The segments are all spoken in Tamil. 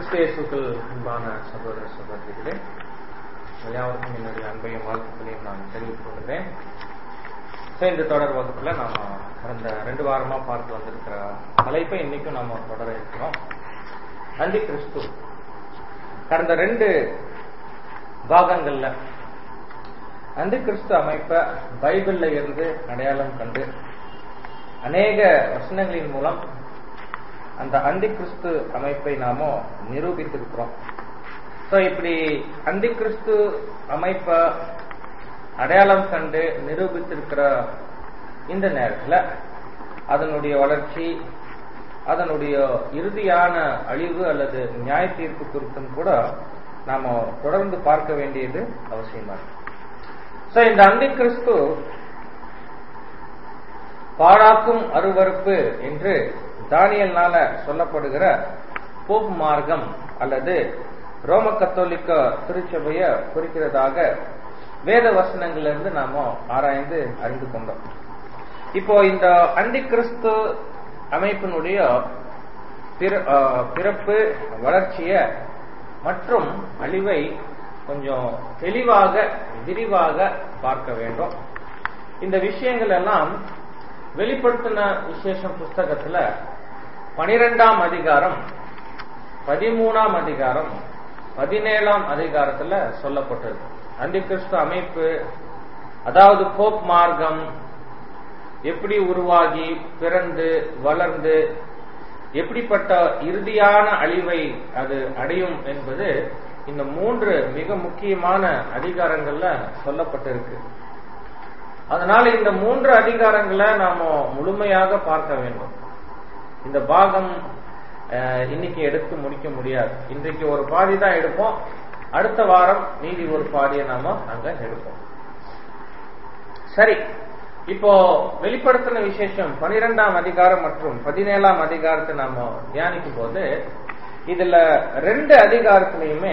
கிறிஸ்தேசுக்கள் அன்பான சகோதர சகோதரிகளே எல்லாருக்கும் என்னுடைய அன்பையும் வாழ்த்துக்களையும் நான் தெரிவித்துக் கொள்கிறேன் So, இந்த தொடர் வகுப்புல நாம கடந்த ரெண்டு வாரமா பார்த்து வந்திருக்கிற தலைப்பை இன்னைக்கும் நாம தொடர இருக்கிறோம் அந்தி கிறிஸ்து கடந்த ரெண்டு பாகங்கள்ல அந்தி கிறிஸ்து அமைப்ப பைபிள்ல இருந்து அடையாளம் கண்டு அநேக வசனங்களின் மூலம் அந்த அந்தி கிறிஸ்து அமைப்பை நாம நிரூபித்திருக்கிறோம் சோ இப்படி அந்தி கிறிஸ்து அமைப்ப அடையாளம் கண்டு நிரூபித்திருக்கிற இந்த நேரத்துல அதனுடைய வளர்ச்சி அதனுடைய இறுதியான அழிவு அல்லது நியாய தீர்ப்பு குறித்தும் கூட நாம தொடர்ந்து பார்க்க வேண்டியது அவசியமா இருக்கு சோ இந்த அந்தி கிறிஸ்து பாழாக்கும் அருவறுப்பு என்று தானியல்னால சொல்லப்படுகிற போப் மார்க்கம் அல்லது ரோம கத்தோலிக்க திருச்சபைய குறிக்கிறதாக வேத வசனங்களிலிருந்து நாம ஆராய்ந்து அறிந்து கொண்டோம் இப்போ இந்த அந்தி கிறிஸ்து அமைப்பினுடைய பிறப்பு வளர்ச்சிய மற்றும் அழிவை கொஞ்சம் தெளிவாக விரிவாக பார்க்க வேண்டும் இந்த விஷயங்கள் எல்லாம் வெளிப்படுத்தின விசேஷம் புஸ்தகத்துல பனிரெண்டாம் அதிகாரம் பதிமூணாம் அதிகாரம் பதினேழாம் அதிகாரத்துல சொல்லப்பட்டது அந்தி கிறிஸ்து அமைப்பு அதாவது போப் மார்க்கம் எப்படி உருவாகி பிறந்து வளர்ந்து எப்படிப்பட்ட இறுதியான அழிவை அது அடையும் என்பது இந்த மூன்று மிக முக்கியமான அதிகாரங்கள்ல சொல்லப்பட்டிருக்கு அதனால இந்த மூன்று அதிகாரங்களை நாம முழுமையாக பார்க்க வேண்டும் இந்த பாகம் இன்னைக்கு எடுத்து முடிக்க முடியாது இன்றைக்கு ஒரு பாதி தான் எடுப்போம் அடுத்த வாரம் மீதி ஒரு பாதியை நாம அங்க எடுப்போம் சரி இப்போ வெளிப்படுத்தின விசேஷம் பனிரெண்டாம் அதிகாரம் மற்றும் பதினேழாம் அதிகாரத்தை நாம தியானிக்கும் போது இதுல ரெண்டு அதிகாரத்திலையுமே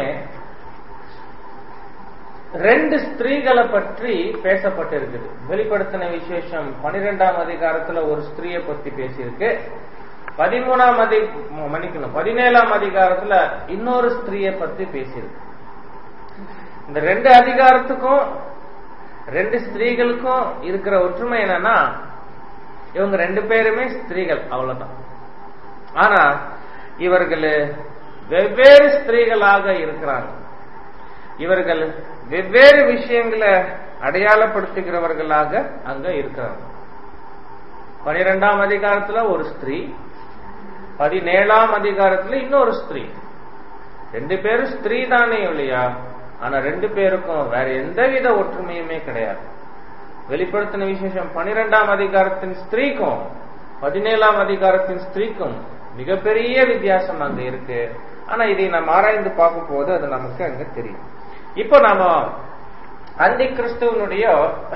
ரெண்டு ஸ்திரீகளை பற்றி பேசப்பட்டிருக்குது வெளிப்படுத்தின விசேஷம் பனிரெண்டாம் அதிகாரத்துல ஒரு ஸ்திரீயை பத்தி பேசியிருக்கு பதிமூணாம் அதி மன்னிக்கணும் பதினேழாம் அதிகாரத்துல இன்னொரு ஸ்திரீயை பத்தி பேசியிருக்கு இந்த ரெண்டு அதிகாரத்துக்கும் ரெண்டு ஸ்திரீகளுக்கும் இருக்கிற ஒற்றுமை என்னன்னா இவங்க ரெண்டு பேருமே ஸ்திரீகள் அவ்வளவுதான் ஆனா இவர்கள் வெவ்வேறு ஸ்திரீகளாக இருக்கிறாங்க இவர்கள் வெவ்வேறு விஷயங்களை அடையாளப்படுத்துகிறவர்களாக அங்க இருக்கிறாங்க பனிரெண்டாம் அதிகாரத்துல ஒரு ஸ்திரீ பதினேழாம் அதிகாரத்துல இன்னொரு ஸ்திரீ ரெண்டு பேரும் ஸ்திரீ தானே இல்லையா ஆனா ரெண்டு பேருக்கும் வேற எந்தவித ஒற்றுமையுமே கிடையாது வெளிப்படுத்தின விசேஷம் பனிரெண்டாம் அதிகாரத்தின் ஸ்திரீக்கும் பதினேழாம் அதிகாரத்தின் ஸ்திரீக்கும் மிகப்பெரிய வித்தியாசம் அங்க இருக்கு ஆனா இதை நாம் ஆராய்ந்து பார்க்கும் போது அது நமக்கு அங்க தெரியும் இப்போ நாம அந்தி கிறிஸ்துவனுடைய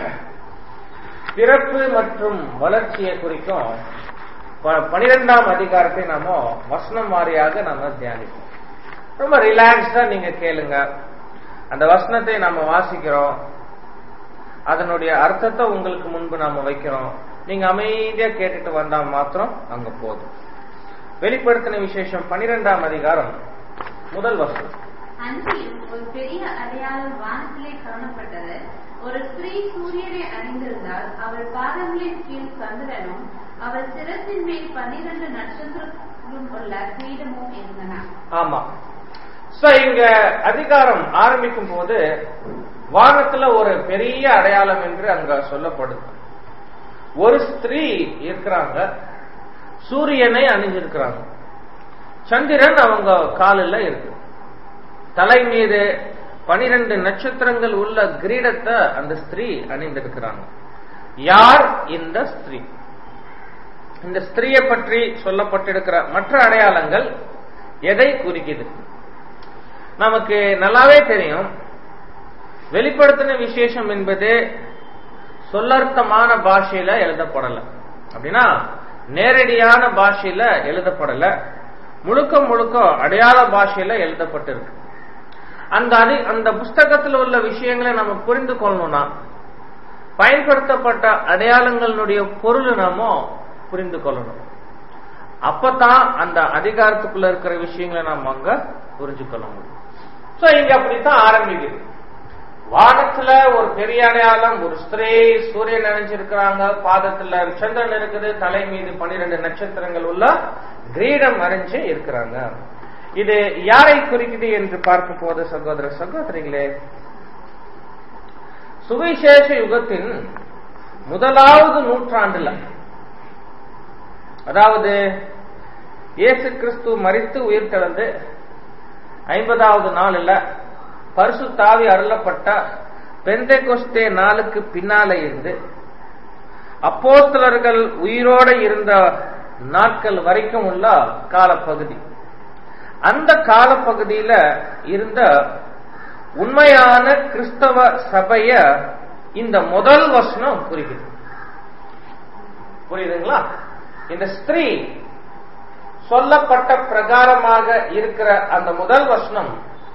பிறப்பு மற்றும் வளர்ச்சியை குறிக்கும் பனிரெண்டாம் அதிகாரத்தை நாம வசனம் வாரியாக நாம தியானிப்போம் ரொம்ப ரிலாக்ஸ்டா நீங்க கேளுங்க அந்த வசனத்தை நாம வாசிக்கிறோம் அதனுடைய அர்த்தத்தை உங்களுக்கு முன்பு நாம வைக்கிறோம் நீங்க அமைதியா கேட்டுட்டு வந்தா மாத்திரம் அங்க போதும் வெளிப்படுத்தின விசேஷம் பனிரெண்டாம் அதிகாரம் முதல் வசனம் அன்றியும் ஒரு பெரிய அடையாளம் வானத்திலே காணப்பட்டது ஒரு ஸ்திரீ சூரியனை அணிந்திருந்தால் அவள் பாதங்களின் கீழ் சந்திரனும் அவள் சிரத்தின் மேல் பன்னிரண்டு நட்சத்திரங்களும் உள்ள பீடமும் இருந்தன ஆமா சோ இங்க அதிகாரம் ஆரம்பிக்கும் போது வானத்துல ஒரு பெரிய அடையாளம் என்று அங்க சொல்லப்படுது ஒரு ஸ்திரீ இருக்கிறாங்க சூரியனை அணிஞ்சிருக்கிறாங்க சந்திரன் அவங்க காலில் இருக்கு தலை மீது பனிரெண்டு நட்சத்திரங்கள் உள்ள கிரீடத்தை அந்த ஸ்திரீ அணிந்திருக்கிறாங்க யார் இந்த ஸ்திரீ இந்த ஸ்திரீயை பற்றி சொல்லப்பட்டிருக்கிற மற்ற அடையாளங்கள் எதை குறிக்குது நமக்கு நல்லாவே தெரியும் வெளிப்படுத்தின விசேஷம் என்பது சொல்லர்த்தமான பாஷையில எழுதப்படல அப்படின்னா நேரடியான பாஷையில எழுதப்படல முழுக்க முழுக்க அடையாள பாஷையில எழுதப்பட்டிருக்கு அந்த அதி அந்த புஸ்தகத்தில் உள்ள விஷயங்களை நம்ம புரிந்து கொள்ளணும்னா பயன்படுத்தப்பட்ட அடையாளங்களுடைய பொருள் நாம புரிந்து கொள்ளணும் அப்பதான் அந்த அதிகாரத்துக்குள்ள இருக்கிற விஷயங்களை நாம் அங்க புரிஞ்சுக்கொள்ள முடியும் சோ இங்க அப்படித்தான் ஆரம்பிக்குது வானத்துல ஒரு பெரிய அடையாளம் ஒரு ஸ்திரீ சூரியன் நினைச்சிருக்கிறாங்க பாதத்துல சந்திரன் இருக்குது தலை மீது பன்னிரண்டு நட்சத்திரங்கள் உள்ள கிரீடம் அரைஞ்சு இருக்கிறாங்க இது யாரை குறிக்குது என்று பார்க்கும் போது சகோதர சகோதரிகளே சுவிசேஷ யுகத்தின் முதலாவது நூற்றாண்டுல அதாவது இயேசு கிறிஸ்து மறித்து உயிர் கலந்து ஐம்பதாவது நாளில் பரிசுத்தாவி அருளப்பட்ட பெந்தைகொஸ்தே நாளுக்கு பின்னால இருந்து அப்போஸ்தலர்கள் உயிரோட இருந்த நாட்கள் வரைக்கும் உள்ள காலப்பகுதி அந்த காலப்பகுதியில இருந்த உண்மையான கிறிஸ்தவ சபைய இந்த முதல் வசனம் குறிக்குது புரியுதுங்களா இந்த ஸ்திரீ சொல்லப்பட்ட பிரகாரமாக இருக்கிற அந்த முதல் வசனம்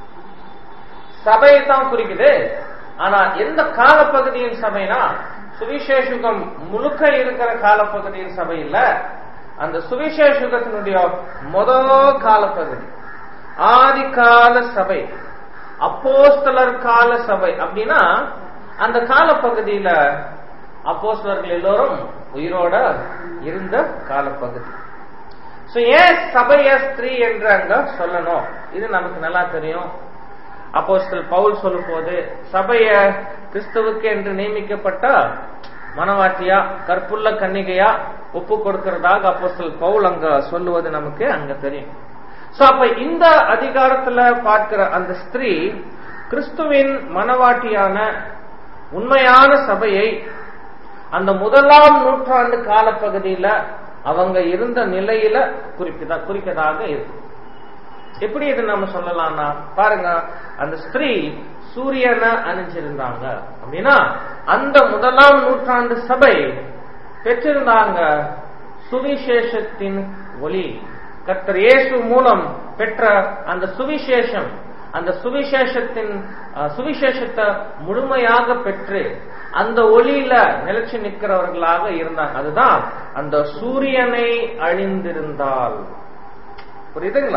சபையை தான் குறிக்குது ஆனா எந்த காலப்பகுதியின் சபைனா சுவிசேஷுகம் முழுக்க இருக்கிற காலப்பகுதியின் சபை இல்ல அந்த சுவிசேஷுகத்தினுடைய முதல் காலப்பகுதி ஆதி கால சபை அப்போஸ்தலர் கால சபை அப்படின்னா அந்த காலப்பகுதியில அப்போஸ்தலர்கள் எல்லோரும் உயிரோட இருந்த காலப்பகுதி சோ ஏன் சபைய ஸ்திரீ என்று அங்க சொல்லணும் இது நமக்கு நல்லா தெரியும் அப்போஸ்தல் பவுல் சொல்லும் போது சபைய கிறிஸ்துவுக்கு என்று நியமிக்கப்பட்ட மனவாட்டியா கற்புள்ள கன்னிகையா ஒப்பு கொடுக்கிறதாக அப்போஸ்தல் பவுல் அங்க சொல்லுவது நமக்கு அங்க தெரியும் சோ அப்ப இந்த அதிகாரத்துல பார்க்கிற அந்த ஸ்திரீ கிறிஸ்துவின் மனவாட்டியான உண்மையான சபையை அந்த முதலாம் நூற்றாண்டு காலப்பகுதியில அவங்க இருந்த நிலையில குறிப்பித குறிக்கதாக இருக்கு எப்படி இது நம்ம சொல்லலாம்னா பாருங்க அந்த ஸ்திரீ சூரியனை அணிஞ்சிருந்தாங்க அப்படின்னா அந்த முதலாம் நூற்றாண்டு சபை பெற்றிருந்தாங்க சுவிசேஷத்தின் ஒளி கர்த்தர் இயேசு மூலம் பெற்ற அந்த சுவிசேஷம் அந்த சுவிசேஷத்தின் சுவிசேஷத்தை முழுமையாக பெற்று அந்த ஒளியில நிலைச்சு நிற்கிறவர்களாக இருந்தாங்க அதுதான் அந்த சூரியனை அழிந்திருந்தால் புரியுதுங்களா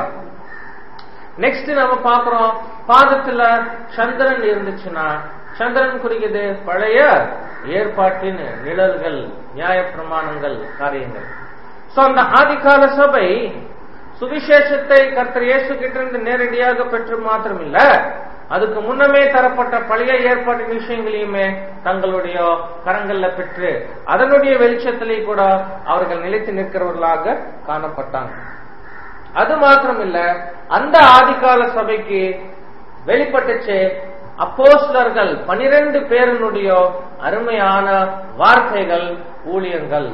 நெக்ஸ்ட் நம்ம பாக்குறோம் பாதத்துல சந்திரன் இருந்துச்சுன்னா சந்திரன் குறிக்குது பழைய ஏற்பாட்டின் நிழல்கள் நியாய பிரமாணங்கள் காரியங்கள் சோ அந்த ஆதிகால சபை சுவிசேஷத்தை கர்த்தர் இயேசு கிட்ட இருந்து நேரடியாக பெற்று மாத்திரமில்ல அதுக்கு முன்னமே தரப்பட்ட பழைய ஏற்பாட்டின் விஷயங்களையுமே தங்களுடைய கரங்கள்ல பெற்று அதனுடைய வெளிச்சத்திலே கூட அவர்கள் நிலைத்து நிற்கிறவர்களாக காணப்பட்டாங்க அது மாத்திரம் இல்ல அந்த ஆதிகால சபைக்கு வெளிப்பட்டுச்சு அப்போஸ்லர்கள் பனிரெண்டு பேருனுடைய அருமையான வார்த்தைகள் ஊழியங்கள்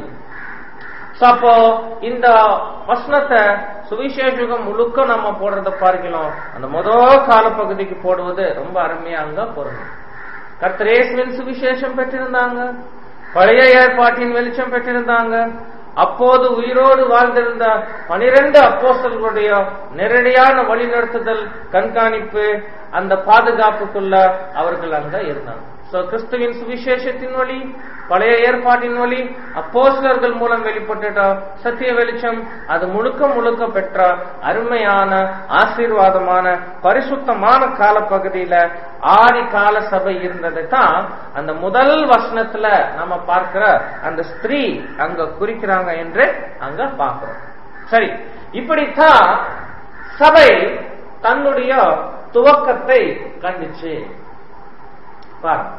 அப்போ இந்த வசனத்தை சுவிசேஷகம் முழுக்க நம்ம போடுறத பார்க்கலாம் அந்த முதல் காலப்பகுதிக்கு போடுவது ரொம்ப அருமையா அங்க பொருள் கர்த்தரேசுவின் சுவிசேஷம் பெற்றிருந்தாங்க பழைய ஏற்பாட்டின் வெளிச்சம் பெற்றிருந்தாங்க அப்போது உயிரோடு வாழ்ந்திருந்த பனிரெண்டு அப்போஸ்தலர்களுடைய நேரடியான வழிநடத்துதல் கண்காணிப்பு அந்த பாதுகாப்புக்குள்ள அவர்கள் அங்க இருந்தாங்க சோ கிறிஸ்துவின் சுவிசேஷத்தின் வழி பழைய ஏற்பாட்டின் வழி அப்போஸ்லர்கள் மூலம் வெளிப்பட்டுட்ட சத்திய வெளிச்சம் அது முழுக்க முழுக்க பெற்ற அருமையான ஆசீர்வாதமான பரிசுத்தமான காலப்பகுதியில ஆதி கால சபை இருந்ததை தான் அந்த முதல் வசனத்துல நம்ம பார்க்கிற அந்த ஸ்திரீ அங்க குறிக்கிறாங்க என்று அங்க பார்க்கிறோம் சரி இப்படித்தான் சபை தன்னுடைய துவக்கத்தை கண்டுச்சு பாருங்க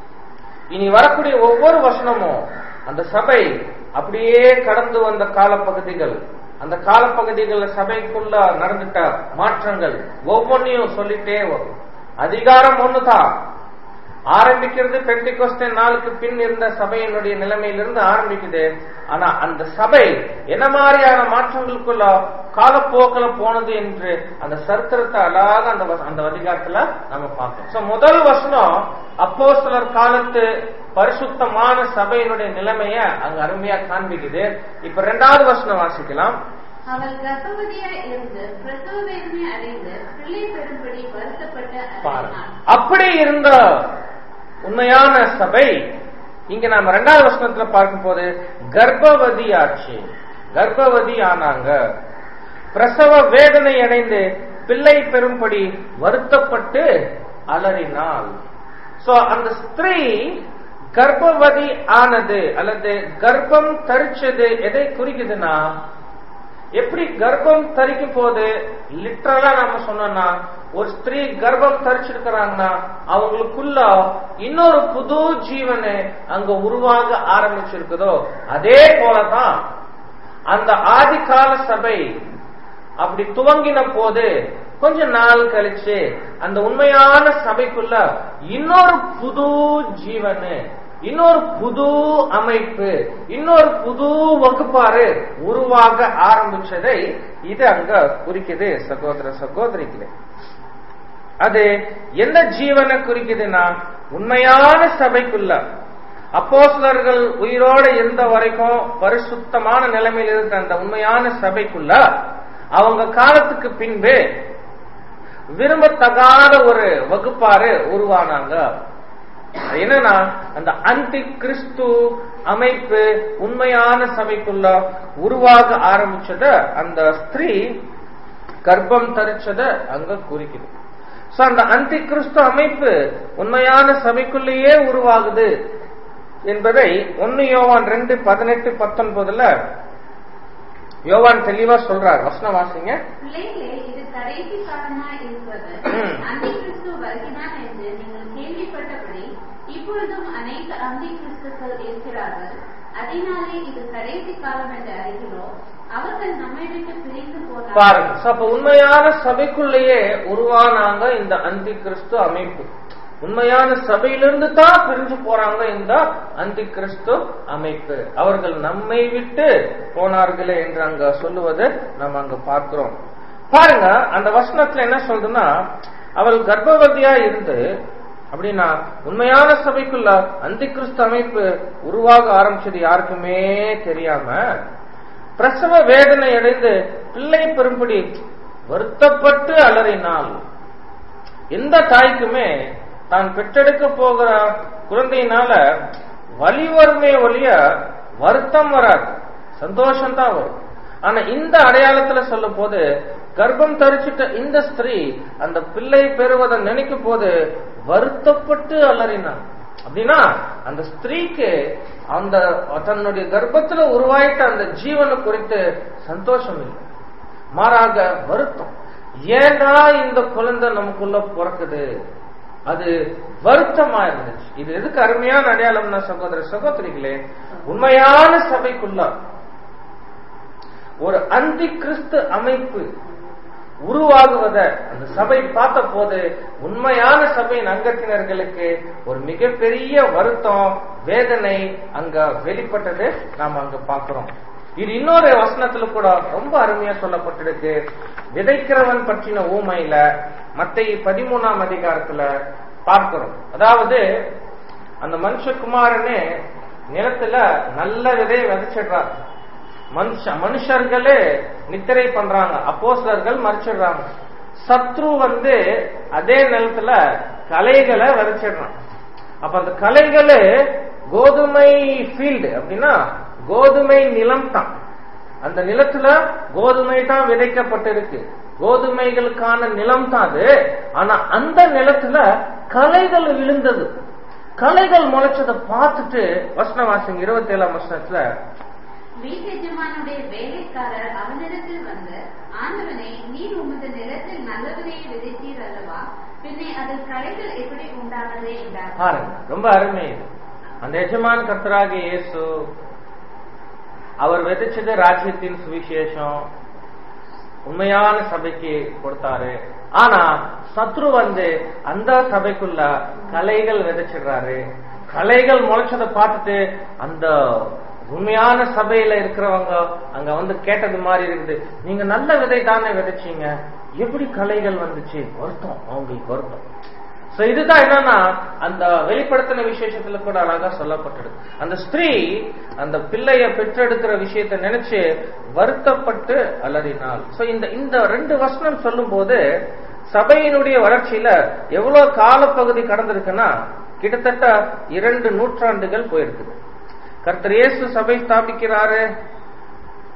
இனி வரக்கூடிய ஒவ்வொரு வசனமும் அந்த சபை அப்படியே கடந்து வந்த காலப்பகுதிகள் அந்த காலப்பகுதிகள் சபைக்குள்ள நடந்துட்ட மாற்றங்கள் ஒவ்வொன்றையும் சொல்லிட்டே வரும் அதிகாரம் ஒண்ணுதான் ஆரம்பிக்கிறது பெண்டிகோஸ்டே நாளுக்கு பின் இருந்த சபையினுடைய நிலைமையிலிருந்து ஆரம்பிக்குது ஆனா அந்த சபை என்ன மாதிரியான மாற்றங்களுக்குள்ள காலப்போக்கில் போனது என்று அந்த சரித்திரத்தை அழகாக அந்த அந்த அதிகாரத்துல நம்ம பார்க்கணும் சோ முதல் வசனம் அப்போ சிலர் காலத்து பரிசுத்தமான சபையினுடைய நிலைமைய அங்க அருமையா காண்பிக்குது இப்ப ரெண்டாவது வசனம் வாசிக்கலாம் அவள் கர்ப்பவதியாய் இருந்து பிரசவ வேதனை அடைந்து பிள்ளை பெறும்படி வருத்தப்பட்ட பாருங்க அப்படி இருந்த உண்மையான சபை இங்க நாம ரெண்டாவது வசனத்துல பார்க்கும் போது கர்ப்பவதி ஆச்சு கர்ப்பவதி ஆனாங்க பிரசவ வேதனை அடைந்து பிள்ளை பெறும்படி வருத்தப்பட்டு அலறினாள் சோ அந்த ஸ்திரீ கர்ப்பவதி ஆனது அல்லது கர்ப்பம் தரிச்சது எதை குறிக்குதுன்னா எப்படி கர்ப்பம் தரிக்கும் போது லிட்டரலா நாம சொன்னோம்னா ஒரு ஸ்திரீ கர்ப்பம் தரிச்சிருக்கிறாங்கன்னா அவங்களுக்குள்ள இன்னொரு புது ஜீவனை அங்க உருவாக ஆரம்பிச்சிருக்குதோ அதே போலதான் அந்த ஆதிகால சபை அப்படி துவங்கின போது கொஞ்ச நாள் கழிச்சு அந்த உண்மையான சபைக்குள்ள இன்னொரு புது ஜீவனு இன்னொரு புது அமைப்பு இன்னொரு புது வகுப்பாறு உருவாக ஆரம்பிச்சதை இது அங்க குறிக்குது சகோதர சகோதரிகளே அது எந்த ஜீவனை குறிக்குதுன்னா உண்மையான சபைக்குள்ள அப்போஸ்லர்கள் உயிரோட இருந்த வரைக்கும் பரிசுத்தமான நிலைமையில் இருந்த அந்த உண்மையான சபைக்குள்ள அவங்க காலத்துக்கு பின்பு விரும்பத்தகாத ஒரு வகுப்பாறு உருவானாங்க அது என்னன்னா அந்த அந்தி கிறிஸ்து அமைப்பு உண்மையான சபைக்குள்ள உருவாக ஆரம்பிச்சத அந்த ஸ்திரீ கர்ப்பம் தரிச்சத அங்க குறிக்குது சோ அந்த அந்தி கிறிஸ்து அமைப்பு உண்மையான சபைக்குள்ளேயே உருவாகுது என்பதை ஒன்னு யோவான் ரெண்டு பதினெட்டு பத்தொன்பதுல யோவான் தெளிவா சொல்றார் வசனம் வாசிங்க பிள்ளைகளே இது கடைசி காலமாய் இருக்கிறது ம். அந்தி கிறிஸ்து வருகிறான் என்று நீங்கள் கேள்விப்பட்டபடி இப்பொழுதும் அநேக அந்தி கிறிஸ்துக்கள் இருக்கிறார்கள் அதனாலே இது கடைசி காலம் என்று அறிகிறோம் அவர்கள் நம்மை விட்டு பிரிந்து போனார்கள் பாருங்க So, அப்ப உண்மையான சபைக்குள்ளேயே உருவானாங்க இந்த அந்தி கிறிஸ்து அமைப்பு உண்மையான சபையிலிருந்து தான் பிரிஞ்சு போறாங்க இந்த அந்தி கிறிஸ்து அமைப்பு அவர்கள் நம்மை விட்டு போனார்களே என்று அங்க சொல்லுவது நம்ம அங்க பார்க்கிறோம் பாருங்க அந்த வசனத்துல என்ன சொல்றதுன்னா அவள் கர்ப்பவதியா இருந்து அப்படின்னா உண்மையான சபைக்குள்ள அந்தி கிறிஸ்து அமைப்பு உருவாக ஆரம்பிச்சது யாருக்குமே தெரியாம பிரசவ வேதனை அடைந்து பிள்ளை பெறும்படி வருத்தப்பட்டு அலறினாள் எந்த தாய்க்குமே தான் பெற்றெடுக்க போகிற குழந்தையினால வலி வருமே ஒழிய வருத்தம் வராது சந்தோஷம் தான் வரும் ஆனா இந்த அடையாளத்துல சொல்லும் போது கர்ப்பம் தரிச்சிட்ட இந்த ஸ்திரீ அந்த பிள்ளை பெறுவதை நினைக்கும் போது வருத்தப்பட்டு அலறினான் அப்படின்னா அந்த ஸ்திரீக்கு அந்த தன்னுடைய கர்ப்பத்துல உருவாயிட்ட அந்த ஜீவனை குறித்து சந்தோஷம் இல்லை மாறாக வருத்தம் ஏன்டா இந்த குழந்தை நமக்குள்ள பிறக்குது அது வருத்தமா இருந்துச்சு இது எதுக்கு அருமையான அடையாளம்னா சகோதர சகோதரிகளே உண்மையான சபைக்குள்ள ஒரு அந்தி கிறிஸ்து அமைப்பு உருவாகுவத அந்த சபை பார்த்த போது உண்மையான சபையின் அங்கத்தினர்களுக்கு ஒரு மிகப்பெரிய வருத்தம் வேதனை அங்க வெளிப்பட்டது நாம அங்க பார்க்கிறோம் இது இன்னொரு வசனத்துல கூட ரொம்ப அருமையா சொல்லப்பட்டிருக்கு விதைக்கிறவன் பற்றின ஊமையில மத்திய பதிமூணாம் அதிகாரத்துல பார்க்கிறோம் அதாவது அந்த மனுஷகுமாரனே நிலத்துல நல்ல விதையை விதைச்சிடுறார் மனுஷ மனுஷர்களே நித்திரை பண்றாங்க அப்போஸ்லர்கள் மறைச்சிடுறாங்க சத்ரு வந்து அதே நிலத்துல கலைகளை விதைச்சிடுறான் அப்ப அந்த கலைகளு கோதுமை ஃபீல்டு அப்படின்னா கோதுமை நிலம் தான் அந்த நிலத்துல கோதுமை தான் விதைக்கப்பட்டிருக்கு கோதுமைகளுக்கான நிலம் தான் அது ஆனா அந்த நிலத்துல கலைகள் விழுந்தது கலைகள் முளைச்சதை பார்த்துட்டு வசன வாசிங்க இருபத்தி ஏழாம் வசனத்துல வீட்டெஜமானுடைய வேலைக்காரர் அவனிடத்தில் வந்து ஆண்டவனே நீர் உமது நிலத்தில் நல்ல விதையை விதைத்தீர் அல்லவா பின்னே அதில் களைகள் எப்படி உண்டானதே என்றார் பாருங்க ரொம்ப அருமை இது அந்த எஜமான் கர்த்தராகிய இயேசு அவர் விதைச்சது ராஜ்யத்தின் சுவிசேஷம் உண்மையான சபைக்கு கொடுத்தாரு ஆனா சத்ரு வந்து அந்த சபைக்குள்ள கலைகள் விதைச்சிடுறாரு கலைகள் முளைச்சதை பார்த்துட்டு அந்த உண்மையான சபையில இருக்கிறவங்க அங்க வந்து கேட்டது மாதிரி இருக்குது நீங்க நல்ல விதை தானே விதைச்சீங்க எப்படி கலைகள் வந்துச்சு வருத்தம் அவங்களுக்கு வருத்தம் சோ இதுதான் என்னன்னா அந்த வெளிப்படுத்தின விசேஷத்துல கூட அழகா சொல்லப்பட்டது அந்த ஸ்திரீ அந்த பிள்ளைய பெற்றெடுக்கிற விஷயத்தை நினைச்சு வருத்தப்பட்டு அலறினாள் சோ இந்த இந்த ரெண்டு வசனம் சொல்லும் போது சபையினுடைய வளர்ச்சியில எவ்வளவு காலப்பகுதி கடந்திருக்குன்னா கிட்டத்தட்ட இரண்டு நூற்றாண்டுகள் போயிருக்குது கர்த்தர் இயேசு சபை ஸ்தாபிக்கிறாரு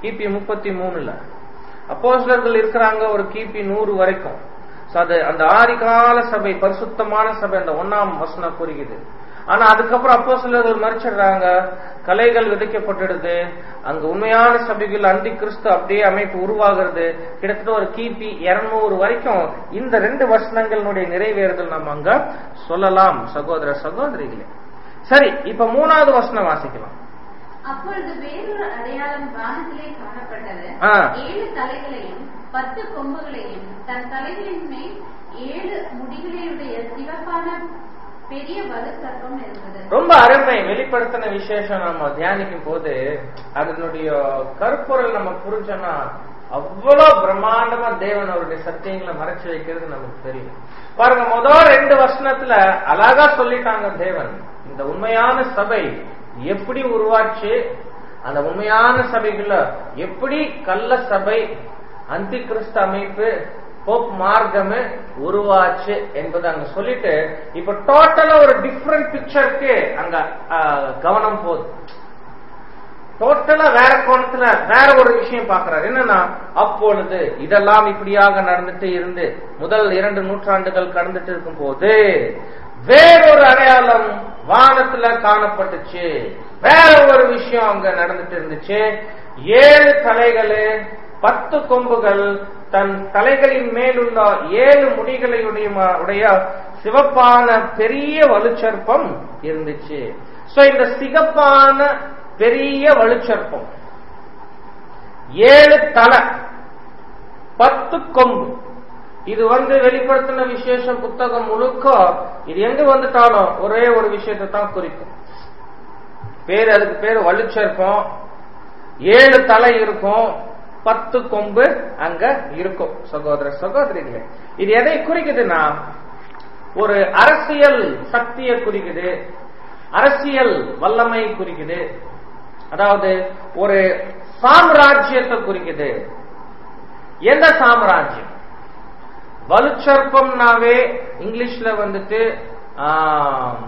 கிபி முப்பத்தி மூணுல அப்போஸ்லர்கள் இருக்கிறாங்க ஒரு கிபி நூறு வரைக்கும் So, அது அந்த ஆதிகால சபை பரிசுத்தமான சபை அந்த ஒன்னாம் வசனம் குறிக்குது ஆனா அதுக்கப்புறம் அப்போ சிலர்கள் மறைச்சிடுறாங்க கலைகள் விதைக்கப்பட்டுடுது அங்க உண்மையான சபைகள் அந்தி கிறிஸ்து அப்படியே அமைப்பு உருவாகிறது கிட்டத்தட்ட ஒரு கிபி இருநூறு வரைக்கும் இந்த ரெண்டு வசனங்களுடைய நிறைவேறுதல் நம்ம அங்க சொல்லலாம் சகோதர சகோதரிகளே சரி இப்ப மூணாவது வசனம் வாசிக்கலாம் அப்பொழுது வேறொரு அடையாளம் வானத்திலே காணப்பட்டது ஆ. ஏழு தலைகளையும் பத்து கொம்புகளையும் தன் தலைகளின் மேல் ஏழு முடிகளையுடைய சிவப்பான பெரிய வலு சர்ப்பம் இருந்தது ரொம்ப அருமை வெளிப்படுத்தின விசேஷம் நம்ம தியானிக்கும் போது அதனுடைய கருப்பொருள் நம்ம புரிஞ்சோம்னா அவ்வளவு பிரம்மாண்டமா தேவன் அவருடைய சத்தியங்களை மறைச்சு வைக்கிறது நமக்கு தெரியும் பாருங்க முதல் ரெண்டு வருஷத்துல அழகா சொல்லிட்டாங்க தேவன் இந்த உண்மையான சபை எப்படி உருவாச்சு அந்த உண்மையான சபைக்குள்ள எப்படி கள்ள சபை அந்தி கிறிஸ்து அமைப்பு போப் மார்க்கம் உருவாச்சு என்பதை அங்க சொல்லிட்டு இப்ப டோட்டலா ஒரு டிஃப்ரெண்ட் பிக்சருக்கு அங்க ஆ, கவனம் போகுது டோட்டலா வேற கோணத்துல வேற ஒரு விஷயம் பாக்குறாரு என்னன்னா அப்பொழுது இதெல்லாம் இப்படியாக நடந்துட்டு இருந்து முதல் இரண்டு நூற்றாண்டுகள் கடந்துட்டு இருக்கும் போது வேறொரு அடையாளம் வானத்துல காணப்பட்டுச்சு வேற ஒரு விஷயம் அங்க நடந்துட்டு இருந்துச்சு ஏழு தலைகளு பத்து கொம்புகள் தன் தலைகளின் மேலுள்ள ஏழு முடிகளையுடைய உடைய சிவப்பான பெரிய வலுச்சற்பம் இருந்துச்சு சோ இந்த சிகப்பான பெரிய வலுச்சற்பம் ஏழு தலை பத்து கொம்பு இது வந்து வெளிப்படுத்தின விசேஷம் புத்தகம் முழுக்க இது எங்க வந்துட்டாலும் ஒரே ஒரு விஷயத்தை தான் குறிக்கும் பேர் அதுக்கு பேர் வலுச்சற்பம் ஏழு தலை இருக்கும் பத்து கொம்பு அங்க இருக்கும் சகோதர சகோதரிகளே இது எதை குறிக்குதுன்னா ஒரு அரசியல் சக்தியை குறிக்குது அரசியல் வல்லமை குறிக்குது அதாவது ஒரு சாம்ராஜ்யத்தை குறிக்குது எந்த சாம்ராஜ்யம் வலுச்சற்பம்னாவே இங்கிலீஷ்ல வந்துட்டு ஆம்,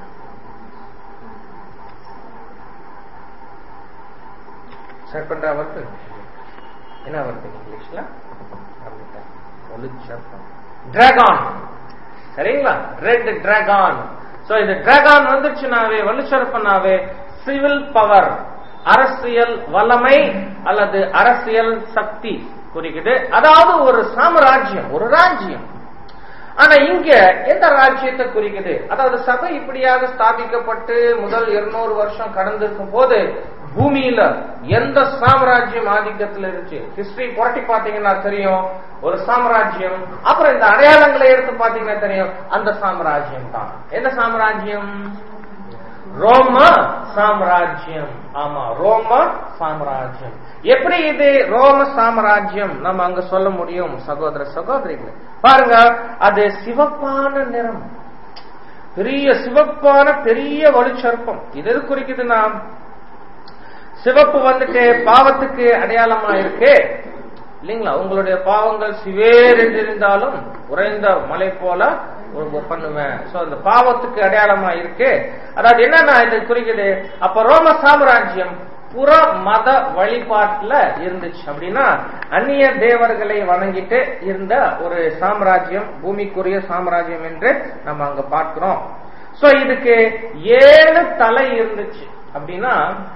சர்பண்டா வருது என்ன வருது இங்கிலீஷ்ல மறந்துட்டேன். வலுச்சர்ப்பம் டிராகான் சரிங்களா ரெட் டிராகான் சோ இது டிராகான் வந்துச்சுனாவே வலுச்சர்ப்பனாவே சிவில் பவர் அரசியல் வல்லமை அல்லது அரசியல் சக்தி குறிக்குது அதாவது ஒரு சாம்ராஜ்யம் ஒரு ராஜ்யம் ஆனா இங்க எந்த ராஜ்யத்தை குறிக்குது அதாவது சபை இப்படியாக ஸ்தாபிக்கப்பட்டு முதல் இருநூறு வருஷம் கடந்திருக்கும் போது பூமியில எந்த சாம்ராஜ்யம் ஆதிக்கத்தில் இருந்துச்சு ஹிஸ்டரி புரட்டி பாத்தீங்கன்னா தெரியும் ஒரு சாம்ராஜ்யம் அப்புறம் இந்த அடையாளங்களை எடுத்து பாத்தீங்கன்னா தெரியும் அந்த சாம்ராஜ்யம் தான் எந்த சாம்ராஜ்யம் ரோம சாம்ராஜ்யம் ஆமா ரோம சாம்ராஜ்யம் எப்படி இது ரோம சாம்ராஜ்யம் நம்ம அங்க சொல்ல முடியும் சகோதர சகோதரிகளே பாருங்க அது சிவப்பான நிறம் பெரிய சிவப்பான பெரிய வலுச்சற்பம் இது எது குறிக்குதுன்னா சிவப்பு வந்துட்டு பாவத்துக்கு அடையாளமா இருக்கு இல்லைங்களா உங்களுடைய பாவங்கள் சிவேர் என்றிருந்தாலும் உறைந்த மலை போல ஒரு பண்ணுவேன் சோ அந்த பாவத்துக்கு அடையாளமா இருக்கு அதாவது என்னன்னா இது குறிக்குது அப்ப ரோம சாம்ராஜ்யம் புற மத வழிபாட்டுல இருந்துச்சு அப்படின்னா அந்நிய தேவர்களை வணங்கிட்டு இருந்த ஒரு சாம்ராஜ்யம் பூமிக்குரிய சாம்ராஜ்யம் என்று நம்ம அங்க பார்க்கிறோம் சோ இதுக்கு ஏழு தலை இருந்துச்சு அப்படின்னா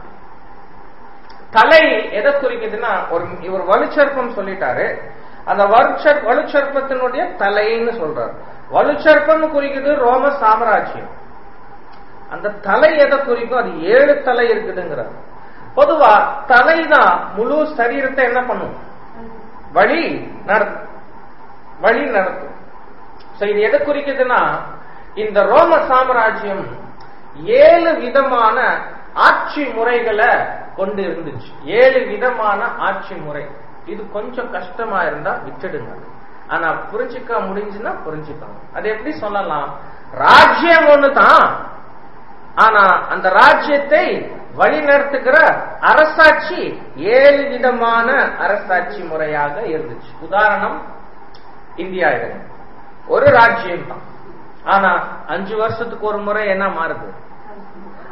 தலை எதை குறிக்குதுன்னா ஒரு இவர் வலுச்சற்பம் சொல்லிட்டாரு அந்த வலுச்சர் வலுச்சற்பத்தினுடைய தலைன்னு சொல்றாரு வலுச்சற்பம் குறிக்குது ரோம சாம்ராஜ்யம் அந்த தலை எதை குறிக்கும் அது ஏழு தலை இருக்குதுங்கிறார் பொதுவா தலைதான் முழு சரீரத்தை என்ன பண்ணும் வழி நடத்தும் வழி நடத்தும் சோ இது எதை குறிக்குதுன்னா இந்த ரோம சாம்ராஜ்யம் ஏழு விதமான ஆட்சி முறைகளை கொண்டு இருந்துச்சு ஏழு விதமான ஆட்சி முறை இது கொஞ்சம் கஷ்டமா இருந்தா விட்டுடுங்க ஆனா புரிஞ்சுக்க முடிஞ்சுன்னா புரிஞ்சுக்கோங்க அது எப்படி சொல்லலாம் ராஜ்யம் ஒண்ணுதான் ஆனா அந்த ராஜ்யத்தை வழிநடத்துகிற அரசாட்சி ஏழு விதமான அரசாட்சி முறையாக இருந்துச்சு உதாரணம் இந்தியா இது ஒரு ராஜ்யம் தான் ஆனா அஞ்சு வருஷத்துக்கு ஒரு முறை என்ன மாறுது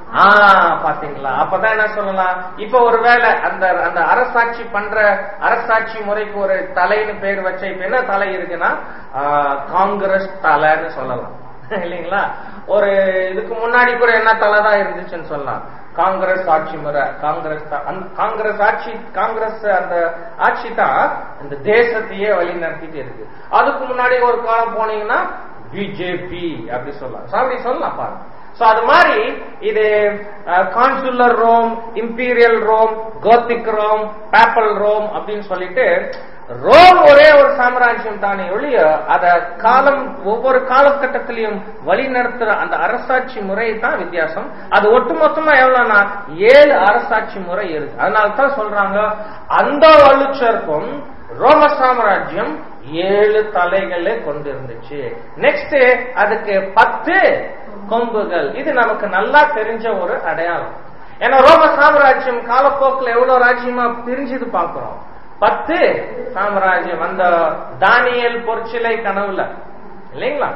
ஆ பாத்தீங்களா அப்பதான் என்ன சொல்லலாம் இப்ப ஒருவேளை அந்த அந்த அரசாட்சி பண்ற அரசாட்சி முறைக்கு ஒரு தலைன்னு பேர் வச்ச இப்ப என்ன தலை இருக்குன்னா ஆ, காங்கிரஸ் தலைன்னு சொல்லலாம் இல்லைங்களா ஒரு இதுக்கு முன்னாடி கூட என்ன தலை தான் இருந்துச்சுன்னு சொல்லலாம் காங்கிரஸ் ஆட்சி முறை காங்கிரஸ் தான் அந்த காங்கிரஸ் ஆட்சி காங்கிரஸ் அந்த ஆட்சி தான் இந்த தேசத்தையே வழி நடத்திட்டு இருக்கு அதுக்கு முன்னாடி ஒரு காலம் போனீங்கன்னா பிஜேபி அப்படி சொல்லலாம் So, அப்படி சொல்லலாம் பாருங்க சோ அது மாதிரி இது consular Rome imperial Rome Gothic Rome papal Rome அப்படின்னு சொல்லிட்டு ரோம் ஒரே ஒரு சாம்ராஜ்யம் தானே ஒழிய அத காலம் ஒவ்வொரு காலகட்டத்திலையும் வழி நடத்துற அந்த அரசாட்சி முறை தான் வித்தியாசம் அது ஒட்டுமொத்தமா எவ்வளவுனா ஏழு அரசாட்சி முறை இருக்கு அதனால தான் சொல்றாங்க அந்த வலுச்சருக்கும் ரோம சாம்ராஜ்யம் ஏழு தலைகளை கொண்டிருந்துச்சு நெக்ஸ்ட் அதுக்கு பத்து கொம்புகள் இது நமக்கு நல்லா தெரிஞ்ச ஒரு அடையாளம் ஏன்னா ரோம சாம்ராஜ்யம் காலப்போக்கில் எவ்வளவு ராஜ்யமா பிரிஞ்சது பார்க்கிறோம் பத்து சாம்ராஜ்யம் அந்த தானியல் பொற்சிலை கனவுல இல்லைங்களா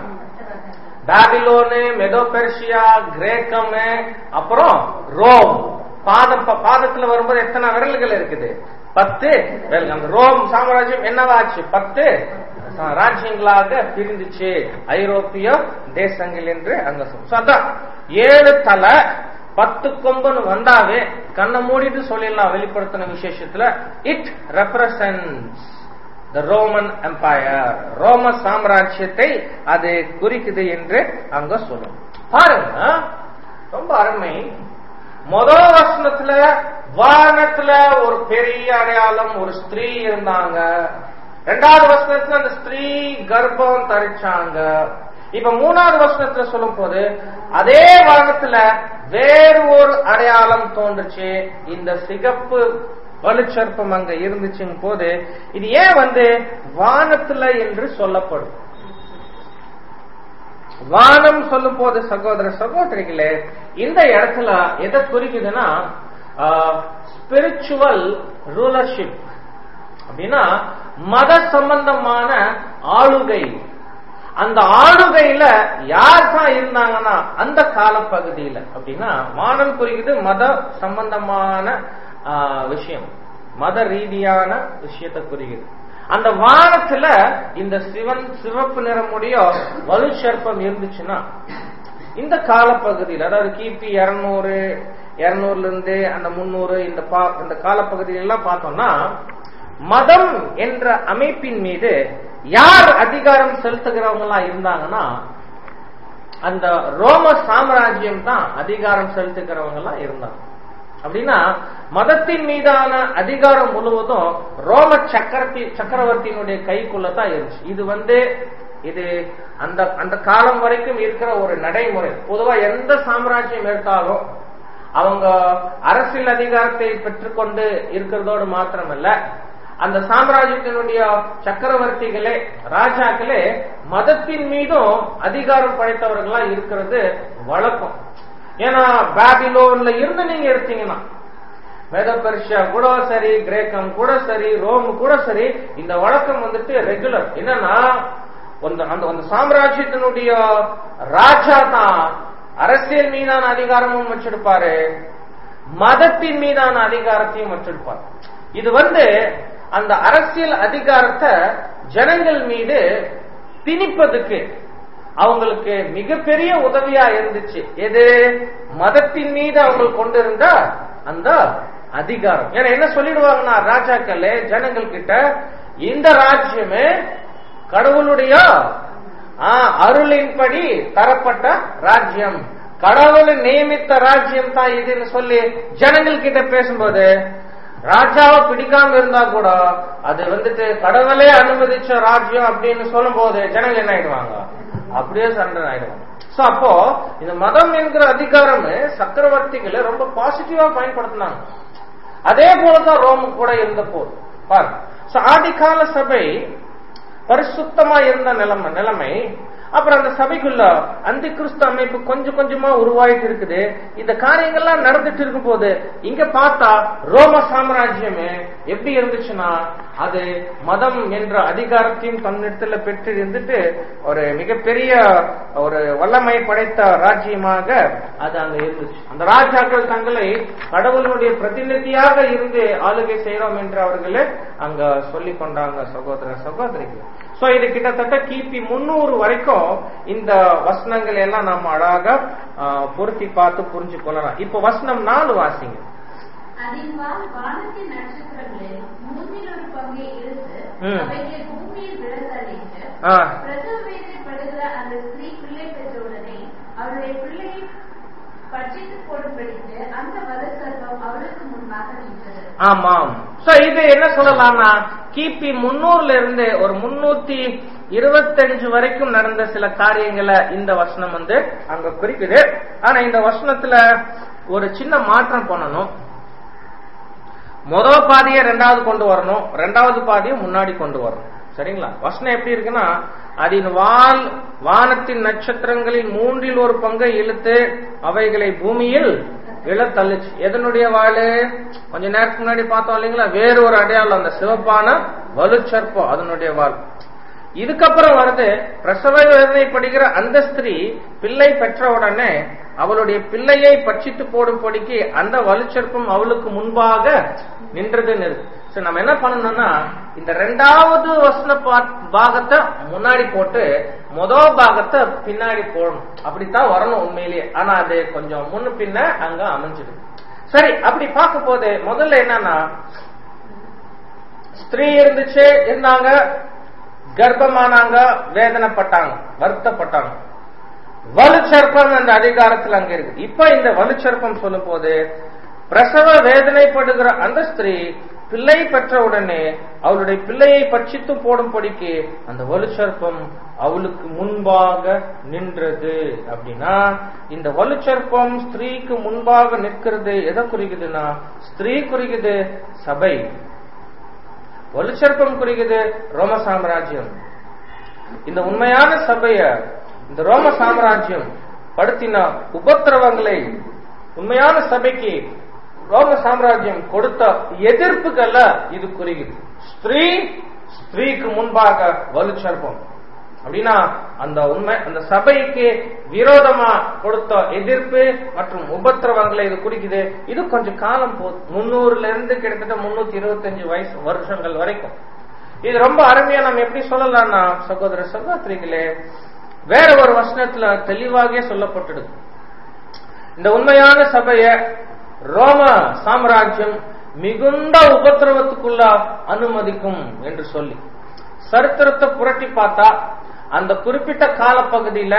பாபிலோனு மெதோபெர்ஷியா கிரேக்கம் அப்புறம் ரோம் பாதம் பாதத்துல வரும்போது எத்தனை விரல்கள் இருக்குது பத்து விரல்கள் அந்த ரோம் சாம்ராஜ்யம் என்னவாச்சு பத்து ராஜ்யங்களாக பிரிந்துச்சு ஐரோப்பிய தேசங்கள் என்று அங்க சொல்லும். So, அதான் ஏழு தலை பத்து கொம்புன்னு வந்தாவே கண்ணை மூடிட்டு சொல்லிடலாம் வெளிப்படுத்தின விசேஷத்துல it represents the Roman empire ரோம சாம்ராஜ்யத்தை அது குறிக்குது என்று அங்க சொல்லும் பாருங்க ரொம்ப அருமை முதல் வசனத்துல வானத்துல ஒரு பெரிய அடையாளம் ஒரு ஸ்திரீ இருந்தாங்க ரெண்டாவது வசனத்துல அந்த ஸ்திரீ கர்ப்பம் தரிச்சாங்க இப்ப மூணாவது வசனத்துல சொல்லும் போது அதே வானத்துல வேறு ஒரு அடையாளம் தோன்றுச்சு இந்த சிகப்பு வலுச்சற்பம் அங்க இருந்துச்சுங்க போது இது ஏன் வந்து வானத்துல என்று சொல்லப்படும் வானம் சொல்லும் போது சகோதர சகோதரிகளே இந்த இடத்துல எதை குறிக்குதுன்னா ஸ்பிரிச்சுவல் ரூலர்ஷிப் அப்படின்னா மத சம்பந்தமான ஆளுகை அந்த ஆளுகையில யார் தான் இருந்தாங்கன்னா அந்த காலப்பகுதியில அப்படின்னா வானம் குறிக்குது மத சம்பந்தமான ஆ, விஷயம் மத ரீதியான விஷயத்தை குறிக்குது அந்த வானத்துல இந்த சிவன் சிவப்பு நிறமுடைய வலு சர்ப்பம் இருந்துச்சுன்னா இந்த காலப்பகுதியில் அதாவது கிபி இருநூறு இருநூறுல இருந்து அந்த முன்னூறு இந்த பா- இந்த காலப்பகுதியில எல்லாம் பார்த்தோம்னா மதம் என்ற அமைப்பின் மீது யார் அதிகாரம் செலுத்துகிறவங்களா இருந்தாங்கன்னா அந்த ரோம சாம்ராஜ்யம் தான் அதிகாரம் செலுத்துகிறவங்க எல்லாம் இருந்தாங்க அப்படின்னா மதத்தின் மீதான அதிகாரம் முழுவதும் ரோம சக்கரத்தி சக்கரவர்த்தியினுடைய கைக்குள்ள தான் இருந்துச்சு இது வந்து இது அந்த அந்த காலம் வரைக்கும் இருக்கிற ஒரு நடைமுறை பொதுவா எந்த சாம்ராஜ்யம் எடுத்தாலும் அவங்க அரசியல் அதிகாரத்தை பெற்றுக்கொண்டு இருக்கிறதோடு மாத்திரமல்ல அந்த சாம்ராஜ்யத்தினுடைய சக்கரவர்த்திகளே ராஜாக்களே மதத்தின் மீதும் அதிகாரம் படைத்தவர்களா இருக்கிறது வழக்கம் ஏன்னா பாபிலோன்ல இருந்து நீங்க எடுத்தீங்கன்னா வேத பரிஷா கூட சரி கிரேக்கம் கூட சரி ரோம் கூட சரி இந்த வழக்கம் வந்துட்டு ரெகுலர் என்னன்னா அந்த அந்த அந்த சாம்ராஜ்யத்தினுடைய ராஜா தான் அரசியல் மீதான அதிகாரமும் வச்சிருப்பாரு மதத்தின் மீதான அதிகாரத்தையும் வச்சிருப்பார் இது வந்து அந்த அரசியல் அதிகாரத்தை ஜனங்கள் மீது திணிப்பதுக்கு அவங்களுக்கு மிகப்பெரிய உதவியா இருந்துச்சு எது மதத்தின் மீது அவங்க கொண்டிருந்த அந்த அதிகாரம் ஏன்னா என்ன சொல்லிடுவாங்கன்னா ராஜாக்கள் ஜனங்கள் கிட்ட இந்த ராஜ்யமே கடவுளுடைய ஆ, அருளின்படி தரப்பட்ட ராஜ்யம் கடவுள் நியமித்த ராஜ்யம் தான் இதுன்னு சொல்லி ஜனங்கள் கிட்ட பேசும்போது ராஜாவை பிடிக்காம இருந்தா கூட அது வந்துட்டு கடவுளே அனுமதிச்ச ராஜ்யம் அப்படின்னு சொல்லும் போது ஜனங்கள் என்ன ஆயிடுவாங்க அப்படியே சண்டை ஆயிடுவாங்க சோ அப்போ இந்த மதம் என்கிற அதிகாரம் சக்கரவர்த்திகளை ரொம்ப பாசிட்டிவா பயன்படுத்தினாங்க அதே போலதான் ரோம் கூட இருந்த போது பாருங்க So, ஆதிகால சபை பரிசுத்தமா இருந்த நிலைமை நிலைமை அப்புறம் அந்த சபைக்குள்ள அந்த கிறிஸ்து அமைப்பு கொஞ்சம் கொஞ்சமா உருவாயிட்டு இருக்குது இந்த காரியங்கள்லாம் நடந்துட்டு இருக்கும் போது இங்க பார்த்தா ரோம சாம்ராஜ்யமே எப்படி இருந்துச்சுன்னா அது மதம் என்ற அதிகாரத்தையும் தன்னிடத்துல பெற்று இருந்துட்டு ஒரு மிகப்பெரிய ஒரு வல்லமை படைத்த ராஜ்யமாக அது அங்க இருந்துச்சு அந்த ராஜாக்கள் தங்களை கடவுளுடைய பிரதிநிதியாக இருந்து ஆளுகை செய்யறோம் என்று அவர்களே அங்க சொல்லிக் கொண்டாங்க சகோதர சகோதரிகள் சோ இது கிட்டத்தட்ட கிபி முன்னூறு வரைக்கும் இந்த வசனங்கள் எல்லாம் நம்ம அழகா ஆ, பொருத்தி பார்த்து புரிஞ்சு கொள்ளலாம் இப்ப வசனம் நாலு வாசிங்க அதின் வால் வானத்தின் நட்சத்திரங்களில் மூன்றில் ஒரு பங்கை இழுத்து ம். அவைகளை பூமியில் விழத்தள்ளிட்டு ஆ, பிரசவ வேதனைப்படுகிற அந்த ஸ்திரீ பிள்ளை பெற்றவுடனே அவளுடைய பிள்ளையை பட்சித்து போடும்படிக்கு அந்த வலுசர்ப்பம் அவளுக்கு முன்பாக நின்றது ஆமாம் சோ இது என்ன சொல்லலாம்னா கிபி முன்னூறுல இருந்து ஒரு முன்னூத்தி இருபத்தஞ்சு வரைக்கும் நடந்த சில காரியங்களை இந்த வசனம் வந்து அங்க குறிக்குது ஆனா இந்த வசனத்துல ஒரு சின்ன மாற்றம் பண்ணணும் முதல் பாதியை ரெண்டாவது கொண்டு வரணும் ரெண்டாவது பாதியை முன்னாடி கொண்டு வரணும் சரிங்களா வசனம் எப்படி இருக்குன்னா அதன் வால் வானத்தின் நட்சத்திரங்களில் மூன்றில் ஒரு பங்கை இழுத்து அவைகளை பூமியில் இழத்தள்ளுச்சு எதனுடைய வாழு கொஞ்ச நேரத்துக்கு முன்னாடி பார்த்தோம் இல்லைங்களா வேறு ஒரு அடையாளம் அந்த சிவப்பான வலுச்சற்பம் அதனுடைய வால் இதுக்கப்புறம் வருது பிரசவ வேதனைப்படுகிற அந்த ஸ்திரீ பிள்ளை பெற்ற உடனே அவளுடைய பிள்ளையை பட்சித்து போடும்படிக்கு அந்த வலுச்சற்பம் அவளுக்கு முன்பாக நின்றதுன்னு இருக்கு சரி நம்ம என்ன பண்ணணும்னா இந்த ரெண்டாவது வசன பா- பாகத்தை முன்னாடி போட்டு முதல் பாகத்தை பின்னாடி போடணும் அப்படித்தான் வரணும் உண்மையிலேயே ஆனா அது கொஞ்சம் முன்னு பின்ன அங்க அமைஞ்சிடும் சரி அப்படி பார்க்கும் போது முதல்ல என்னன்னா ஸ்திரீ இருந்துச்சு இருந்தாங்க கர்ப்பமானாங்க வேதனைப்பட்டாங்க வருத்தப்பட்டாங்க வலுச்சற்பம் அந்த அதிகாரத்தில் அங்க இருக்கு இப்ப இந்த வலுச்சற்பம் சொல்லும் போது பிரசவ வேதனைப்படுகிற அந்த ஸ்திரீ பிள்ளை பெற்ற உடனே அவளுடைய பிள்ளையை பட்சித்து போடும்படிக்கு அந்த வலுச்சற்பம் அவளுக்கு முன்பாக நின்றது அப்படின்னா இந்த வலுச்சற்பம் ஸ்திரீக்கு முன்பாக நிற்கிறது எதை குறிக்குதுன்னா ஸ்திரீ குறிக்குது சபை வலுச்சற்பம் குறிக்குது ரோம சாம்ராஜ்யம் இந்த உண்மையான சபைய இந்த ரோம சாம்ராஜ்யம் படுத்தின உபத்திரவங்களை உண்மையான சபைக்கு ரோம சாம்ராஜ்யம் கொடுத்த எதிர்ப்புகளை இது குறிக்குது ஸ்திரீ ஸ்திரீக்கு முன்பாக வலுச்சற்பம் அப்படின்னா அந்த உண்மை அந்த சபைக்கு விரோதமா கொடுத்த எதிர்ப்பு மற்றும் உபத்திரவங்களை இது குறிக்குது இது கொஞ்சம் காலம் போ முன்னூறுல இருந்து கிட்டத்தட்ட முன்னூத்தி இருபத்தஞ்சு வயசு வருஷங்கள் வரைக்கும் இது ரொம்ப அருமையா நம்ம எப்படி சொல்லலாம்னா சகோதர சகோதரிகளே வேற ஒரு வசனத்துல தெளிவாக சொல்லப்பட்டிருக்கு இந்த உண்மையான சபைய ரோம சாம்ராஜ்யம் மிகுந்த உபத்திரவத்துக்குள்ள அனுமதிக்கும் என்று சொல்லி சரித்திரத்தை புரட்டி பார்த்தா அந்த குறிப்பிட்ட காலப்பகுதியில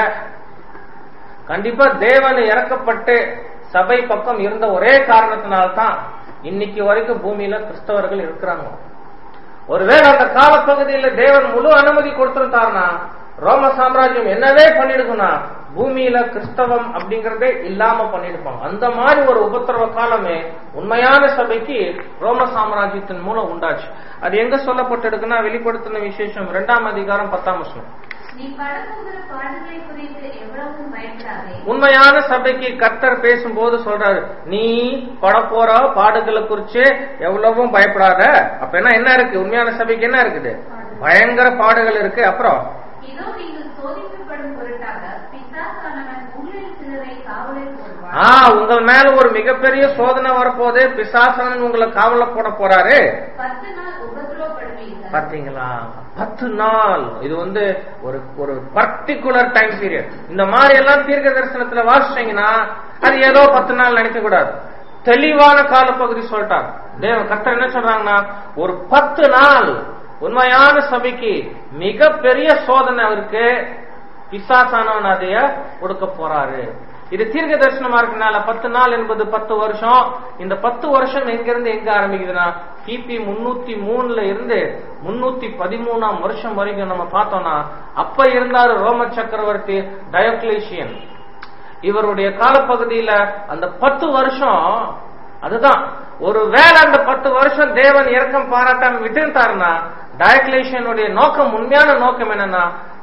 கண்டிப்பா தேவன் இறக்கப்பட்டு சபை பக்கம் இருந்த ஒரே காரணத்தினால்தான் இன்னைக்கு வரைக்கும் பூமியில கிறிஸ்தவர்கள் இருக்கிறாங்க ஒருவேளை அந்த காலப்பகுதியில தேவன் முழு அனுமதி கொடுத்திருந்தாருன்னா ரோம சாம்ராஜ்யம் என்னவே பண்ணிடுக்குன்னா பூமியில கிறிஸ்தவம் அப்படிங்கறதே இல்லாம பண்ணிருப்பாங்க அந்த மாதிரி ஒரு உபத்திரவ காலமே உண்மையான சபைக்கு ரோம சாம்ராஜ்யத்தின் மூலம் உண்டாச்சு அது எங்க சொல்லப்பட்டிருக்குன்னா வெளிப்படுத்தின விசேஷம் இரண்டாம் அதிகாரம் பத்தாம் வசனம் நீ படப்போகிற பாடுகளை குறித்து எவ்வளவும் பயப்படாதே உண்மையான சபைக்கு கர்த்தர் பேசும்போது சொல்றாரு நீ படப்போற பாடுகளை குறிச்சு எவ்வளவும் பயப்படாத அப்ப என்ன என்ன இருக்கு உண்மையான சபைக்கு என்ன இருக்குது பயங்கர பாடுகள் இருக்கு அப்புறம் இதோ நீங்கள் சோதிக்கப்படும் பொருட்டாக பிசாசானவன் உங்களில் சிலரை காவலில் போடுவான் ஆ உங்கள் மேல ஒரு மிகப்பெரிய சோதனை வரப்போது பிசாசனன் உங்களை காவல போட போறாரு பத்து நாள் உபதிரவப்படுவீர்கள் பாத்தீங்களா பத்து நாள் இது வந்து ஒரு ஒரு பர்டிகுலர் டைம் பீரியட் இந்த மாதிரி எல்லாம் தீர்க்க தரிசனத்துல வாசிச்சீங்கன்னா அது ஏதோ பத்து நாள் நினைக்க கூடாது தெளிவான காலப்பகுதி சொல்லிட்டாங்க தேவ கர்த்தர் என்ன சொல்றாங்கன்னா ஒரு பத்து நாள் உண்மையான சபைக்கு மிகப்பெரிய சோதனை அவருக்கு பிசாசானவன் அதைய கொடுக்க போறாரு இது தீர்க்க தரிசனமா இருக்கனால பத்து நாள் என்பது பத்து வருஷம் இந்த பத்து வருஷம் எங்கிருந்து எங்க ஆரம்பிக்குதுன்னா கிபி முன்னூத்தி மூணுல இருந்து முன்னூத்தி பதிமூணாம் வருஷம் வரைக்கும் நம்ம பார்த்தோம்னா அப்ப இருந்தாரு ரோம சக்கரவர்த்தி டயோக்லேஷியன் இவருடைய காலப்பகுதியில அந்த பத்து வருஷம் அதுதான் ஒரு வேளை அந்த பத்து வருஷம் தேவன் இறக்கம் பாராட்டாம விட்டுட்டாருன்னா டயக்லேஷனுடைய நோக்கம் உண்மையான நோக்கம் என்னன்னா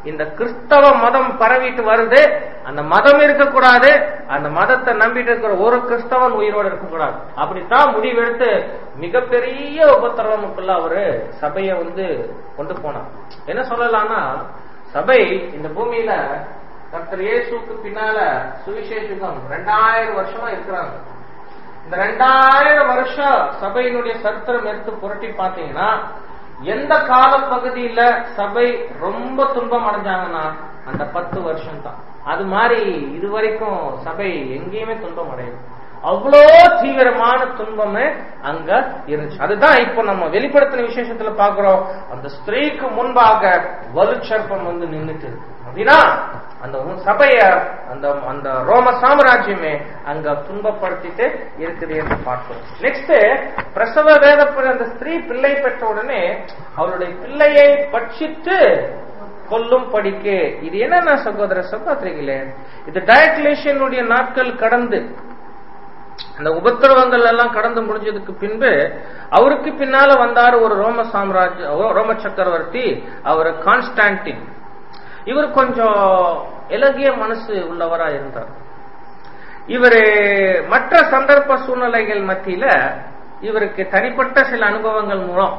இந்த கிறிஸ்தவ மதம் பரவிட்டு வருது அந்த மதம் இருக்கக்கூடாது அந்த மதத்தை நம்பிட்டு இருக்கிற ஒரு கிறிஸ்தவன் உயிரோடு இருக்கக்கூடாது அப்படித்தான் முடிவெடுத்து மிகப்பெரிய உபத்திரவமுக்குள்ள அவரு சபையை வந்து கொண்டு போனார் என்ன சொல்லலாம்னா சபை இந்த பூமியில கர்த்தர் இயேசுக்கு பின்னால சுவிசேஷகம் ரெண்டாயிரம் வருஷமா இருக்கிறாங்க இந்த ரெண்டாயிரம் வருஷம் சபையினுடைய சரித்திரம் எடுத்து புரட்டி பார்த்தீங்கன்னா எந்த கால பகுதியில சபை ரொம்ப துன்பம் அடைஞ்சாங்கன்னா அந்த பத்து வருஷம் தான் அது மாதிரி இதுவரைக்கும் சபை எங்கேயுமே துன்பம் அடையும் அவ்வளோ தீவிரமான துன்பமே அங்க இருந்துச்சு அதுதான் இப்போ நம்ம வெளிப்படுத்தின விசேஷத்துல பாக்குறோம் அந்த ஸ்திரீக்கு முன்பாக வலுச்சர்ப்பம் வந்து நின்னுட்டு இருக்கு அப்படின்னா அந்த உன் சபைய அந்த அந்த ரோம சாம்ராஜ்யமே அங்க துன்பப்படுத்திட்டு இருக்குது என்று பார்க்கிறோம் நெக்ஸ்ட் பிரசவ வேத அந்த ஸ்திரீ பிள்ளை பெற்ற உடனே அவருடைய பிள்ளையை பட்சித்து கொல்லும் படிக்கு இது என்னன்னா சகோதர சகோதரிகளே இது டயக்லேஷனுடைய நாட்கள் கடந்து அந்த உபத்திரவங்கள் எல்லாம் கடந்து முடிஞ்சதுக்கு பின்பு அவருக்கு பின்னால வந்தாரு ஒரு ரோம சாம்ராஜ்ய ரோம சக்கரவர்த்தி அவர் கான்ஸ்டான்டின் இவர் கொஞ்சம் இலகிய மனசு உள்ளவரா இருந்தார் இவரு மற்ற சந்தர்ப்ப சூழ்நிலைகள் மத்தியில இவருக்கு தனிப்பட்ட சில அனுபவங்கள் மூலம்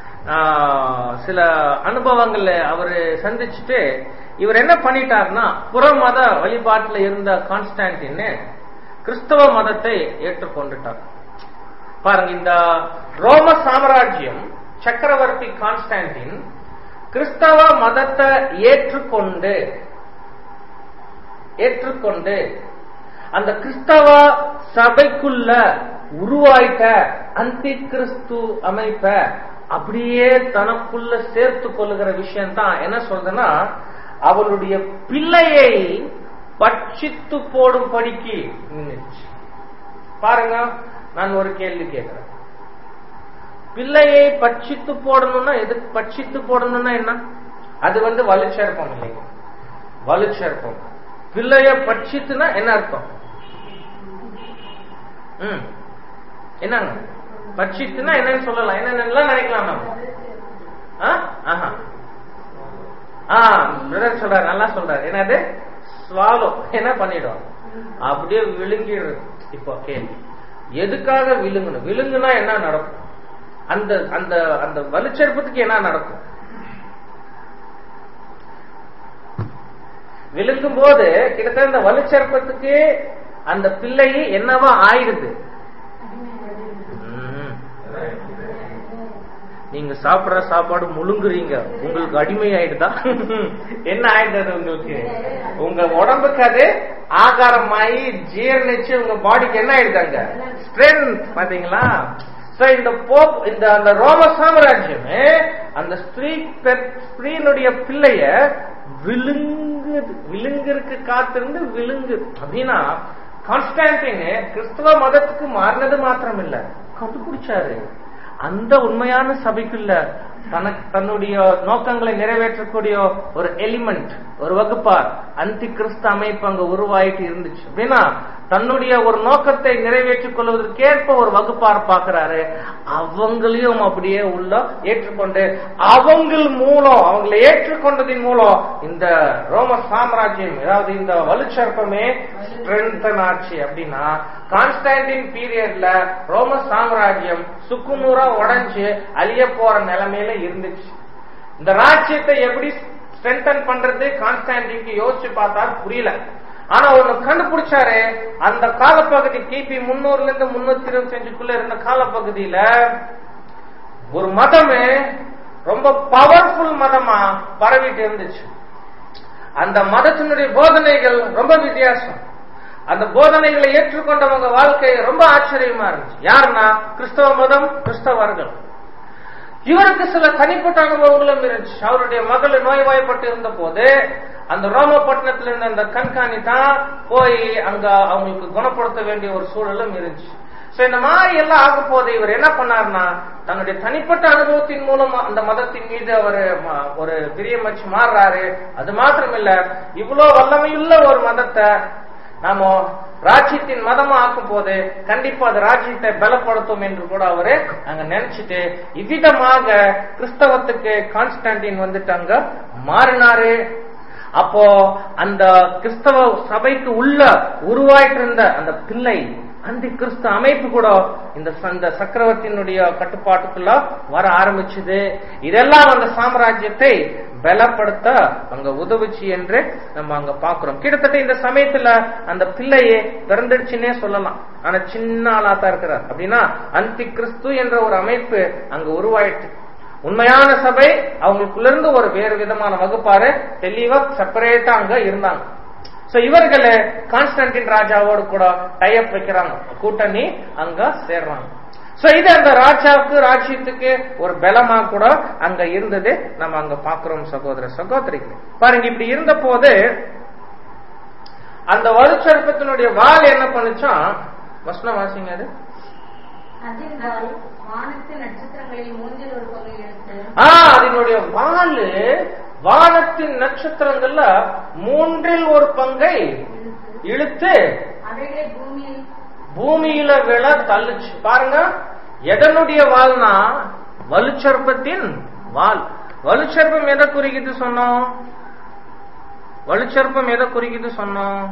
சில அனுபவங்களை அவரு சந்திச்சுட்டு இவர் என்ன பண்ணிட்டார்னா புற மத வழிபாட்டுல இருந்த கான்ஸ்டான்டின் கிறிஸ்தவ மதத்தை ஏற்றுக்கொண்டுட்டார் பாருங்க இந்த ரோம சாம்ராஜ்யம் சக்கரவர்த்தி கான்ஸ்டான்டின் கிறிஸ்தவ மதத்தை ஏற்றுக்கொண்டு ஏற்றுக்கொண்டு அந்த கிறிஸ்தவ சபைக்குள்ள உருவாயிட்ட அந்தி கிறிஸ்து அமைப்ப அப்படியே தனக்குள்ள சேர்த்து கொள்ளுகிற விஷயம் தான் என்ன சொல்றதுன்னா அவளுடைய பிள்ளையை பட்சித்து போடும் படிக்கு நின்றுச்சு பாருங்க நான் ஒரு கேள்வி கேட்கிறேன் பிள்ளையை பட்சித்து போடணும்னா எதுக்கு பட்சித்து போடணும்னா என்ன அது வந்து வலுச்சேர்ப்பம் இல்லைங்க வலுச்சேர்ப்பம் பிள்ளைய பட்சித்துனா என்ன அர்த்தம் ம் என்னங்க பட்சித்துனா என்னன்னு சொல்லலாம் என்னென்னலாம் நினைக்கலாம் நம்ம ஆ பிரதர் சொல்றாரு நல்லா சொல்றாரு என்னது ஸ்வாலோ என்ன பண்ணிடும் அப்படியே விழுங்கிடுறது இப்போ கேள்வி எதுக்காக விழுங்கணும் விழுங்குனா என்ன நடக்கும் அந்த அந்த அந்த வலுச்செருப்பத்துக்கு என்ன நடக்கும் விழுங்கும் போது கிட்டத்தட்ட அந்த வலுச்செருப்பத்துக்கு அந்த பிள்ளை என்னவா ஆயிடுது நீங்க சாப்பிடுற சாப்பாடு முழுங்குறீங்க உங்களுக்கு அடிமை ஆயிடுதா என்ன ஆயிடுது உங்களுக்கு உங்க உடம்புக்கு அது ஆகாரமாயி ஜீரணிச்சு உங்க பாடிக்கு என்ன ஆயிடுதாங்க ஸ்ட்ரென்த் பாத்தீங்களா இந்த போப் இந்த அந்த ரோம சாம்ராஜ்யமே அந்த ஸ்திரீ ஸ்திரீனுடைய பிள்ளைய விழுங்கு விழுங்குறதுக்கு காத்திருந்து விழுங்கு அப்படின்னா கான்ஸ்டான்டின் கிறிஸ்தவ மதத்துக்கு மாறினது மாத்திரம் இல்ல கண்டுபிடிச்சாரு அந்த உண்மையான சபைக்குள்ள தனக்கு தன்னுடைய நோக்கங்களை நிறைவேற்றக்கூடிய ஒரு எலிமெண்ட் ஒரு வகுப்பார் அந்தி கிறிஸ்து அமைப்பு அங்க உருவாயிட்டு இருந்துச்சு அப்படின்னா தன்னுடைய ஒரு நோக்கத்தை நிறைவேற்றிக் கொள்வதற்கேற்ப ஒரு வகுப்பார் பார்க்கிறாரு அவங்களையும் அப்படியே உள்ள ஏற்றுக்கொண்டு அவங்கள் மூலம் அவங்களை ஏற்றுக்கொண்டதின் மூலம் இந்த ரோம சாம்ராஜ்யம் அதாவது இந்த வலுச்சற்பமே ஸ்ட்ரென்தன் ஆச்சு அப்படின்னா கான்ஸ்டான்டின் பீரியட்ல ரோம சாம்ராஜ்யம் சுக்குநூறா உடைஞ்சு அழிய போற நிலைமையில இருந்துச்சு இந்த ராஜ்யத்தை எப்படி ஸ்ட்ரென்தன் பண்றது கான்ஸ்டான்டினுக்கு யோசிச்சு பார்த்தா புரியல ஆனா ஒண்ணு கண்டுபிடிச்சாரு அந்த காலப்பகுதி கிபி முன்னூறுல இருந்து முன்னூத்தி இருபத்தி அஞ்சுக்குள்ள இருந்த காலப்பகுதியில ஒரு மதமே ரொம்ப பவர்ஃபுல் மதமா பரவிட்டு இருந்துச்சு அந்த மதத்தினுடைய போதனைகள் ரொம்ப வித்தியாசம் அந்த போதனைகளை ஏற்றுக்கொண்டவங்க வாழ்க்கை ரொம்ப ஆச்சரியமா இருந்துச்சு யாருன்னா கிறிஸ்தவ மதம் கிறிஸ்தவர்கள் இவருக்கு சில தனிப்பட்ட அனுபவங்களும் இருந்துச்சு அவருடைய மகள் நோய்வாய்ப்பட்டு இருந்த போது அந்த ரோமப்பட்டினத்துல இருந்த அந்த கண்காணி தான் போய் அங்க அவங்களுக்கு குணப்படுத்த வேண்டிய ஒரு சூழலும் இருந்துச்சு சோ இந்த மாதிரி எல்லாம் ஆக போது இவர் என்ன பண்ணாருன்னா தன்னுடைய தனிப்பட்ட அனுபவத்தின் மூலம் அந்த மதத்தின் மீது அவர் ஒரு பிரியம் வச்சு மாறுறாரு அது மாத்திரம் இல்ல இவ்வளவு வல்லமையுள்ள ஒரு மதத்தை நாம ராஜ்யத்தின் மதமா ஆக்கும் போது கண்டிப்பா அது ராஜ்யத்தை பலப்படுத்தும் என்று கூட அவரு அங்க நினைச்சிட்டு இவ்விதமாக கிறிஸ்தவத்துக்கு கான்ஸ்டான்டின் வந்துட்டு அங்க மாறினாரு அப்போ அந்த கிறிஸ்தவ சபைக்கு உள்ள உருவாயிட்டு இருந்த அந்த பிள்ளை அந்த கிறிஸ்து அமைப்பு கூட இந்த அந்த சக்கரவர்த்தியினுடைய கட்டுப்பாட்டுக்குள்ள வர ஆரம்பிச்சது இதெல்லாம் அந்த சாம்ராஜ்யத்தை பலப்படுத்த அங்க உதவுச்சு என்று நம்ம அங்க பாக்குறோம் கிட்டத்தட்ட இந்த சமயத்துல அந்த பிள்ளையே பிறந்துடுச்சுன்னே சொல்லலாம் ஆனா சின்ன ஆளா தான் இருக்கிறார் அப்படின்னா அந்தி கிறிஸ்து என்ற ஒரு அமைப்பு அங்க உருவாயிட்டு உண்மையான சபை அவங்களுக்குள்ள இருந்து ஒரு வேறு விதமான வகுப்பாரு தெளிவா செப்பரேட்டா அங்க இருந்தாங்க சோ இவர்கள் கான்ஸ்டன்டின் ராஜாவோடு கூட டைப் வைக்கிறாங்க கூட்டணி அங்க சேர்றாங்க சோ இது அந்த ராஜாவுக்கு ராஜ்யத்துக்கு ஒரு பலமா கூட அங்க இருந்தது நம்ம அங்க பாக்குறோம் சகோதர சகோதரிகள் பாருங்க இப்படி இருந்த போது அந்த வலுச்சற்பத்தினுடைய வால் என்ன பண்ணுச்சா வசனம் வாசிங்க அது அதில் வால் வானத்து நட்சத்திரங்களில் மூன்றில் ஒரு பங்கு எடுத்து ஆ அதனுடைய வாலு வானத்தின் நட்சத்திரங்கள்ல மூன்றில் ஒரு பங்கை இழுத்து அவைகளை பூமியில் பூமியில விழ தள்ளுச்சு பாருங்க எதனுடைய வால்னா வலுச்சர்ப்பத்தின் வால் வலுச்சர்ப்பம் எதை குறிக்குது சொன்னோம் வலுச்சர்ப்பம் எதை குறிக்குது சொன்னோம்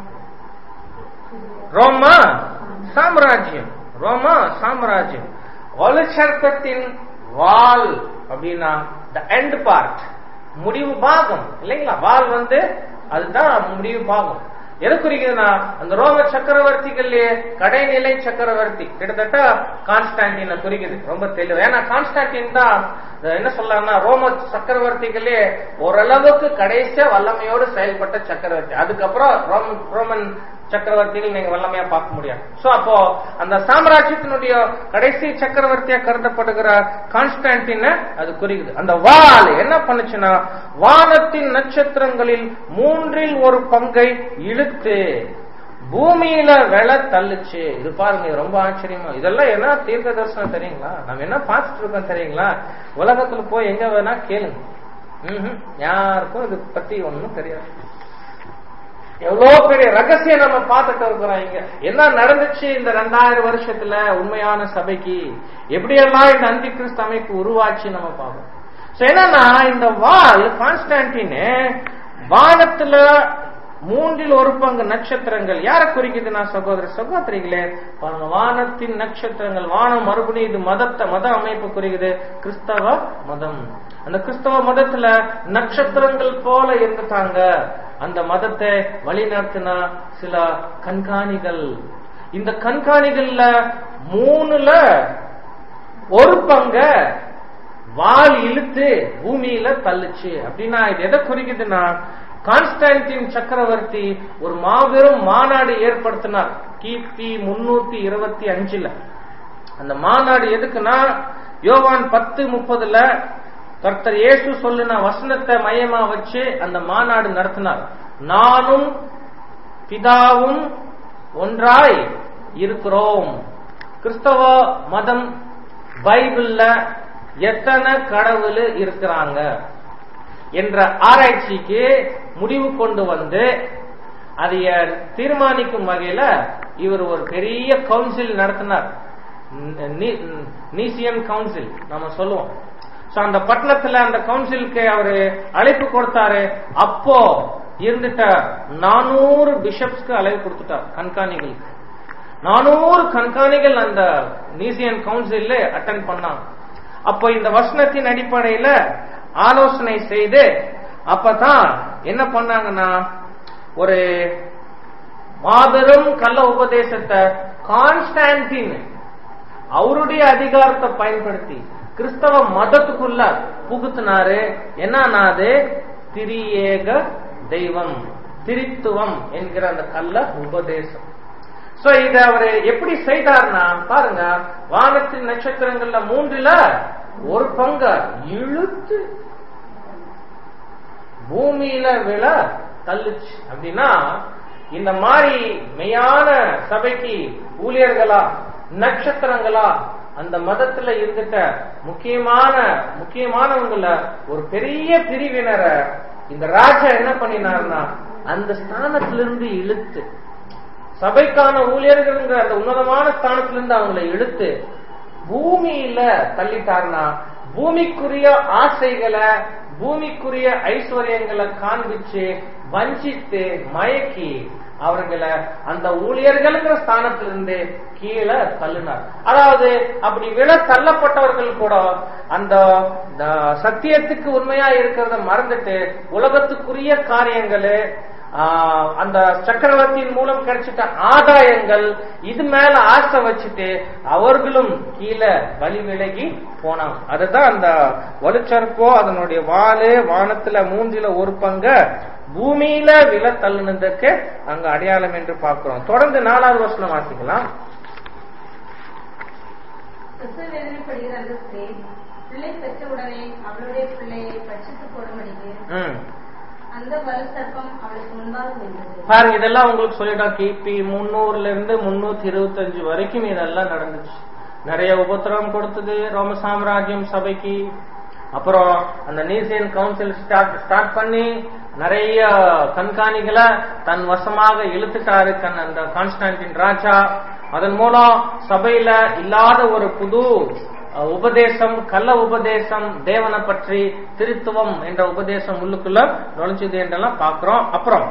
ரோமா சாம்ராஜ்யம் ரோமா சாம்ராஜ்யம் வலுச்சர்ப்பத்தின் வால் அப்படின்னா த எண்ட் பார்ட் முடிவு பாகம் இல்லைங்களா வால் வந்து அதுதான் முடிவு பாகம் எது குறிக்குதுன்னா அந்த ரோம சக்கரவர்த்திகள்லயே கடைநிலை சக்கரவர்த்தி கிட்டத்தட்ட கான்ஸ்டான்டின குறிக்குது ரொம்ப தெளிவு ஏன்னா கான்ஸ்டான்டின் தான் இந்த என்ன சொல்லலாம்னா ரோம சக்கரவர்த்திகளே ஓரளவுக்கு கடைசியா வல்லமையோடு செயல்பட்ட சக்கரவர்த்தி அதுக்கப்புறம் ரோமன் ரோமன் சக்கரவர்த்திகள் நீங்க வல்லமையா பார்க்க முடியாது சோ அப்போ அந்த சாம்ராஜ்யத்தினுடைய கடைசி சக்கரவர்த்தியா கருதப்படுகிற கான்ஸ்டான்டின அது குறிக்குது அந்த வால் என்ன பண்ணுச்சுன்னா வானத்தின் நட்சத்திரங்களில் மூன்றில் ஒரு பங்கை இழுத்து பூமியில விலை தள்ளுச்சு இது பாருங்க இது ரொம்ப ஆச்சரியமா இதெல்லாம் என்ன தீர்க்க தரிசனம் தெரியுங்களா நம்ம என்ன பார்த்துட்டு இருக்கோம் தெரியுங்களா உலகத்துல போய் எங்க வேணா கேளுங்க ம்ஹும். யாருக்கும் இது பத்தி ஒண்ணும் தெரியாது எவ்வளவு பெரிய ரகசியம் நம்ம பார்த்துட்டு இருக்கிறோம் இங்க என்ன நடந்துச்சு இந்த ரெண்டாயிரம் வருஷத்துல உண்மையான சபைக்கு எப்படியெல்லாம் இந்த அந்தி கிறிஸ்து அமைப்பு உருவாச்சு நம்ம பார்ப்போம் So, என்னன்னா இந்த வால் கான்ஸ்டான்டின் வானத்துல மூன்றில் ஒரு பங்கு நட்சத்திரங்கள் யாரை குறிக்குது நான் சகோதர சகோதரிகளே பாருங்க வானத்தின் நட்சத்திரங்கள் வானம் மறுபடியும் இது மதத்தை மத அமைப்பு குறிக்குது கிறிஸ்தவ மதம் அந்த கிறிஸ்தவ மதத்துல நட்சத்திரங்கள் போல இருந்துட்டாங்க அந்த மதத்தை வழிநடத்தின சில கண்காணிகள் இந்த கண்காணிகள்ல மூணுல ஒரு பங்க வால் இழுத்து பூமியில தள்ளுச்சு அப்படின்னா இது எதை குறிக்குதுன்னா கான்ஸ்டான்டின் சக்கரவர்த்தி ஒரு மாபெரும் மாநாடு ஏற்படுத்தினார் கிபி முன்னூத்தி இருபத்தி அஞ்சுல அந்த மாநாடு எதுக்குன்னா யோவான் பத்து முப்பதுல கர்த்தர் இயேசு சொல்லுன வசனத்தை மையமா வச்சு அந்த மாநாடு நடத்தினார் நானும் பிதாவும் ஒன்றாய் இருக்கிறோம் கிறிஸ்தவ மதம் பைபிள்ல எத்தனை கடவுள் இருக்கிறாங்க என்ற ஆராய்ச்சிக்கு முடிவு கொண்டு வந்து அதைய தீர்மானிக்கும் வகையில இவர் ஒரு பெரிய கவுன்சில் நடத்தினார் நீசியன் கவுன்சில் நம்ம சொல்லுவோம் சோ அந்த பட்டணத்துல அந்த கவுன்சிலுக்கு அவரு அழைப்பு கொடுத்தாரு அப்போ இருந்துட்ட நானூறு பிஷப்ஸ்க்கு அழைப்பு கொடுத்துட்டார் கண்காணிகளுக்கு நானூறு கண்காணிகள் அந்த நீசியன் கவுன்சில்ல அட்டன் பண்ணாங்க அப்போ இந்த வசனத்தின் அடிப்படையில ஆலோசனை செய்து அப்பதான் என்ன பண்ணாங்கன்னா ஒரு மாபெரும் கள்ள உபதேசத்தை கான்ஸ்டான்டின் அவருடைய அதிகாரத்தை பயன்படுத்தி கிறிஸ்தவ மதத்துக்குள்ள புகுத்தினாரு என்னன்னா அது திரியேக தெய்வம் திரித்துவம் என்கிற அந்த கள்ள உபதேசம் சோ இத அவரு எப்படி செய்தார்னா பாருங்க வானத்தின் நட்சத்திரங்கள்ல மூன்றுல ஒரு பங்க இழுத்து பூமியில விழ தள்ளுச்சு அப்படின்னா இந்த மாதிரி மெய்யான சபைக்கு ஊழியர்களா நட்சத்திரங்களா அந்த மதத்துல இருந்துட்ட முக்கியமான முக்கியமானவங்கள ஒரு பெரிய பிரிவினரை இந்த ராஜா என்ன பண்ணினார்னா அந்த ஸ்தானத்திலிருந்து இழுத்து சபைக்கான ஊழியர்கள்ங்கிற அந்த உன்னதமான ஸ்தானத்திலிருந்து அவங்களை இழுத்து பூமியில தள்ளிட்டார்னா பூமிக்குரிய ஆசைகளை பூமிக்குரிய ஐஸ்வர்யங்களை காண்பிச்சு வஞ்சித்து மயக்கி அவர்களை அந்த ஊழியர்கள்ங்கிற ஸ்தானத்திலிருந்து கீழே தள்ளினார் அதாவது அப்படி விழ தள்ளப்பட்டவர்கள் கூட அந்த த- சத்தியத்துக்கு உண்மையா இருக்கிறத மறந்துட்டு உலகத்துக்குரிய காரியங்களு ஆஹ், அந்த சக்கரவர்த்தியின் மூலம் கிடைச்சிட்ட ஆதாயங்கள் இது மேல ஆசை வச்சுட்டு அவர்களும் கீழே வழி விலகி போனாங்க அதுதான் அந்த வலுச்சற்போ அதனுடைய வாலு வானத்துல மூன்றில ஒரு பங்க பூமியில விழ தள்ளுனதுக்கு அங்க அடையாளம் என்று பார்க்கிறோம் தொடர்ந்து நாலாவது வருஷம் வாசிக்கலாம் பிரசவ வேதனைப்படுகிற அந்த ஸ்திரீ பிள்ளை பெற்றவுடனே அவளுடைய பிள்ளையை பட்சித்து போடும்படிக்கு ம். அந்த வலு சர்ப்பம் அவளுக்கு முன்பாக நின்றது பாருங்க இதெல்லாம் உங்களுக்கு சொல்லிட்டோம் கிபி முன்னூறுல இருந்து முன்னூத்தி இருபத்தஞ்சு வரைக்கும் இதெல்லாம் நடந்துச்சு நிறைய உபத்திரவம் கொடுத்தது ரோம சாம்ராஜ்யம் சபைக்கு அப்புறம் அந்த நீசியன் கவுன்சில் ஸ்டார்ட் ஸ்டார்ட் பண்ணி நிறைய கண்காணிகளை தன் வசமாக இழுத்துட்டாரு கண் அந்த கான்ஸ்டான்டின் ராஜா அதன் மூலம் சபையில இல்லாத ஒரு புது அஹ், உபதேசம் கள்ள உபதேசம் தேவனை பற்றி திருத்துவம் என்ற உபதேசம் உள்ளுக்குள்ள நுழைஞ்சது என்றெல்லாம் பார்க்கிறோம் அப்புறம்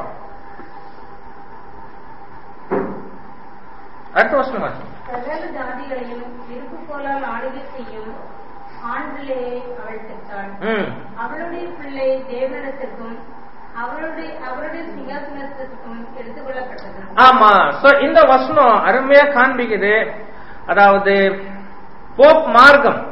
அடுத்த வருஷம் ஆச்சு சகல ஜாதிகளையும் இருப்பு போலால் ஆளுகை செய்யும் ஆண் பிள்ளையை அவள் பெற்றாள் ம் அவளுடைய பிள்ளை தேவனத்திற்கும் அவருடைய அவருடைய சிங்காசனத்திற்கும் எடுத்துக் கொள்ளப்பட்டது ஆமா சோ இந்த வசனம் அருமையா காண்பிக்குது அதாவது போப் மார்க்கம்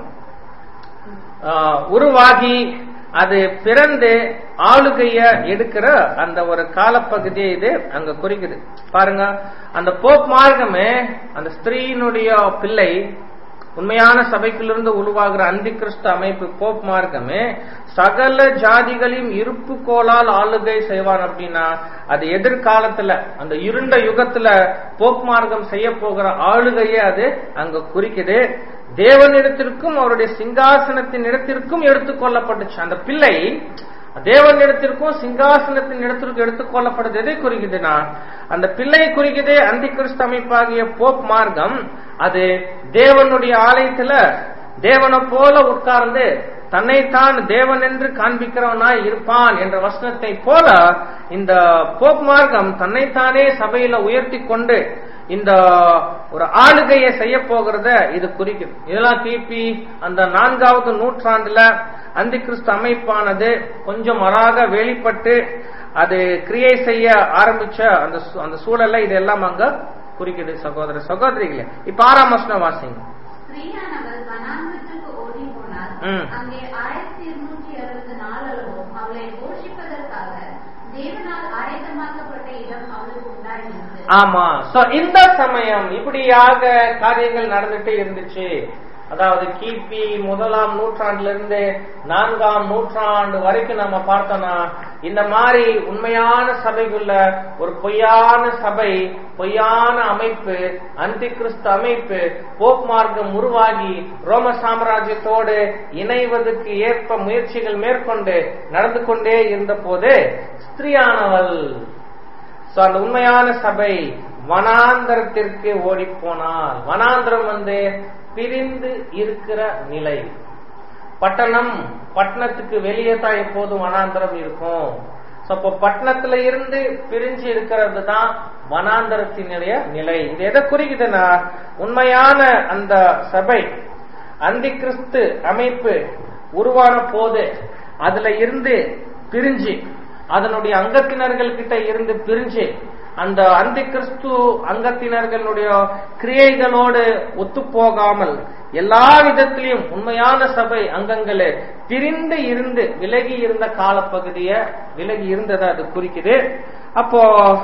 ஆஹ், உருவாகி அது பிறந்து ஆளுகைய எடுக்கிற அந்த ஒரு காலப்பகுதியை இது அங்க குறிக்குது பாருங்க அந்த போப் மார்க்கமே அந்த ஸ்திரீனுடைய பிள்ளை உண்மையான சபைக்குள்ளிருந்து உருவாகிற அந்தி கிறிஸ்து அமைப்பு போப் மார்க்கமே சகல ஜாதிகளையும் இருப்பு கோலால் ஆளுகை செய்வான் அப்படின்னா அது எதிர்காலத்துல அந்த இருண்ட யுகத்துல போப் மார்க்கம் செய்ய போகிற ஆளுகையே அது அங்க குறிக்குது தேவனிடத்திற்கும் அவருடைய சிங்காசனத்தின் இடத்திற்கும் எடுத்துக்கொள்ளப்பட்டுச்சு அந்த பிள்ளை தேவன் இடத்திற்கும் சிங்காசனத்தின் இடத்திற்கும் எடுத்துக்கொள்ளப்படுது எதை குறிக்குதுன்னா அந்த பிள்ளை குறிக்குது அந்தி கிறிஸ்து அமைப்பாகிய போப் மார்க்கம் அது தேவனுடைய ஆலயத்துல தேவனை போல உட்கார்ந்து தன்னைத்தான் தேவன் என்று காண்பிக்கிறவனாய் இருப்பான் என்ற வசனத்தை போல இந்த போப் மார்க்கம் தன்னைத்தானே சபையில உயர்த்தி கொண்டு இந்த ஒரு ஆளுகையை செய்ய போகிறத இது குறிக்குது இதெல்லாம் கிபி அந்த நான்காவது நூற்றாண்டுல அந்தி கிறிஸ்து அமைப்பானது கொஞ்சம் அழகாக வெளிப்பட்டு அது கிரியை செய்ய ஆரம்பிச்ச அந்த சூ- அந்த சூழல்ல இதெல்லாம் அங்க குறிக்குது சகோதர சகோதரிகளே இப்ப ஆறாம் வசனம் வாசிங்க ஸ்திரீயானவள் வனாந்தரத்திற்கு ஓடி போனாள் ம். அங்கே ஆயிரத்தி இருநூற்றி அறுபது நாளளவும் அவளை போஷிப்பதற்காக தேவனால் ஆயத்தமாக்கப்பட்ட இடம் அவளுக்கு உண்டாயிருந்தது ஆமா சோ இந்த சமயம் இப்படியாக காரியங்கள் நடந்துட்டே இருந்துச்சு அதாவது கிபி முதலாம் நூற்றாண்டுல இருந்து நான்காம் நூற்றாண்டு வரைக்கும் நம்ம பார்த்தோம்னா இந்த மாதிரி உண்மையான சபைக்குள்ள ஒரு பொய்யான சபை பொய்யான அமைப்பு அந்தி கிறிஸ்து அமைப்பு போப் மார்க்கம் உருவாகி ரோம சாம்ராஜ்யத்தோடு இணைவதற்கு ஏற்ப முயற்சிகள் மேற்கொண்டு நடந்து கொண்டே இருந்த போது ஸ்திரியானவள் சோ அந்த உண்மையான சபை வனாந்தரத்திற்கு ஓடி போனால் வனாந்தரம் வந்து பிரிந்து இருக்கிற நிலை பட்டணம் பட்டணத்துக்கு வெளியே தான் எப்போதும் வனாந்தரம் இருக்கும் சோ அப்போ பட்டணத்துல இருந்து பிரிஞ்சு இருக்கிறது தான் வனாந்தரத்தினுடைய நிலை இது எதை குறிக்குதுன்னா உண்மையான அந்த சபை அந்தி கிறிஸ்து அமைப்பு உருவான போது அதுல இருந்து பிரிஞ்சு அதனுடைய அங்கத்தினர்கள் கிட்ட இருந்து பிரிஞ்சு அந்த அந்தி கிறிஸ்து அங்கத்தினர்களுடைய கிரியைகளோடு ஒத்து போகாமல் எல்லா விதத்திலையும் உண்மையான சபை அங்கங்களே பிரிந்து இருந்து விலகி இருந்த காலப்பகுதிய விலகி இருந்ததை அது குறிக்குது அப்போ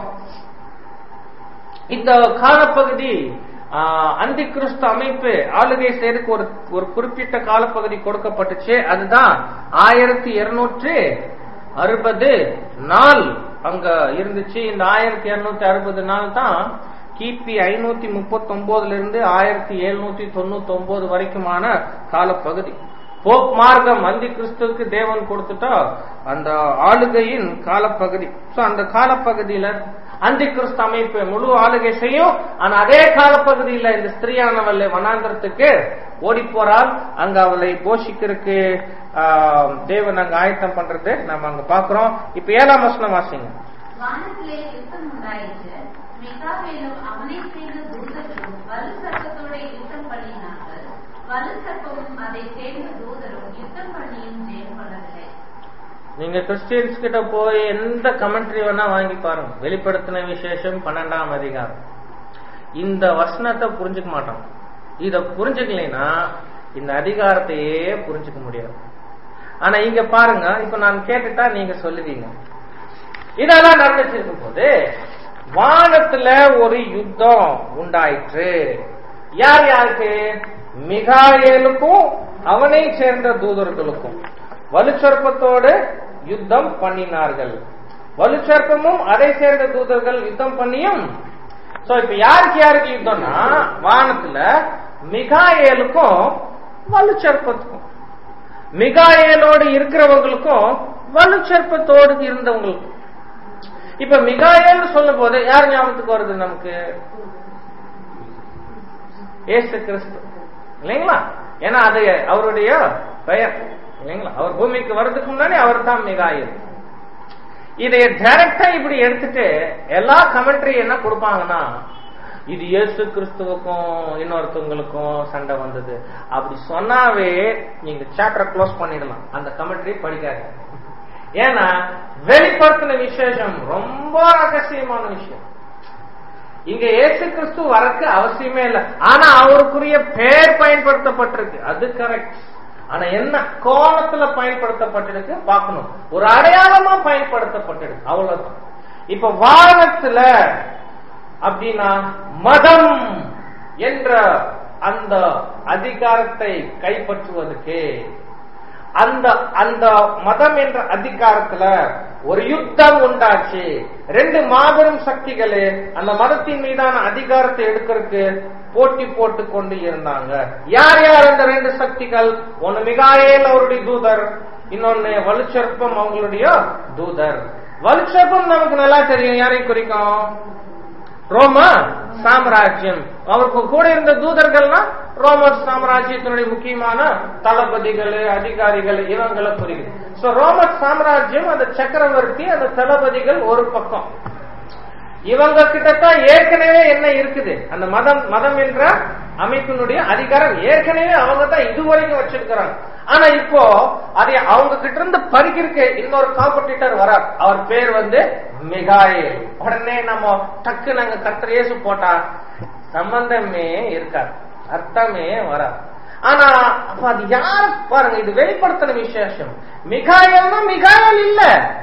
இந்த காலப்பகுதி அந்தி கிறிஸ்து அமைப்பு ஆளுகை செய்யறதுக்கு ஒரு ஒரு குறிப்பிட்ட காலப்பகுதி கொடுக்கப்பட்டுச்சு அதுதான் ஆயிரத்தி இருநூற்று அறுபது நாள் அங்க இருந்துச்சு இந்த ஆயிரத்தி இருநூத்தி அறுபது நாள் தான் கிபி ஐநூத்தி முப்பத்தி ஒன்பதுல இருந்து ஆயிரத்தி எழுநூத்தி தொண்ணூத்தி ஒன்பது வரைக்குமான காலப்பகுதி போப் மார்க்கம் அந்தி கிறிஸ்துவுக்கு தேவன் கொடுத்துட்டா அந்த ஆளுகையின் காலப்பகுதி சோ அந்த காலப்பகுதியில அந்தி கிறிஸ்து அமைப்பு முழு ஆளுகை செய்யும் ஆனா அதே காலப்பகுதியில இந்த ஸ்திரீயானவள் வனாந்திரத்துக்கு ஓடி போறாள் அங்க அவளை போஷிக்கிறதுக்கு ஆஹ், தேவன் அங்க ஆயத்தம் பண்றது நம்ம அங்க பாக்குறோம் இப்ப ஏழாம் வசனம் வாசிங்க வானத்திலே யுத்தம் உண்டாயிற்று மிகாவேலும் அவனை சேர்ந்த தூதர்களும் வலு சர்ப்பத்தோட யுத்தம் பண்ணினார்கள் வலு சர்ப்பமும் அதை சேர்ந்த தூதரும் யுத்தம் பண்ணியும் ஜெயம் கொள்ளவில்லை நீங்க கிறிஸ்டியன்ஸ் கிட்ட போய் எந்த கமெண்ட்ரி வேணா வாங்கி பாருங்க வெளிப்படுத்தின விசேஷம் பன்னெண்டாம் அதிகாரம் இந்த வசனத்தை புரிஞ்சுக்க மாட்டோம் இத புரிஞ்சுக்கலைன்னா இந்த அதிகாரத்தையே புரிஞ்சுக்க முடியாது ஆனா இங்க பாருங்க இப்ப நான் கேட்டுட்டா நீங்க சொல்லுவீங்க இதெல்லாம் நடந்துச்சிருக்கும் போது வானத்துல ஒரு யுத்தம் உண்டாயிற்று யார் யாருக்கு மிகாயேலுக்கும் அவனை சேர்ந்த தூதர்களுக்கும் வலுச்சற்பத்தோடு யுத்தம் பண்ணினார்கள் வலுச்சற்பமும் அதை சேர்ந்த தூதர்கள் யுத்தம் பண்ணியும் சோ இப்ப யாருக்கு யாருக்கு யுத்தம்னா வானத்துல மிகாயேலுக்கும் வலுச்சற்பத்துக்கும் மிகாயேலோடு இருக்கிறவங்களுக்கும் வலுச்சற்பத்தோடு இருந்தவங்களுக்கும் இப்ப மிகாயேல் சொல்லும் போது யார் ஞாபகத்துக்கு வருது நமக்கு ஏசு கிறிஸ்து இல்லைங்களா ஏன்னா அது அவருடைய பெயர் இல்லைங்களா அவர் பூமிக்கு வர்றதுக்கு முன்னாடி அவர் தான் மிகாயல் இதை டைரக்டா இப்படி எடுத்துட்டு எல்லா கமெண்ட்ரி என்ன கொடுப்பாங்கன்னா இது இயேசு கிறிஸ்துவுக்கும் இன்னொருத்தவங்களுக்கும் சண்டை வந்தது அப்படி சொன்னாவே நீங்க சாப்டர் க்ளோஸ் பண்ணிடலாம் அந்த கமெண்ட்ரி படிக்காது ஏன்னா வெளிப்படுத்தின விசேஷம் ரொம்ப ரகசியமான விஷயம் இங்க இயேசு கிறிஸ்து வரக்கு அவசியமே இல்லை ஆனா அவருக்குரிய பெயர் பயன்படுத்தப்பட்டிருக்கு அது கரெக்ட் ஆனா என்ன கோணத்துல பயன்படுத்தப்பட்டிருக்கு பார்க்கணும் ஒரு அடையாளமா பயன்படுத்தப்பட்டிருக்கு அவ்வளவுதான் இப்ப வானத்துல அப்படின்னா மதம் என்ற அந்த அதிகாரத்தை கைப்பற்றுவதற்கு அந்த அந்த மதம் என்ற அதிகாரத்துல ஒரு யுத்தம் உண்டாச்சு ரெண்டு மாபெரும் சக்திகளே அந்த மதத்தின் மீதான அதிகாரத்தை எடுக்கிறதுக்கு போட்டி போட்டு கொண்டு இருந்தாங்க யார் யார் அந்த ரெண்டு சக்திகள் ஒன்னு மிகாயேல் அவருடைய தூதர் இன்னொன்னு வலுச்சற்பம் அவங்களுடைய தூதர் வலுச்சற்பம் நமக்கு நல்லா தெரியும் யாரை குறிக்கும் ரோம சாம்ராஜ்யம் அவருக்கு கூட இருந்த தூதர்கள்னா ரோம சாம்ராஜ்யத்தினுடைய முக்கியமான தளபதிகள் அதிகாரிகள் இவங்களை குறிக்குது சோ ரோம சாம்ராஜ்யம் அந்த சக்கரவர்த்தி அந்த தளபதிகள் ஒரு பக்கம் இவங்க கிட்டத்தான் ஏற்கனவே என்ன இருக்குது அந்த மதம் மதம் என்ற அமைப்பினுடைய அதிகாரம் ஏற்கனவே அவங்க தான் இதுவரைக்கும் வச்சிருக்கிறாங்க ஆனா இப்போ அதை அவங்க கிட்ட இருந்து பறிக்கிறதுக்கு இன்னொரு காம்படிட்டர் வரார் அவர் பேர் வந்து மிகாயல் உடனே நம்ம டக்கு நாங்க கர்த்தர் இயேசு போட்டா சம்பந்தமே இருக்காது அர்த்தமே வராது ஆனா அப்ப அது யார் பாருங்க இது வெளிப்படுத்தின விசேஷம் மிகாயல்னா மிகாயல் இல்ல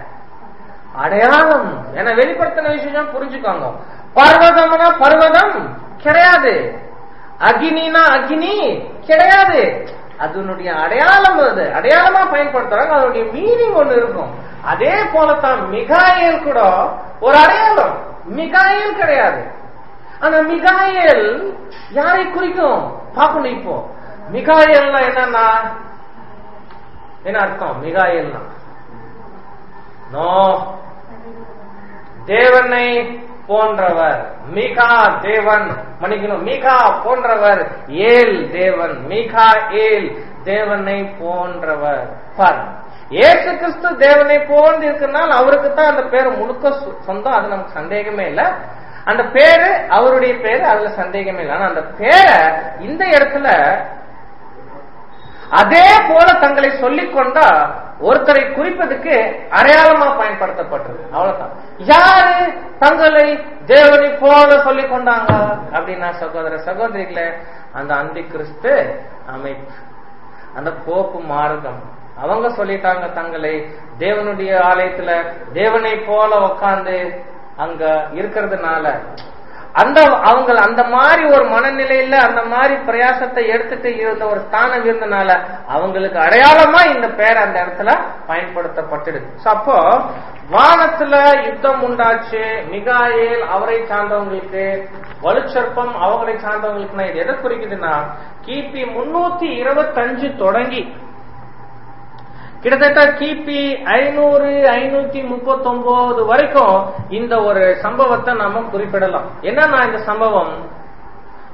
அடையாளம் என வெளிப்படுத்தின விஷயம் புரிஞ்சுக்கோங்க பர்வதம்னா பர்வதம் கிடையாது அக்னினா அக்னி கிடையாது அதனுடைய அடையாளம் அது அடையாளமா பயன்படுத்துறாங்க அதனுடைய மீனிங் ஒண்ணு இருக்கும் அதே போலத்தான் மிகாயல் கூட ஒரு அடையாளம் மிகாயல் கிடையாது ஆனா மிகாயல் யாரை குறிக்கும் பார்க்கணும் இப்போ மிகாயல்னா என்னன்னா என்ன அர்த்தம் மிகாயல்னா நோ தேவனை போன்றவர் மிகா தேவன் மன்னிக்கணும் மிகா போன்றவர் ஏல் தேவன் மிகா ஏல் தேவனை போன்றவர் பாருங்க ஏசு கிறிஸ்து தேவனை போன்று இருக்கிறனால் அவருக்கு தான் அந்த பேர் முழுக்க சொ- சொந்தம் அது நமக்கு சந்தேகமே இல்ல அந்த பேரு அவருடைய பேரு அதுல சந்தேகமே இல்லை ஆனா அந்த பேரை இந்த இடத்துல அதே போல தங்களை சொல்லிக் கொண்டா ஒருத்தரை குறிப்பதற்கு அடையாளமா பயன்படுத்தப்பட்டது அவ்வளவுதான் யாரு தங்களை தேவனை போல சொல்லிக் கொண்டாங்க அப்படின்னா சகோதர சகோதரிகளே அந்த அந்தி கிறிஸ்து அமைப்பு அந்த போக்கு மார்க்கம் அவங்க சொல்லிட்டாங்க தங்களை தேவனுடைய ஆலயத்துல தேவனை போல உட்கார்ந்து அங்க இருக்கிறதுனால அந்த அவங்க அந்த மாதிரி ஒரு மனநிலையில அந்த மாதிரி பிரயாசத்தை எடுத்துட்டு இருந்த ஒரு ஸ்தானம் இருந்தனால அவங்களுக்கு அடையாளமா இந்த பேர் அந்த இடத்துல பயன்படுத்தப்பட்டிருக்கு So, அப்போ வானத்துல யுத்தம் உண்டாச்சு மிகாயேல் அவரை சார்ந்தவங்களுக்கு வலுச்சற்பம் அவங்களை சார்ந்தவங்களுக்குன்னா இது எதை குறிக்குதுன்னா கிபி முன்னூத்தி இருபத்தஞ்சு தொடங்கி கிட்டத்தட்ட கிபி ஐநூறு ஐநூத்தி முப்பத்தி ஒன்பது வரைக்கும் இந்த ஒரு சம்பவத்தை நாம குறிப்பிடலாம் என்னன்னா இந்த சம்பவம்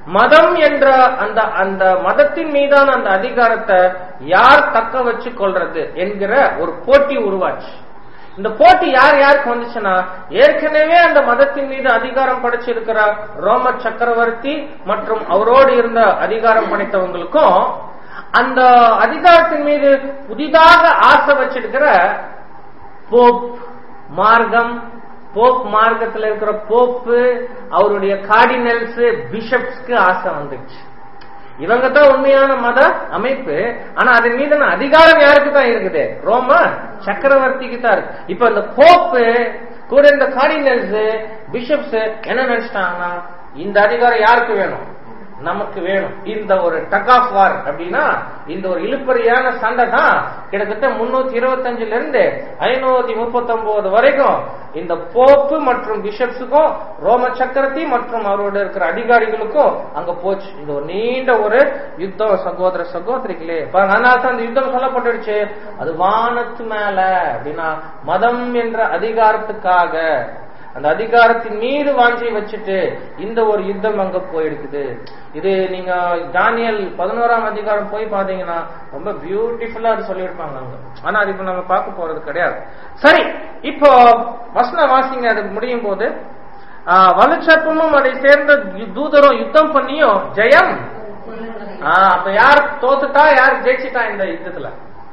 மதம் என்ற அந்த அந்த மதத்தின் மீதான அந்த அதிகாரத்தை யார் தக்க வச்சு கொள்றது என்கிற ஒரு போட்டி உருவாச்சு இந்த போட்டி யார் யாருக்கு வந்துச்சுன்னா ஏற்கனவே அந்த மதத்தின் மீது அதிகாரம் படைச்சிருக்கிற ரோம சக்கரவர்த்தி மற்றும் அவரோடு இருந்த அதிகாரம் படைத்தவங்களுக்கும் அந்த அதிகாரத்தின் மீது புதிதாக ஆசை வச்சிருக்கிற போப் மார்க்கம் போப் மார்க்கத்தில் இருக்கிற போப்பு அவருடைய கார்டினல்ஸ் பிஷப்ஸ்க்கு ஆசை வந்துச்சு இவங்க தான் உண்மையான மத அமைப்பு ஆனா அதன் மீதான அதிகாரம் யாருக்கு தான் இருக்குது ரோம சக்கரவர்த்திக்கு தான் இருக்கு இப்ப இந்த போப்பு கூட இந்த கார்டினல்ஸ் பிஷப்ஸ் என்ன நினைச்சிட்டாங்கன்னா இந்த அதிகாரம் யாருக்கு வேணும் நமக்கு வேணும் இந்த ஒரு டக் ஆஃப் வார் அப்படின்னா இந்த ஒரு இழுப்பறியான சண்டை தான் கிட்டத்தட்ட முன்னூத்தி இருபத்தஞ்சுல இருந்து ஐநூத்தி முப்பத்தி ஒன்பது வரைக்கும் இந்த போப்பு மற்றும் பிஷப்ஸுக்கும் ரோம சக்கரத்தி மற்றும் அவரோட இருக்கிற அதிகாரிகளுக்கும் அங்க போச்சு இந்த ஒரு நீண்ட ஒரு யுத்தம் சகோதர சகோதரிகளே பாருங்க, அதனால தான் அந்த யுத்தம் சொல்லப்பட்டுடுச்சு அது வானத்து மேல அப்படின்னா மதம் என்ற அதிகாரத்துக்காக அந்த அதிகாரத்தின் மீது வாஞ்சி வச்சுட்டு இந்த ஒரு யுத்தம் அங்க போயிருக்குது இது நீங்க தானியல் பதினோராம் அதிகாரம் போய் பாத்தீங்கன்னா ரொம்ப பியூட்டிஃபுல்லா அது சொல்லியிருப்பாங்க அங்க ஆனா அது இப்ப நம்ம பார்க்க போறது கிடையாது சரி இப்போ வசன வாசிங்க அது முடியும் போது ஆஹ், வலுச்சர்ப்பமும் அதை சேர்ந்த யு- தூதரும் யுத்தம் பண்ணியும் ஜெயம் ஆஹ், அப்ப யார் தோத்துட்டா யார் ஜெயிச்சிட்டா இந்த யுத்தத்துல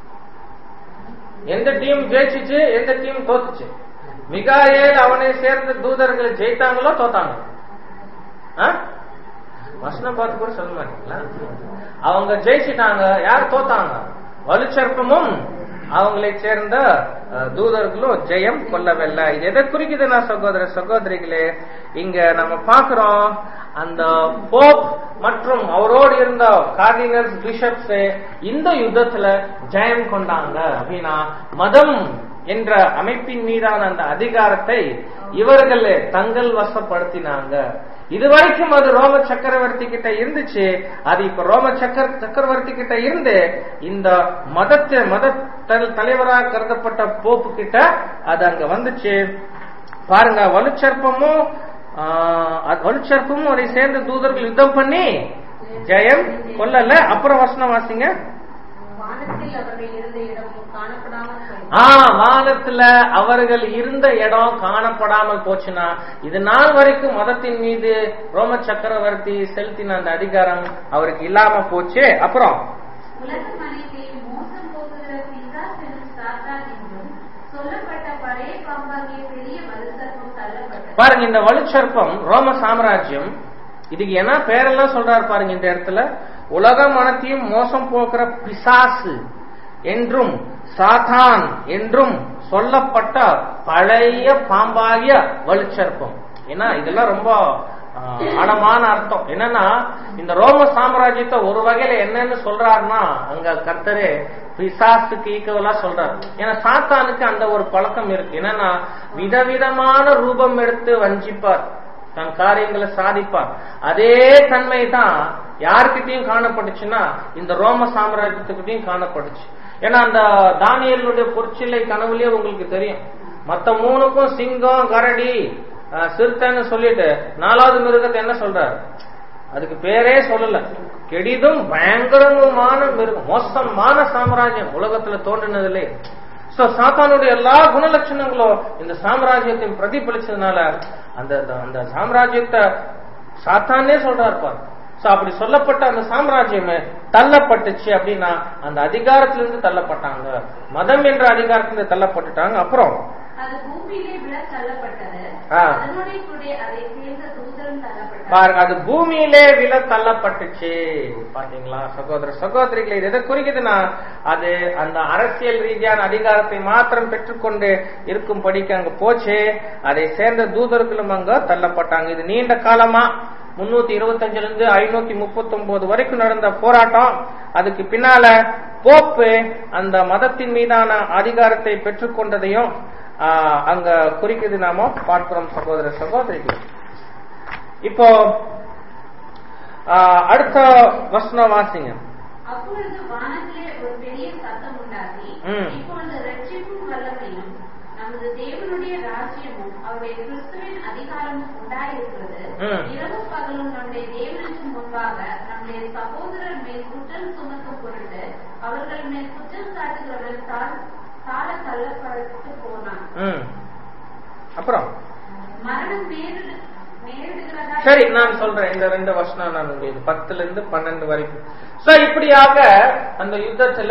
எந்த டீம் ஜெயிச்சிச்சு எந்த டீம் தோத்துச்சு மிகாயேல் அவனை சேர்ந்த தூதர்கள் ஜெயித்தாங்களோ தோத்தாங்க ஆ? வசனம் பார்த்து கூட சொல்ல மாட்டீங்களா அவங்க ஜெயிச்சிட்டாங்க யார் தோத்தாங்க வலுச்சர்ப்பமும் அவங்களை சேர்ந்த அஹ், தூதர்களும் ஜெயம் கொள்ளவில்லை இது எதை குறிக்குதுன்னா சகோதர சகோதரிகளே இங்க நம்ம பார்க்கிறோம் அந்த போப் மற்றும் அவரோடு இருந்த கார்டினல்ஸ் பிஷப்ஸ் இந்த யுத்தத்துல ஜெயம் கொண்டாங்க அப்படின்னா மதம் என்ற அமைப்பின் மீதான அந்த அதிகாரத்தை இவர்கள் தங்கள் வசப்படுத்தினாங்க இதுவரைக்கும் அது ரோம சக்கரவர்த்தி கிட்ட இருந்துச்சு அது இப்ப ரோம சக்கர சக்கரவர்த்தி கிட்ட இருந்து இந்த மதத்தை மத தல்- தலைவராக கருதப்பட்ட போப்பு கிட்ட அது அங்க வந்துச்சு பாருங்க வலுச்சர்ப்பமும் ஆஹ், அது வலுச்சர்ப்பமும் அதை சேர்ந்த தூதர்கள் யுத்தம் பண்ணி ஜெயம் கொல்லல அப்புறம் வசனம் வாசிங்க வானத்தில் அவர்கள் இருந்த இடமும் காணப்படாமல் போயிற்று. ஆ வானத்துல அவர்கள் இருந்த இடம் காணப்படாமல் போச்சுன்னா இது நாள் வரைக்கும் மதத்தின் மீது ரோம சக்கரவர்த்தி செலுத்தின அந்த அதிகாரம் அவருக்கு இல்லாம போச்சு அப்புறம் உலகம் அனைத்தையும் மோசம் போக்குகிற பிசாசு எனும் சாத்தான் என்றும் சொல்லப்பட்ட பழைய பாம்பாகிய பெரிய மதுசர்ப்பம் தள்ளப்பட்டது பாருங்க இந்த வலுச்சற்பம் ரோம சாம்ராஜ்யம் இதுக்கு என்ன பேரெல்லாம் சொல்றாரு பாருங்க இந்த இடத்துல உலகம் அனைத்தையும் மோசம் போக்குற பிசாசு என்றும் சாத்தான் என்றும் சொல்லப்பட்ட பழைய பாம்பாகிய வலுச்சற்பம் ஏன்னா இதெல்லாம் ரொம்ப ஆஹ், ஆழமான அர்த்தம் என்னன்னா இந்த ரோம சாம்ராஜ்யத்தை ஒரு வகையில என்னன்னு சொல்றாருன்னா அங்க கர்த்தரே பிசாசுக்கு ஈக்குவலா சொல்றாரு ஏன்னா சாத்தானுக்கு அந்த ஒரு பழக்கம் இருக்கு என்னன்னா விதவிதமான ரூபம் எடுத்து வஞ்சிப்பார் தன் காரியங்களை சாதிப்பார் அதே தன்மை தான் யார்கிட்டயும் காணப்பட்டுச்சுன்னா இந்த ரோம சாம்ராஜ்யத்துக்கிட்டையும் காணப்பட்டுச்சு ஏன்னா அந்த தானியலுடைய பொற்சிலை கனவுலயே உங்களுக்கு தெரியும் மத்த மூணுக்கும் சிங்கம் கரடி அஹ், சிறுத்தைன்னு சொல்லிட்டு நாலாவது மிருகத்தை என்ன சொல்றாரு அதுக்கு பேரே சொல்லல கெடிதும் பயங்கரமான மிருகம் மோசமான சாம்ராஜ்யம் உலகத்துல தோன்றினதில்லை சோ சாத்தானுடைய எல்லா குணலட்சணங்களும் இந்த சாம்ராஜ்யத்தையும் பிரதிபலிச்சதுனால அந்த அந்த- அந்த சாம்ராஜ்யத்தை சாத்தானே சொல்றாரு பாரு சோ அப்படி சொல்லப்பட்ட அந்த சாம்ராஜ்யமே தள்ளப்பட்டுச்சு அப்படின்னா அந்த அதிகாரத்திலிருந்து தள்ளப்பட்டாங்க மதம் என்ற அதிகாரத்திலிருந்து தள்ளப்பட்டுட்டாங்க அப்புறம் அது பூமியிலே விழ தள்ளப்பட்டது ஆ. அதனுடைய கூட அதை சேர்ந்த தூதரும் தள்ளப்பட்டார் பாருங்க அது பூமியிலே விழ தள்ளப்பட்டுச்சு பாத்தீங்களா சகோதர சகோதரிகளை இது எதை குறிக்குதுன்னா அது அந்த அரசியல் ரீதியான அதிகாரத்தை மாத்திரம் பெற்றுக்கொண்டு இருக்கும்படிக்கு அங்க போச்சு அதை சேர்ந்த தூதர்களும் அங்க தள்ளப்பட்டாங்க இது நீண்ட காலமா முன்னூத்தி இருபத்தஞ்சுல இருந்து ஐநூத்தி முப்பத்தி ஒன்பது வரைக்கும் நடந்த போராட்டம் அதுக்கு பின்னால போப்பு அந்த மதத்தின் மீதான அதிகாரத்தை பெற்றுக்கொண்டதையும் ஆஹ், அங்க குறிக்குது நாம பார்க்கிறோம் சகோதர சகோதரிகள் இப்போ ஆஹ், அடுத்த வசனம் வாசிங்க அப்பொழுது வானத்திலே ஒரு பெரிய சத்தம் உண்டாகி ம். இப்பொழுது ரட்சிப்பும் வல்லமையும் நமது தேவனுடைய ராஜ்யமும் அவருடைய கிறிஸ்துவின் அதிகாரமும் உண்டாயிருக்கிறது ம். இரவும் பகலும் நம்முடைய தேவனுக்கு முன்பாக நம்முடைய சகோதரர் மேல் குற்றம் சுமத்தும் பொருட்டு அவர்கள் மேல் குற்றம் சாட்டுகிறவர்கள் தாழ் தாழ தள்ளப்பட்டு போனான் ம். அப்புறம் மரணம் நேரிடு நேரிடுகிறதா சரி நான் சொல்றேன் இந்த ரெண்டு வருஷம் நான் உங்களுக்கு பத்துல இருந்து பன்னெண்டு வரைக்கும் சோ இப்படியாக அந்த யுத்தத்துல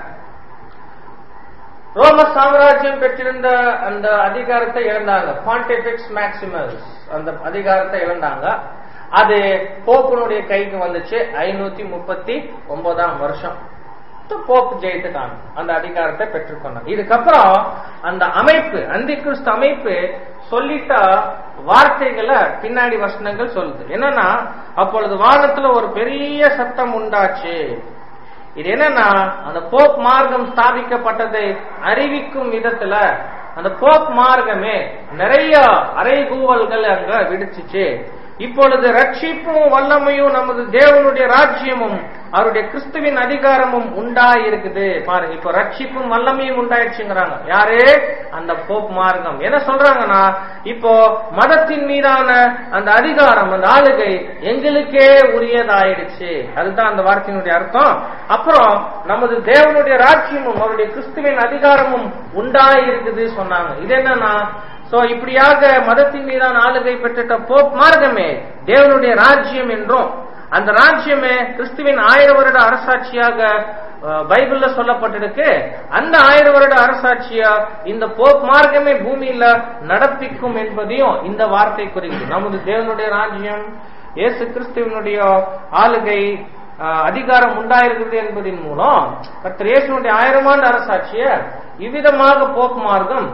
ரோம சாம்ராஜ்யம் பெற்றிருந்த அந்த அதிகாரத்தை இழந்தாங்க பாண்டிபிக்ஸ் மேக்சிமஸ் அந்த அதிகாரத்தை இழந்தாங்க அது போப்புனுடைய கைக்கு வந்துச்சு ஐநூத்தி முப்பத்தி ஒன்பதாம் வருஷம் போப் ஜெயித்துட்டாங்க அந்த அதிகாரத்தை பெற்றுக்கொண்டாங்க இதுக்கப்புறம் அந்த அமைப்பு அந்தி கிறிஸ்து அமைப்பு சொல்லிட்ட வார்த்தைகளை பின்னாடி வசனங்கள் சொல்லுது என்னன்னா அப்பொழுது வானத்துல ஒரு பெரிய சத்தம் உண்டாச்சு இது என்னன்னா அந்த போப் மார்க்கம் ஸ்தாபிக்கப்பட்டதை அறிவிக்கும் விதத்துல அந்த போப் மார்க்கமே நிறைய அறைகூவல்கள் அங்க விடுச்சுச்சு இப்பொழுது ரட்சிப்பும் வல்லமையும் நமது தேவனுடைய ராஜ்யமும் அவருடைய கிறிஸ்துவின் அதிகாரமும் உண்டாயிருக்குது பாருங்க இப்போ ரட்சிப்பும் வல்லமையும் உண்டாயிடுச்சுங்கிறாங்க யாரு அந்த போப் மார்க்கம் என்ன சொல்றாங்கன்னா இப்போ மதத்தின் மீதான அந்த அதிகாரம் அந்த ஆளுகை எங்களுக்கே உரியதாயிடுச்சு அதுதான் அந்த வார்த்தையினுடைய அர்த்தம் அப்புறம் நமது தேவனுடைய ராஜ்யமும் அவருடைய கிறிஸ்துவின் அதிகாரமும் உண்டாயிருக்குது சொன்னாங்க இது என்னன்னா சோ இப்படியாக மதத்தின் மீதான ஆளுகை பெற்ற போப் மார்க்கமே தேவனுடைய ராஜ்யம் என்றும் அந்த ராஜ்யமே கிறிஸ்துவின் ஆயிரம் வருட அரசாட்சியாக அஹ், பைபிள்ல சொல்லப்பட்டிருக்கு அந்த ஆயிரம் வருட அரசாட்சியா இந்த போப் மார்க்கமே பூமியில நடப்பிக்கும் என்பதையும் இந்த வார்த்தை குறிக்குது நமது தேவனுடைய ராஜ்யம் இயேசு கிறிஸ்துவனுடைய ஆளுகை அஹ், அதிகாரம் உண்டாயிருக்கிறது என்பதன் மூலம் கர்த்தர் இயேசுனுடைய ஆயிரம் ஆண்டு அரசாட்சிய இவ்விதமாக போப் மார்க்கம்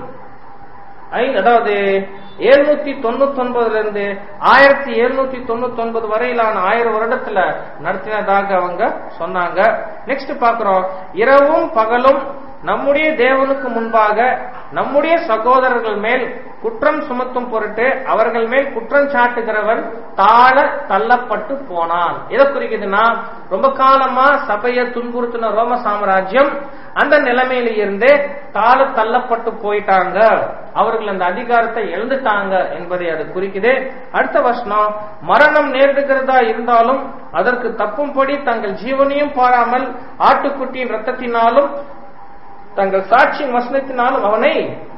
ஐ- அதாவது எழுநூத்தி தொண்ணூத்தி ஒன்பதுல இருந்து ஆயிரத்தி எழுநூத்தி தொண்ணூத்தி ஒன்பது வரையிலான ஆயிரம் வருடத்துல நடத்தினதாக அவங்க சொன்னாங்க நெக்ஸ்ட் பாக்குறோம் இரவும் பகலும் நம்முடைய தேவனுக்கு முன்பாக நம்முடைய சகோதரர்கள் மேல் குற்றம் சுமத்தும் பொருட்டு அவர்கள் மேல் குற்றம் சாட்டுகிறவன் தாழ தள்ளப்பட்டு போனான் எதை குறிக்குதுன்னா ரொம்ப காலமா சபையை துன்புறுத்தின ரோம சாம்ராஜ்யம் அந்த நிலைமையில இருந்து தாழ தள்ளப்பட்டு போயிட்டாங்க அவர்கள் அந்த அதிகாரத்தை இழந்துட்டாங்க என்பதை அது குறிக்குது அடுத்த வருஷம் மரணம் நேரிடுகிறதா இருந்தாலும் அதற்கு தப்பும்படி தங்கள் ஜீவனையும் பாராமல் ஆட்டுக்குட்டியின் ரத்தத்தினாலும் தங்கள் சாட்சியின் வசனத்தினாலும் அவனை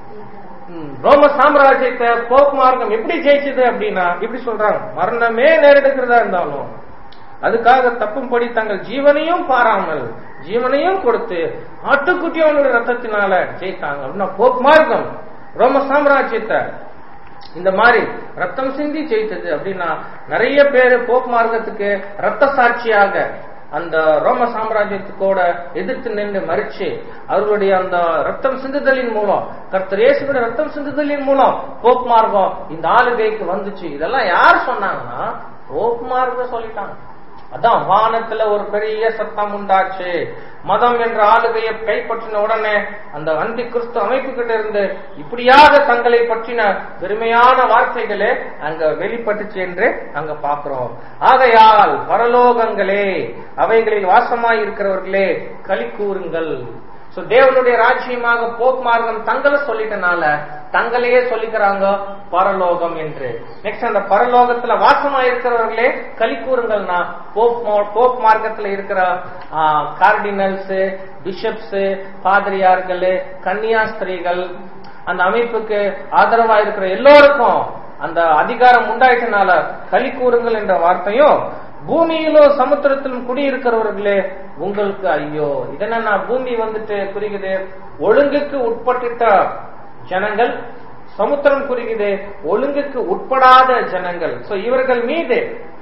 ம், ரோம சாம்ராஜ்யத்தை போப் மார்க்கம் எப்படி ஜெயிச்சது அப்படின்னா இப்படி சொல்றாங்க மரணமே நேரிடுகிறதா இருந்தாலும் அதுக்காக தப்பும்படி தங்கள் ஜீவனையும் பாராமல் ஜீவனையும் கொடுத்து ஆட்டுக்குட்டியோட ரத்தத்தினால ஜெயித்தாங்க அப்படின்னா போப் மார்க்கம் ரோம சாம்ராஜ்யத்தை இந்த மாதிரி ரத்தம் சிந்தி ஜெயித்தது அப்படின்னா நிறைய பேர் போப் மார்க்கத்துக்கு ரத்த சாட்சியாக அந்த ரோம சாம்ராஜ்யத்துக்கோட எதிர்த்து நின்று மறிச்சு அவர்களுடைய அந்த ரத்தம் சிந்துதலின் மூலம் கர்த்தர் இயேசுடைய ரத்தம் சிந்துதலின் மூலம் போப் மார்க்கம் இந்த ஆளுகைக்கு வந்துச்சு இதெல்லாம் யார் சொன்னாங்கன்னா போப் மார்க்கம் சொல்லிட்டாங்க அதான் வானத்துல ஒரு பெரிய சத்தம் உண்டாச்சு மதம் என்ற ஆளுகையை கைப்பற்றின உடனே அந்த அந்தி கிறிஸ்து அமைப்பு கிட்ட இருந்து இப்படியாக தங்களை பற்றின பெருமையான வார்த்தைகளே அங்க வெளிப்பட்டுச்சு என்று அங்க பாக்குறோம் ஆகையால் பரலோகங்களே அவைகளில் வாசமாய் இருக்கிறவர்களே களி கூறுங்கள் சோ தேவனுடைய ராஜ்யமாக போக் மார்க்கம் தங்களை சொல்லிட்டனால தங்களையே சொல்லிக்கிறாங்க பரலோகம் என்று நெக்ஸ்ட் அந்த பரலோகத்துல வாசமா இருக்கிறவர்களே களி கூறுங்கள்னா போப் மா- போப் மார்க்கத்துல இருக்கிற கார்டினல்ஸ் பிஷப்ஸ் பாதிரியார்கள் கன்னியாஸ்திரிகள் அந்த அமைப்புக்கு ஆதரவா இருக்கிற எல்லோருக்கும் அந்த அதிகாரம் உண்டாயிட்டனால களி கூறுங்கள் என்ற வார்த்தையும் பூமியிலும் சமுத்திரத்திலும் குடியிருக்கிறவர்களே உங்களுக்கு ஐயோ இதென்ன பூமி வந்துட்டு குறிக்குது ஒழுங்குக்கு உட்பட்டுட்ட ஜனங்கள் சமுத்திரம் குறிக்குது ஒழுங்குக்கு உட்படாத ஜனங்கள் சோ இவர்கள் மீது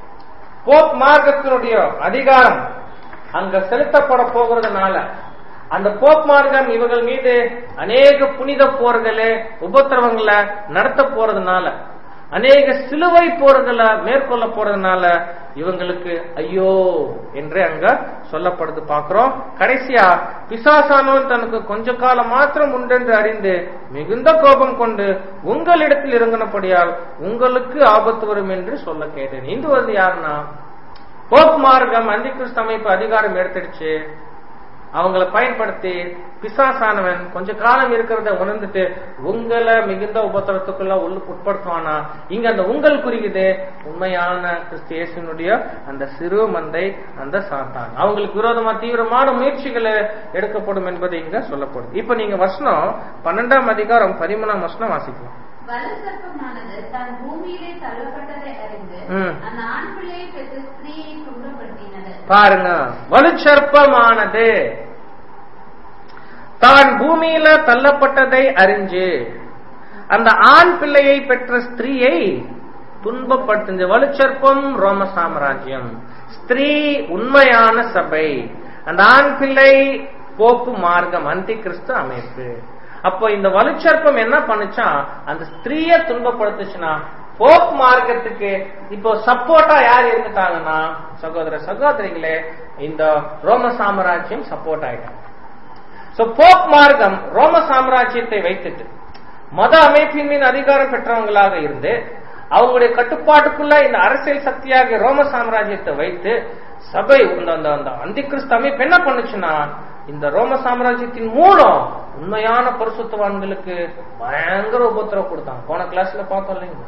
போப் மார்க்கத்தினுடைய அதிகாரம் அங்க செலுத்தப்பட போகிறதுனால அந்த போப் மார்க்கம் இவர்கள் மீது அநேக புனித போர்களை உபத்திரவங்களை நடத்த போறதுனால அநேக சிலுவை போர்களை மேற்கொள்ள போறதுனால இவங்களுக்கு ஐயோ என்று அங்க சொல்லப்படுது பாக்குறோம் கடைசியா பிசாசானவன் தனக்கு கொஞ்ச காலம் மாத்திரம் உண்டென்று அறிந்து மிகுந்த கோபம் கொண்டு உங்களிடத்தில் இறங்கினபடியால் உங்களுக்கு ஆபத்து வரும் என்று சொல்ல கேட்டேன் இது வந்து யாருன்னா போப் மார்க்கம் அந்தி கிறிஸ்து அமைப்பு அதிகாரம் எடுத்துடுச்சு அவங்கள பயன்படுத்தி பிசாசானவன் கொஞ்ச காலம் இருக்கிறத உணர்ந்துட்டு உங்களை மிகுந்த உபத்திரத்துக்குள்ள உள்ள உட்படுத்துவானா இங்க அந்த உங்கள் குறிக்குது உண்மையான கிறிஸ்து இயேசுனுடைய அந்த சிறு மந்தை அந்த சாத்தான் அவங்களுக்கு விரோதமா தீவிரமான முயற்சிகள் எடுக்கப்படும் என்பது இங்க சொல்லப்படும் இப்ப நீங்க வசனம் பன்னெண்டாம் அதிகாரம் பதிமூணாம் வசனம் வாசிக்கலாம் வலுசர்ப்பமானது தன் பூமியிலே தள்ளப்பட்டதை அறிந்து ம். அந்த ஆண் பிள்ளையை பெற்று ஸ்திரீயை துன்பப்படுத்தினது பாருங்க வலுச்சற்பமானது தான் பூமியில தள்ளப்பட்டதை அறிஞ்சு அந்த ஆண் பிள்ளையை பெற்ற ஸ்திரீயை துன்பப்படுத்துஞ்சு வலுச்சற்பம் ரோம சாம்ராஜ்யம் ஸ்திரீ உண்மையான சபை அந்த ஆண் பிள்ளை போப்பு மார்க்கம் அந்தி கிறிஸ்து அமைப்பு அப்போ இந்த வலுச்சற்பம் என்ன பண்ணுச்சா அந்த ஸ்திரீய துன்பப்படுத்துச்சுன்னா போப் மார்க்கத்துக்கு இப்போ சப்போர்ட்டா யார் இருந்துட்டாங்கன்னா சகோதர சகோதரிகளே இந்த ரோம சாம்ராஜ்யம் சப்போர்ட் ஆயிட்டாங்க சோ போப் மார்க்கம் ரோம சாம்ராஜ்யத்தை வைத்துட்டு மத அமைப்பின் மீது அதிகாரம் பெற்றவங்களாக இருந்து அவங்களுடைய கட்டுப்பாட்டுக்குள்ள இந்த அரசியல் சக்தியாக ரோம சாம்ராஜ்யத்தை வைத்து சபை இந்த அந்த அந்த அந்திகிறிஸ்து அமைப்பு என்ன பண்ணுச்சுன்னா இந்த ரோம சாம்ராஜ்யத்தின் மூலம் உண்மையான பரிசுத்தவான்களுக்கு பயங்கர உபத்திரவு கொடுத்தாங்க போன கிளாஸ்ல பார்த்தோம் இல்லைங்க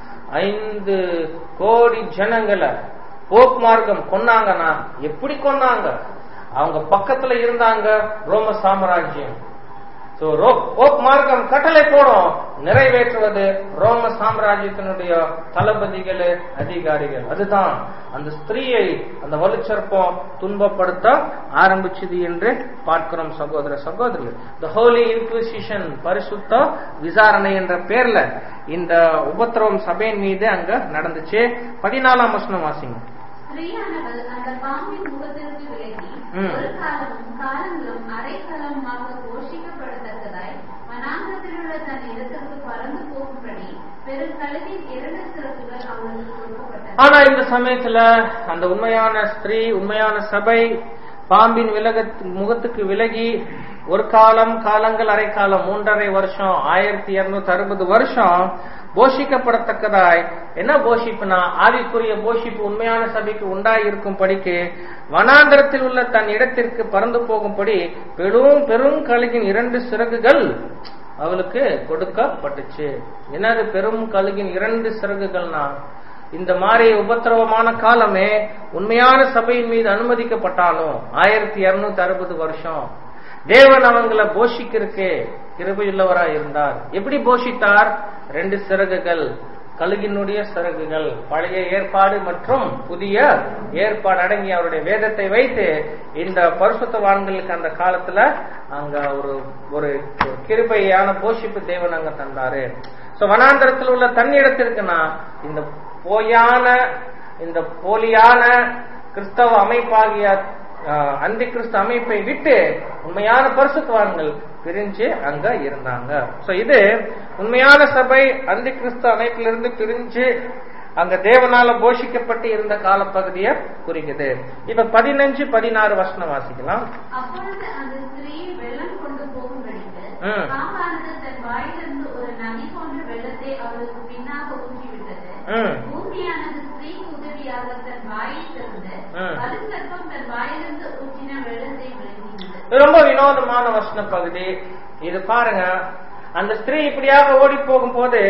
ஐந்து கோடி ஜனங்களை போப் மார்க்கம் கொன்னாங்கன்னா எப்படி கொன்னாங்க அவங்க பக்கத்துல இருந்தாங்க ரோம சாம்ராஜ்யம் So, ரோ- போப் மார்க்கம் கட்டளை போடும் நிறைவேற்றுவது ரோம சாம்ராஜ்யத்தினுடைய தளபதிகள் அதிகாரிகள் அதுதான் அந்த ஸ்திரீயை அந்த வலுச்சற்பம் துன்பப்படுத்த ஆரம்பிச்சது என்று பார்க்கிறோம் சகோதர சகோதரர்கள் த ஹோலி இன்குவிசிஷன் பரிசுத்த விசாரணை என்ற பேர்ல இந்த உபத்திரவம் சபையின் மீது அங்க நடந்துச்சு பதினாலாம் வசனம் வாசிங்க ஸ்திரீயானவள் அந்த பாம்பின் முகத்திற்கு விலகி ம். ஒரு காலமும் காலங்களும் அரைக்காலமாக போஷிக்கப்படத்தக்கதாய் வனாந்தரத்தில் உள்ள தன் இடத்திற்கு பறந்து போகும்படி பெரும் கழுதின் இரண்டு சிறப்புகள் அவளுக்கு கொடுக்கப்பட்டன ஆனா இந்த சமயத்துல அந்த உண்மையான ஸ்திரீ உண்மையான சபை பாம்பின் விலக முகத்துக்கு விலகி ஒரு காலம் காலங்கள் அரை காலம் மூன்றரை வருஷம் ஆயிரத்தி இருநூத்தி அறுபது வருஷம் போஷிக்கப்படத்தக்கதாய் என்ன போஷிப்புனா ஆவிக்குரிய போஷிப்பு உண்மையான சபைக்கு உண்டாய் இருக்கும் படிக்கு வனாந்தரத்தில் உள்ள தன் இடத்திற்கு பறந்து போகும்படி பெரும் பெரும் கழுகின் இரண்டு சிறகுகள் அவளுக்கு கொடுக்கப்பட்டுச்சு என்னது பெரும் கழுகின் இரண்டு சிறகுகள்னா இந்த மாதிரி உபத்திரவமான காலமே உண்மையான சபையின் மீது அனுமதிக்கப்பட்டாலும் ஆயிரத்தி இருநூத்தி அறுபது வருஷம் தேவன் அவங்கள போஷிக்கிறதுக்கு கிருபையுள்ளவரா இருந்தார் எப்படி போஷித்தார் ரெண்டு சிறகுகள் கழுகினுடைய சிறகுகள் பழைய ஏற்பாடு மற்றும் புதிய ஏற்பாடு அடங்கி அவருடைய வேதத்தை வைத்து இந்த பரிசுத்தவான்களுக்கு அந்த காலத்துல அங்க ஒரு ஒரு கிருபையான போஷிப்பு தேவன் அங்க தந்தாரு சோ வனாந்தரத்தில் உள்ள தன்னிடத்திற்குனா இந்த போயான இந்த போலியான கிறிஸ்தவ அமைப்பாகிய ஆஹ், அந்தி கிறிஸ்து அமைப்பை விட்டு உண்மையான பரிசுத்தவான்கள் பிரிஞ்சு அங்க இருந்தாங்க சோ இது உண்மையான சபை அந்தி கிறிஸ்து அமைப்பிலிருந்து பிரிஞ்சு அங்க தேவனால போஷிக்கப்பட்டு இருந்த காலப்பகுதியை குறிக்குது இப்ப பதினஞ்சு பதினாறு வருஷம் வாசிக்கலாம் அப்பொழுது அந்த ஸ்திரீ வெள்ளம் கொண்டு போகும்படிக்கு ம். பாம்பானது தன் வாயிலிருந்து ஒரு நதி போன்ற வெள்ளத்தை அவளுக்கு பின்னாக ஊற்றிவிட்டது ம். பூமியானது ஸ்திரீக்கு உதவியாக தன் வாயை திறந்து ம். வலுசர்ப்பம் தன் வாயிலிருந்து ஊற்றின வெள்ளத்தை விழுங்கினது இது ரொம்ப வினோதமான வசன பகுதி இது பாருங்க அந்த ஸ்திரீ இப்படியாக ஓடி போகும்போது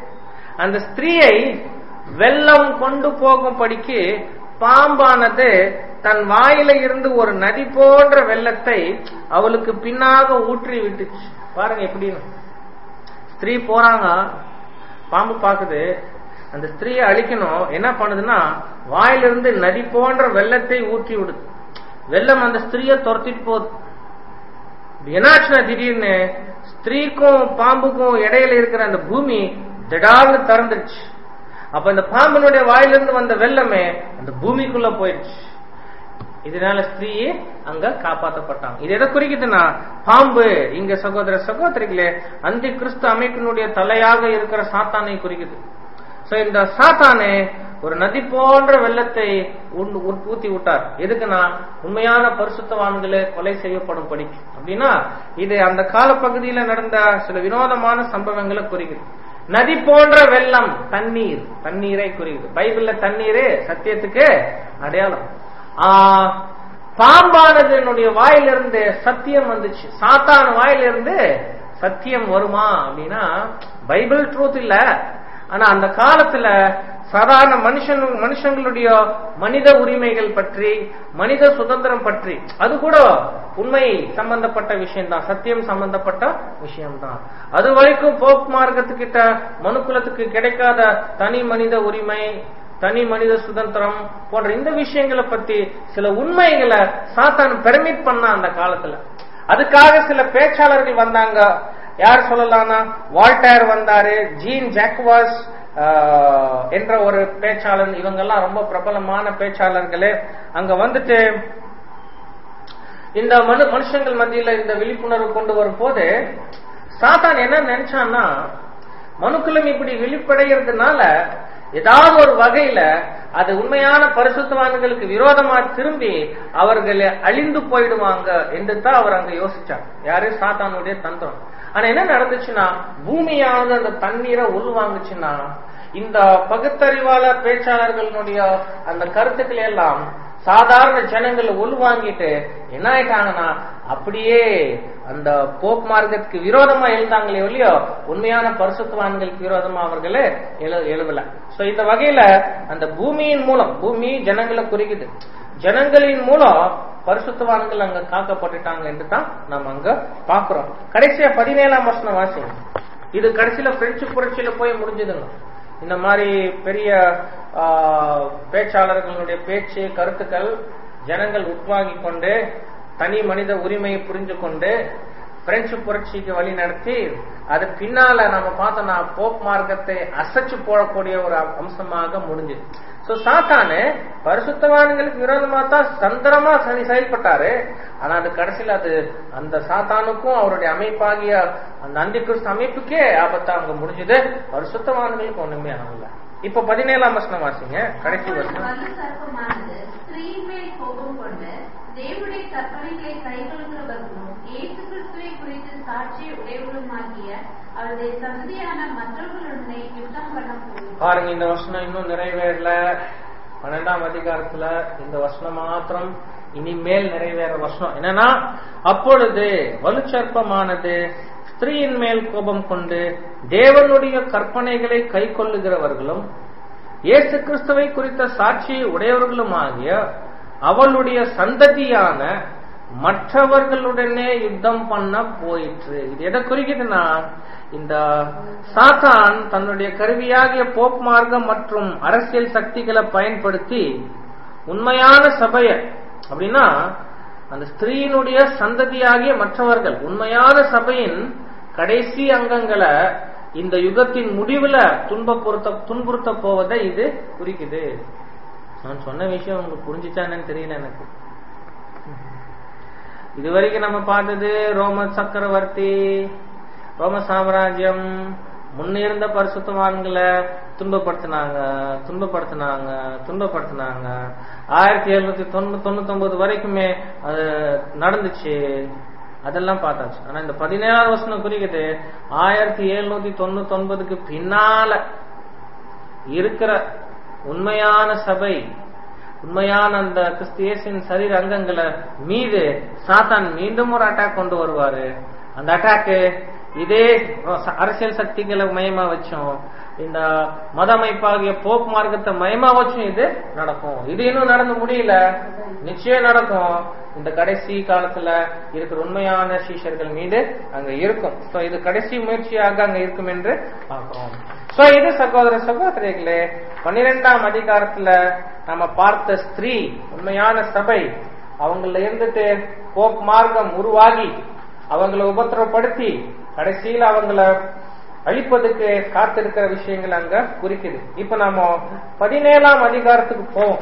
அந்த ஸ்திரீயை வெள்ளம் கொண்டு போகும்படிக்கு பாம்பானது தன் வாயில இருந்து ஒரு நதி போன்ற வெள்ளத்தை அவளுக்கு பின்னாக ஊற்றி விட்டுச்சு பாருங்க எப்படின்னு ஸ்திரீ போறாங்க பாம்பு பாக்குது அந்த ஸ்திரீயை அழிக்கணும் என்ன பண்ணுதுன்னா வாயிலிருந்து நதி போன்ற வெள்ளத்தை ஊற்றி விடுது வெள்ளம் அந்த ஸ்திரீயை துரத்திட்டு போகுது இது என்னாச்சுன்னா திடீர்னு ஸ்திரீக்கும் பாம்புக்கும் இடையில இருக்கிற அந்த பூமி திடால்னு திறந்துருச்சு அப்ப இந்த பாம்பினுடைய வாயிலிருந்து வந்த வெள்ளமே அந்த பூமிக்குள்ள போயிடுச்சு இதனால ஸ்திரீ அங்க காப்பாற்றப்பட்டாங்க இது எதை குறிக்குதுன்னா பாம்பு இங்க சகோதர சகோதரிகளே அந்த கிறிஸ்து அமைப்பினுடைய தலையாக இருக்கிற சாத்தானை குறிக்குது சோ இந்த சாத்தானே ஒரு நதி போன்ற வெள்ளத்தை உண்டு- உட்- ஊத்தி விட்டார் எதுக்குன்னா உண்மையான பரிசுத்தவான்களே கொலை செய்யப்படும் படிக்கு அப்படின்னா இது அந்த காலப்பகுதியில நடந்த சில வினோதமான சம்பவங்களை குறிக்குது நதி போன்ற வெள்ளம் தண்ணீர் தண்ணீரை குறிக்குது பைபிள்ல தண்ணீரே சத்தியத்துக்கு அடையாளம் ஆ, பாம்பானதனுடைய வாயிலிருந்து சத்தியம் வந்துச்சு சாத்தான் வாயிலிருந்து சத்தியம் வருமா அப்படின்னா பைபிள் ட்ரூத் இல்ல ஆனா அந்த காலத்துல சாதாரண மனுஷன் மனுஷங்களுடைய மனித உரிமைகள் பற்றி மனித சுதந்திரம் பற்றி அது கூட உண்மை சம்பந்தப்பட்ட விஷயம்தான் சத்தியம் சம்பந்தப்பட்ட விஷயம்தான் அது வரைக்கும் போப் மார்க்கத்துக்கிட்ட மனுக்குலத்துக்கு கிடைக்காத தனி மனித உரிமை தனி மனித சுதந்திரம் போன்ற இந்த விஷயங்களை பத்தி சில உண்மைகளை சாத்தான் பெர்மிட் பண்ண அந்த காலத்துல அதுக்காக சில பேச்சாளர்கள் வந்தாங்க யார் சொல்லலாம்னா வால்டேர் வந்தாரு ஜீன் ஜாக்வாஸ் ஆஹ், என்ற ஒரு பேச்சாளர் இவங்கெல்லாம் ரொம்ப பிரபலமான பேச்சாளர்களே அங்க வந்துட்டு இந்த மனு மனுஷங்கள் மத்தியில இந்த விழிப்புணர்வு கொண்டு வரும் போது சாத்தான் என்ன நினைச்சான்னா மனுக்குலம் இப்படி விழிப்படைகிறதுனால ஏதாவது ஒரு வகையில அது உண்மையான பரிசுத்தவான்களுக்கு விரோதமா திரும்பி அவர்கள் அழிந்து போயிடுவாங்க என்று தான் அவர் அங்க யோசிச்சார் யாரு சாத்தானுடைய தந்திரம் ஆனா என்ன நடந்துச்சுன்னா பூமியானது அந்த தண்ணீரை உள்வாங்குச்சுன்னா இந்த பகுத்தறிவாளர் பேச்சாளர்களுடைய அந்த கருத்துக்களை எல்லாம் சாதாரண ஜனங்கள் உள்வாங்கிட்டு என்ன ஆயிட்டாங்கன்னா அப்படியே அந்த போப் மார்க்கத்துக்கு விரோதமா எழுந்தாங்களே இல்லையோ உண்மையான பரிசுத்தவான்களுக்கு விரோதமா அவர்களே எழு- எழுதல சோ இந்த வகையில அந்த பூமியின் மூலம் பூமி ஜனங்களை குறிக்குது ஜனங்களின் மூலம் பரிசுத்தவான்கள் அங்க காக்கப்பட்டுட்டாங்க என்று தான் நம்ம அங்க பாக்குறோம் கடைசியா பதினேழாம் வசனம் வாசிங்க இது கடைசியில பிரெஞ்சு புரட்சியில போய் முடிஞ்சதுங்க இந்த மாதிரி பெரிய ஆ, பேச்சாளர்களுடைய பேச்சு கருத்துக்கள் ஜனங்கள் உட்வாங்கிக் கொண்டு தனி மனித உரிமையை புரிஞ்சு கொண்டு பிரெஞ்சு புரட்சிக்கு வழி நடத்தி அது பின்னால நம்ம பார்த்தோம்னா போப் மார்க்கத்தை அசைச்சு போடக்கூடிய ஒரு அம்சமாக முடிஞ்சுது சோ சாத்தானு பரிசுத்தவான்களுக்கு விரோதமா தான் சந்திரமா சரி செயல்பட்டாரு ஆனா அது கடைசியில அது அந்த சாத்தானுக்கும் அவருடைய அமைப்பாகிய அந்த அந்தி கிறிஸ்து அமைப்புக்கே ஆபத்தா அங்க முடிஞ்சது பரிசுத்தவான்களுக்கு ஒண்ணுமே ஆகல இப்ப பதினேழாம் வசனம் வாசிங்க கடைசி அப்பொழுது வசனம் வலு சர்ப்பமானது ஸ்திரீயின் மேல் கோபம் கொண்டு தேவனுடைய கற்பனைகளை கைகொள்கிறவர்களும் இயேசு கிறிஸ்துவை குறித்து சாட்சி உடையவர்களுமாகிய அவருடைய சந்ததியான மற்றவர்களுடனே யுத்தம் பண்ண போகும் பாருங்க இந்த வசனம் இன்னும் நிறைவேறல பன்னெண்டாம் அதிகாரத்துல இந்த வசனம் மாத்திரம் இனிமேல் நிறைவேற வசனம் என்னன்னா அப்பொழுது வலுச்சற்பமானது ஸ்திரீயின் மேல் கோபம் கொண்டு தேவனுடைய கற்பனைகளை கை கொள்ளுகிறவர்களும் இயேசு கிறிஸ்துவை குறித்த சாட்சியை உடையவர்களுமாகிய அவளுடைய சந்ததியான மற்றவர்களுடனே யுத்தம் பண்ண போயிற்று இது எதை குறிக்குதுன்னா இந்த சாத்தான் தன்னுடைய கருவியாகிய போப் மார்க்கம் மற்றும் அரசியல் சக்திகளை பயன்படுத்தி உண்மையான சபைய அப்படின்னா அந்த ஸ்திரீயினுடைய சந்ததியாகிய மற்றவர்கள் உண்மையான சபையின் கடைசி அங்கங்களை இந்த யுகத்தின் முடிவுல துன்பப்படுத்த துன்புறுத்த போவதை இது குறிக்குது நான் சொன்ன விஷயம் உங்களுக்கு புரிஞ்சுச்சானு தெரியல எனக்கு இதுவரைக்கும் நம்ம பார்த்தது ரோம சக்கரவர்த்தி ரோம சாம்ராஜ்யம் முன்னிருந்த பரிசுத்தவான்களை துன்பப்படுத்தினாங்க துன்பப்படுத்தினாங்க துன்பப்படுத்தினாங்க ஆயிரத்தி எழுநூத்தி தொண்ணூத்தி தொண்ணூத்தி ஒன்பது வரைக்குமே அது நடந்துச்சு அதெல்லாம் பார்த்தாச்சு ஆனா இந்த பதினேழாவது வருஷம் குறிக்குது ஆயிரத்தி எழுநூத்தி தொண்ணூத்தி ஒன்பதுக்கு பின்னால இருக்கிற உண்மையான சபை உண்மையான அந்த கிறிஸ்தியேசின் சரீர அங்கங்களை மீது சாத்தான் மீண்டும் ஒரு அட்டாக் கொண்டு வருவாரு அந்த அட்டாக்கு இதே அரசியல் சக்திகளை மயமா வச்சோம் இந்த மத அமைப்பாகிய போப் மார்க்கத்தை மயமா வச்சும் இது நடக்கும் இது இன்னும் நடந்து முடியல நிச்சயம் நடக்கும் இந்த கடைசி காலத்துல இருக்கிற உண்மையான சீஷர்கள் மீது அங்க இருக்கும் சோ இது கடைசி முயற்சியாக அங்க இருக்கும் என்று பார்க்கிறோம் சோ இது சகோதர சகோதரிகளே பன்னிரெண்டாம் அதிகாரத்துல நம்ம பார்த்த ஸ்திரீ உண்மையான சபை அவங்கள இருந்துட்டு போப் மார்க்கம் உருவாகி அவங்கள உபத்திரப்படுத்தி கடைசியில் அவங்கள அழிப்பதுக்கு காத்திருக்கிற விஷயங்கள் அங்க குறிக்குது இப்ப நாம பதினேழாம் அதிகாரத்துக்கு போவோம்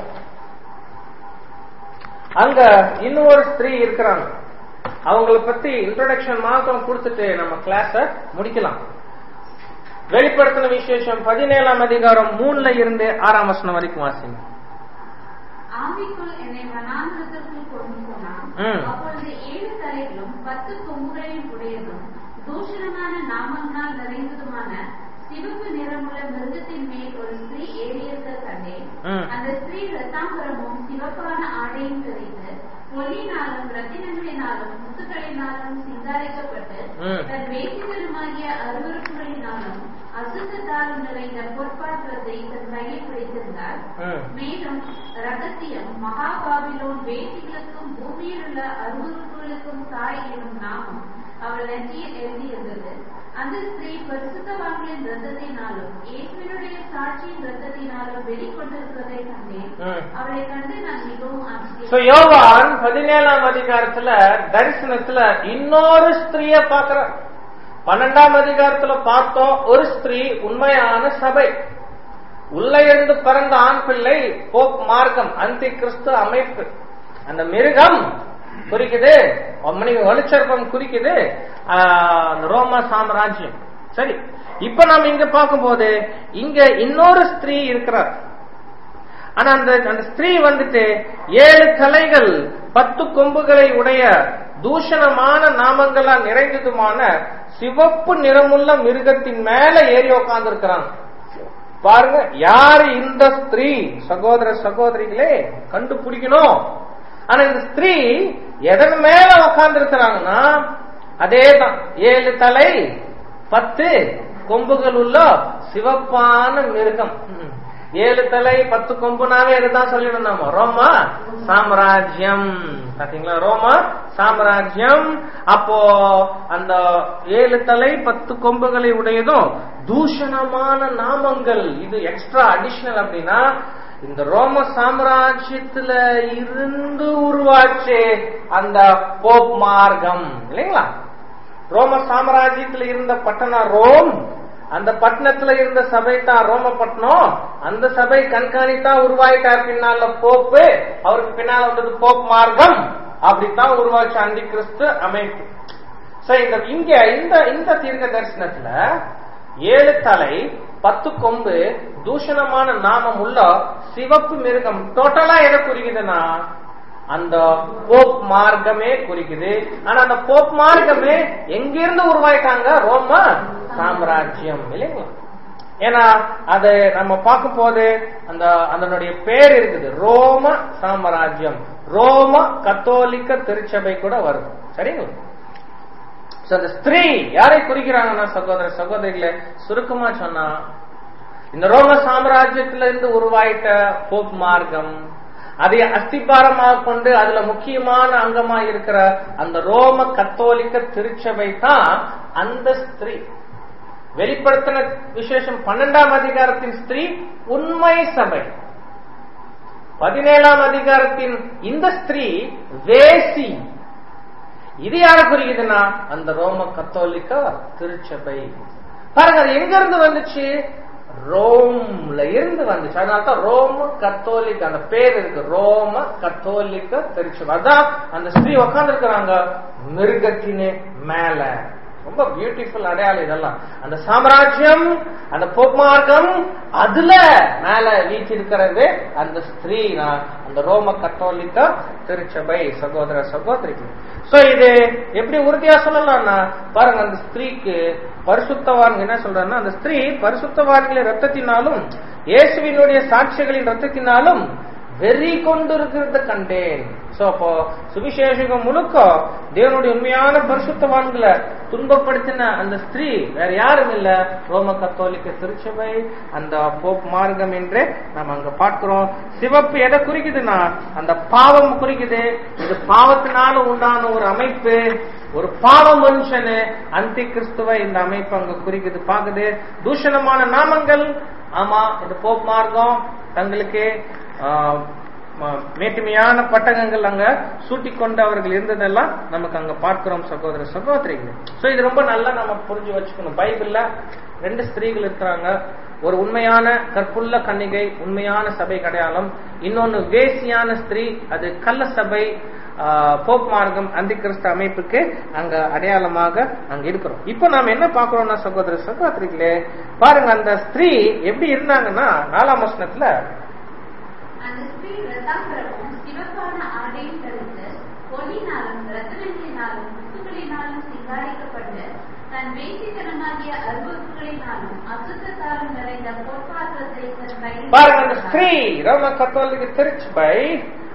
அங்க இன்னொரு ஸ்திரீ இருக்கிறாங்க அவங்கள பத்தி இன்ட்ரோடக்ஷன் மாத்திரம் கொடுத்துட்டு நம்ம கிளாஸ முடிக்கலாம் வெளிப்படுத்தின விசேஷம் பதினேழாம் அதிகாரம் மூணுல இருந்து ஆறாம் வசனம் வரைக்கும் வாசிங்க ஆவிக்குள் என்னை வனாந்திரத்திற்குள் கொண்டு போனான் ம். அப்பொழுது ஏழு தலைகளும் பத்து கொம்புகளையும் உடையதும் தூஷணமான நாமங்களால் நிறைந்ததுமான சிவப்பு நிறமுள்ள மிருகத்தின் மேல் ஒரு ஸ்திரீ ஏறியிருக்க கண்டேன் ம். அந்த ஸ்திரீ ரத்தாம்பரமும் சிவப்பான ஆடையும் தெரிந்து பொன்னினாலும் ரத்தினங்களினாலும் முத்துக்களினாலும் சிங்காரிக்கப்பட்டு ம். தன் வேசிகளுமாகிய அருவருப்புகளினாலும் அசுத்தத்தாலும் நிறைந்த பொற்பாத்திரத்தை தன் கையில் பிடித்திருந்தார் ம். மேலும் ரகசியம் மகாபாபிலோன் வேசிகளுக்கும் பூமியில் உள்ள அருவருப்புகளுக்கும் தாய் எனும் நாமம் அவள் நெற்றியில் எழுதியிருந்தது அந்த ஸ்திரீ பரிசுத்தவான்களின் ரத்தத்தினாலும் இயேசுவினுடைய சாட்சியின் ரத்தத்தினாலும் வெளிக்கொண்டிருக்கிறதை கண்டேன் ம். அவளை கண்டு நான் மிகவும் சோ ஆச்சரியம் யோவான் பதினேழாம் அதிகாரத்துல தரிசனத்துல இன்னொரு ஸ்திரீய பாக்குற பன்னெண்டாம் அதிகாரத்துல பார்த்தோம் ஒரு ஸ்திரீ உண்மையான சபை உள்ள இருந்து பிறந்த ஆண் பிள்ளை போப் மார்க்கம் அந்தி கிறிஸ்து அமைப்பு அந்த மிருகம் குறிக்குது மணிக்கு வலுச்சர்ப்பம் குறிக்குது ஆஹ், அந்த ரோம சாம்ராஜ்யம் சரி இப்ப நாம இங்க பார்க்கும்போது இங்க இன்னொரு ஸ்திரீ இருக்கிறார் ஆனா அந்த அந்த ஸ்திரீ வந்துட்டு ஏழு தலைகள் பத்து கொம்புகளை உடைய தூஷணமான நாமங்களால் நிறைந்ததுமான சிவப்பு நிறமுள்ள மிருகத்தின் மேல ஏறி உட்கார்ந்து இருக்கிறாங்க பாருங்க யாரு இந்த ஸ்திரீ சகோதர சகோதரிகளே கண்டுபிடிக்கணும் ஆனா இந்த ஸ்திரீ எதன் மேல உட்கார்ந்து இருக்கிறாங்கன்னா அதேதான் ஏழு தலை பத்து கொம்புகள் உள்ள சிவப்பான மிருகம் ம். ஏழு தலை பத்து கொம்புனாவே இதுதான் சொல்லிடும் நாம ரோமா சாம்ராஜ்யம் பாத்தீங்களா ரோமா சாம்ராஜ்யம் அப்போ அந்த ஏழு தலை பத்து கொம்புகளை உடையதும் தூஷணமான நாமங்கள் இது எக்ஸ்ட்ரா அடிஷனல் அப்படின்னா இந்த ரோம சாம்ராஜ்யத்துல இருந்து உருவாச்சு அந்த போப் மார்க்கம் இல்லைங்களா ரோம சாம்ராஜ்யத்துல இருந்த பட்டணம் ரோம் அந்த பட்டணத்துல இருந்த சபை தான் ரோம பட்டணம் அந்த சபை கண்காணித்தா உருவாயிட்டார் பின்னால போப்பு அவருக்கு பின்னால வந்தது போப் மார்க்கம் அப்படித்தான் உருவாச்சு அந்தி கிறிஸ்து அமைப்பு So, இந்த இங்க இந்த இந்த தீர்க்க தரிசனத்துல ஏழு தலை பத்து கொம்பு தூஷணமான நாமம் உள்ள சிவப்பு மிருகம் டோட்டலா எதை குறிக்குதுன்னா அந்த போப் மார்க்கமே குறிக்குது ஆனா அந்த போப் மார்க்கமே எங்கிருந்து உருவாயிட்டாங்க ரோம சாம்ராஜ்யம் இல்லைங்களா ஏன்னா அது நம்ம பார்க்கும் போது அந்த அதனுடைய பேர் இருக்குது ரோம சாம்ராஜ்யம் ரோம கத்தோலிக்க திருச்சபை கூட வருது சரிங்களா So, அந்த ஸ்திரீ யாரை குறிக்கிறாங்கன்னா சகோதர சகோதரிகளை சுருக்கமா சொன்னா இந்த ரோம சாம்ராஜ்யத்தில இருந்து உருவாயிட்ட போப் மார்க்கம் அதை அஸ்திபாரமாக கொண்டு அதுல முக்கியமான அங்கமா இருக்கிற அந்த ரோம கத்தோலிக்க திருச்சபை தான் அந்த ஸ்திரீ வெளிப்படுத்தின விசேஷம் பன்னெண்டாம் அதிகாரத்தின் ஸ்திரீ உண்மை சபை பதினேழாம் அதிகாரத்தின் இந்த ஸ்திரீ வேசி இது யார குறிக்குதுன்னா அந்த ரோம கத்தோலிக்க திருச்சபை பாருங்க அது எங்க இருந்து வந்துச்சு ரோம்ல இருந்து வந்துச்சு அதனால தான் ரோம கத்தோலிக்க அந்த பேர் இருக்கு ரோம கத்தோலிக்க திருச்சபை அதான் அந்த ஸ்திரீ உட்கார்ந்து இருக்கிறாங்க மிருகத்தினு மேல ரொம்ப பியூட்டிஃபுல் அடையாளம் இதெல்லாம் அந்த சாம்ராஜ்யம் அந்த போப்மார்க்கம் அதுல மேல வீச்சிருக்கிறது அந்த ஸ்திரீ அந்த ரோம கத்தோலிக்க திருச்சபை சகோதர சகோதரிகள் சோ இது எப்படி உறுதியா சொல்லலாம்னா பாருங்க அந்த ஸ்திரீக்கு பரிசுத்தவான் என்ன சொல்றாருன்னா அந்த ஸ்திரீ பரிசுத்தவான்களின் ரத்தத்தினாலும் இயேசுவினுடைய சாட்சிகளின் ரத்தத்தினாலும் வெறி கொண்டிருக்கிறத கண்டேன் சோ அப்போ சுவிசேஷகம் முழுக்க தேவனுடைய உண்மையான பரிசுத்தவான்களை துன்பப்படுத்தின அந்த ஸ்திரீ வேற யாரும் இல்ல ரோம கத்தோலிக்க திருச்சபை அந்த போப் மார்க்கம் என்று நம்ம அங்க பார்க்கிறோம் சிவப்பு எதை குறிக்குதுன்னா அந்த பாவம் குறிக்குது இது பாவத்தினால உண்டான ஒரு அமைப்பு ஒரு பாவ மனுஷனு அந்தி கிறிஸ்துவ இந்த அமைப்பு அங்க குறிக்குது பாக்குது தூஷணமான நாமங்கள் ஆமா இந்த போப் மார்க்கம் தங்களுக்கு ஆஹ், ம- மேட்டுமையான பட்டகங்கள் அங்க சூட்டிக் கொண்டு அவர்கள் இருந்ததெல்லாம் நமக்கு அங்க பார்க்கிறோம் சகோதர சகோதரிகள் சோ இது ரொம்ப நல்லா நம்ம புரிஞ்சு வச்சுக்கணும் பைபிள்ல ரெண்டு ஸ்திரீகள் இருக்கிறாங்க ஒரு உண்மையான கற்புள்ள கன்னிகை உண்மையான சபை அடையாளம் இன்னொன்னு வேசியான ஸ்திரீ அது கள்ள சபை ஆஹ், போப் மார்க்கம் அந்தி கிறிஸ்து அமைப்புக்கு அங்க அடையாளமாக அங்க இருக்கிறோம் இப்போ நாம என்ன பார்க்கிறோம்னா சகோதர சகோதரிகளே பாருங்க அந்த ஸ்திரீ எப்படி இருந்தாங்கன்னா நாலாம் வசனத்துல அந்த ஸ்திரீ ரத்தாம்பரமும் சிவப்பான ஆடையும் தரித்து பொன்னினாலும் ரத்தனங்களினாலும் முத்துகளினாலும் சிங்காரிக்கப்பட்டு தன் வேசித்தனமாகிய அருவறுப்புகளினாலும் அசுத்தத்தாலும் நிறைந்த பொற்பாத்திரத்தை தன் கையில் பாருங்க அந்த ஸ்திரீ ரோம கத்தோலிக்க திருச்சபை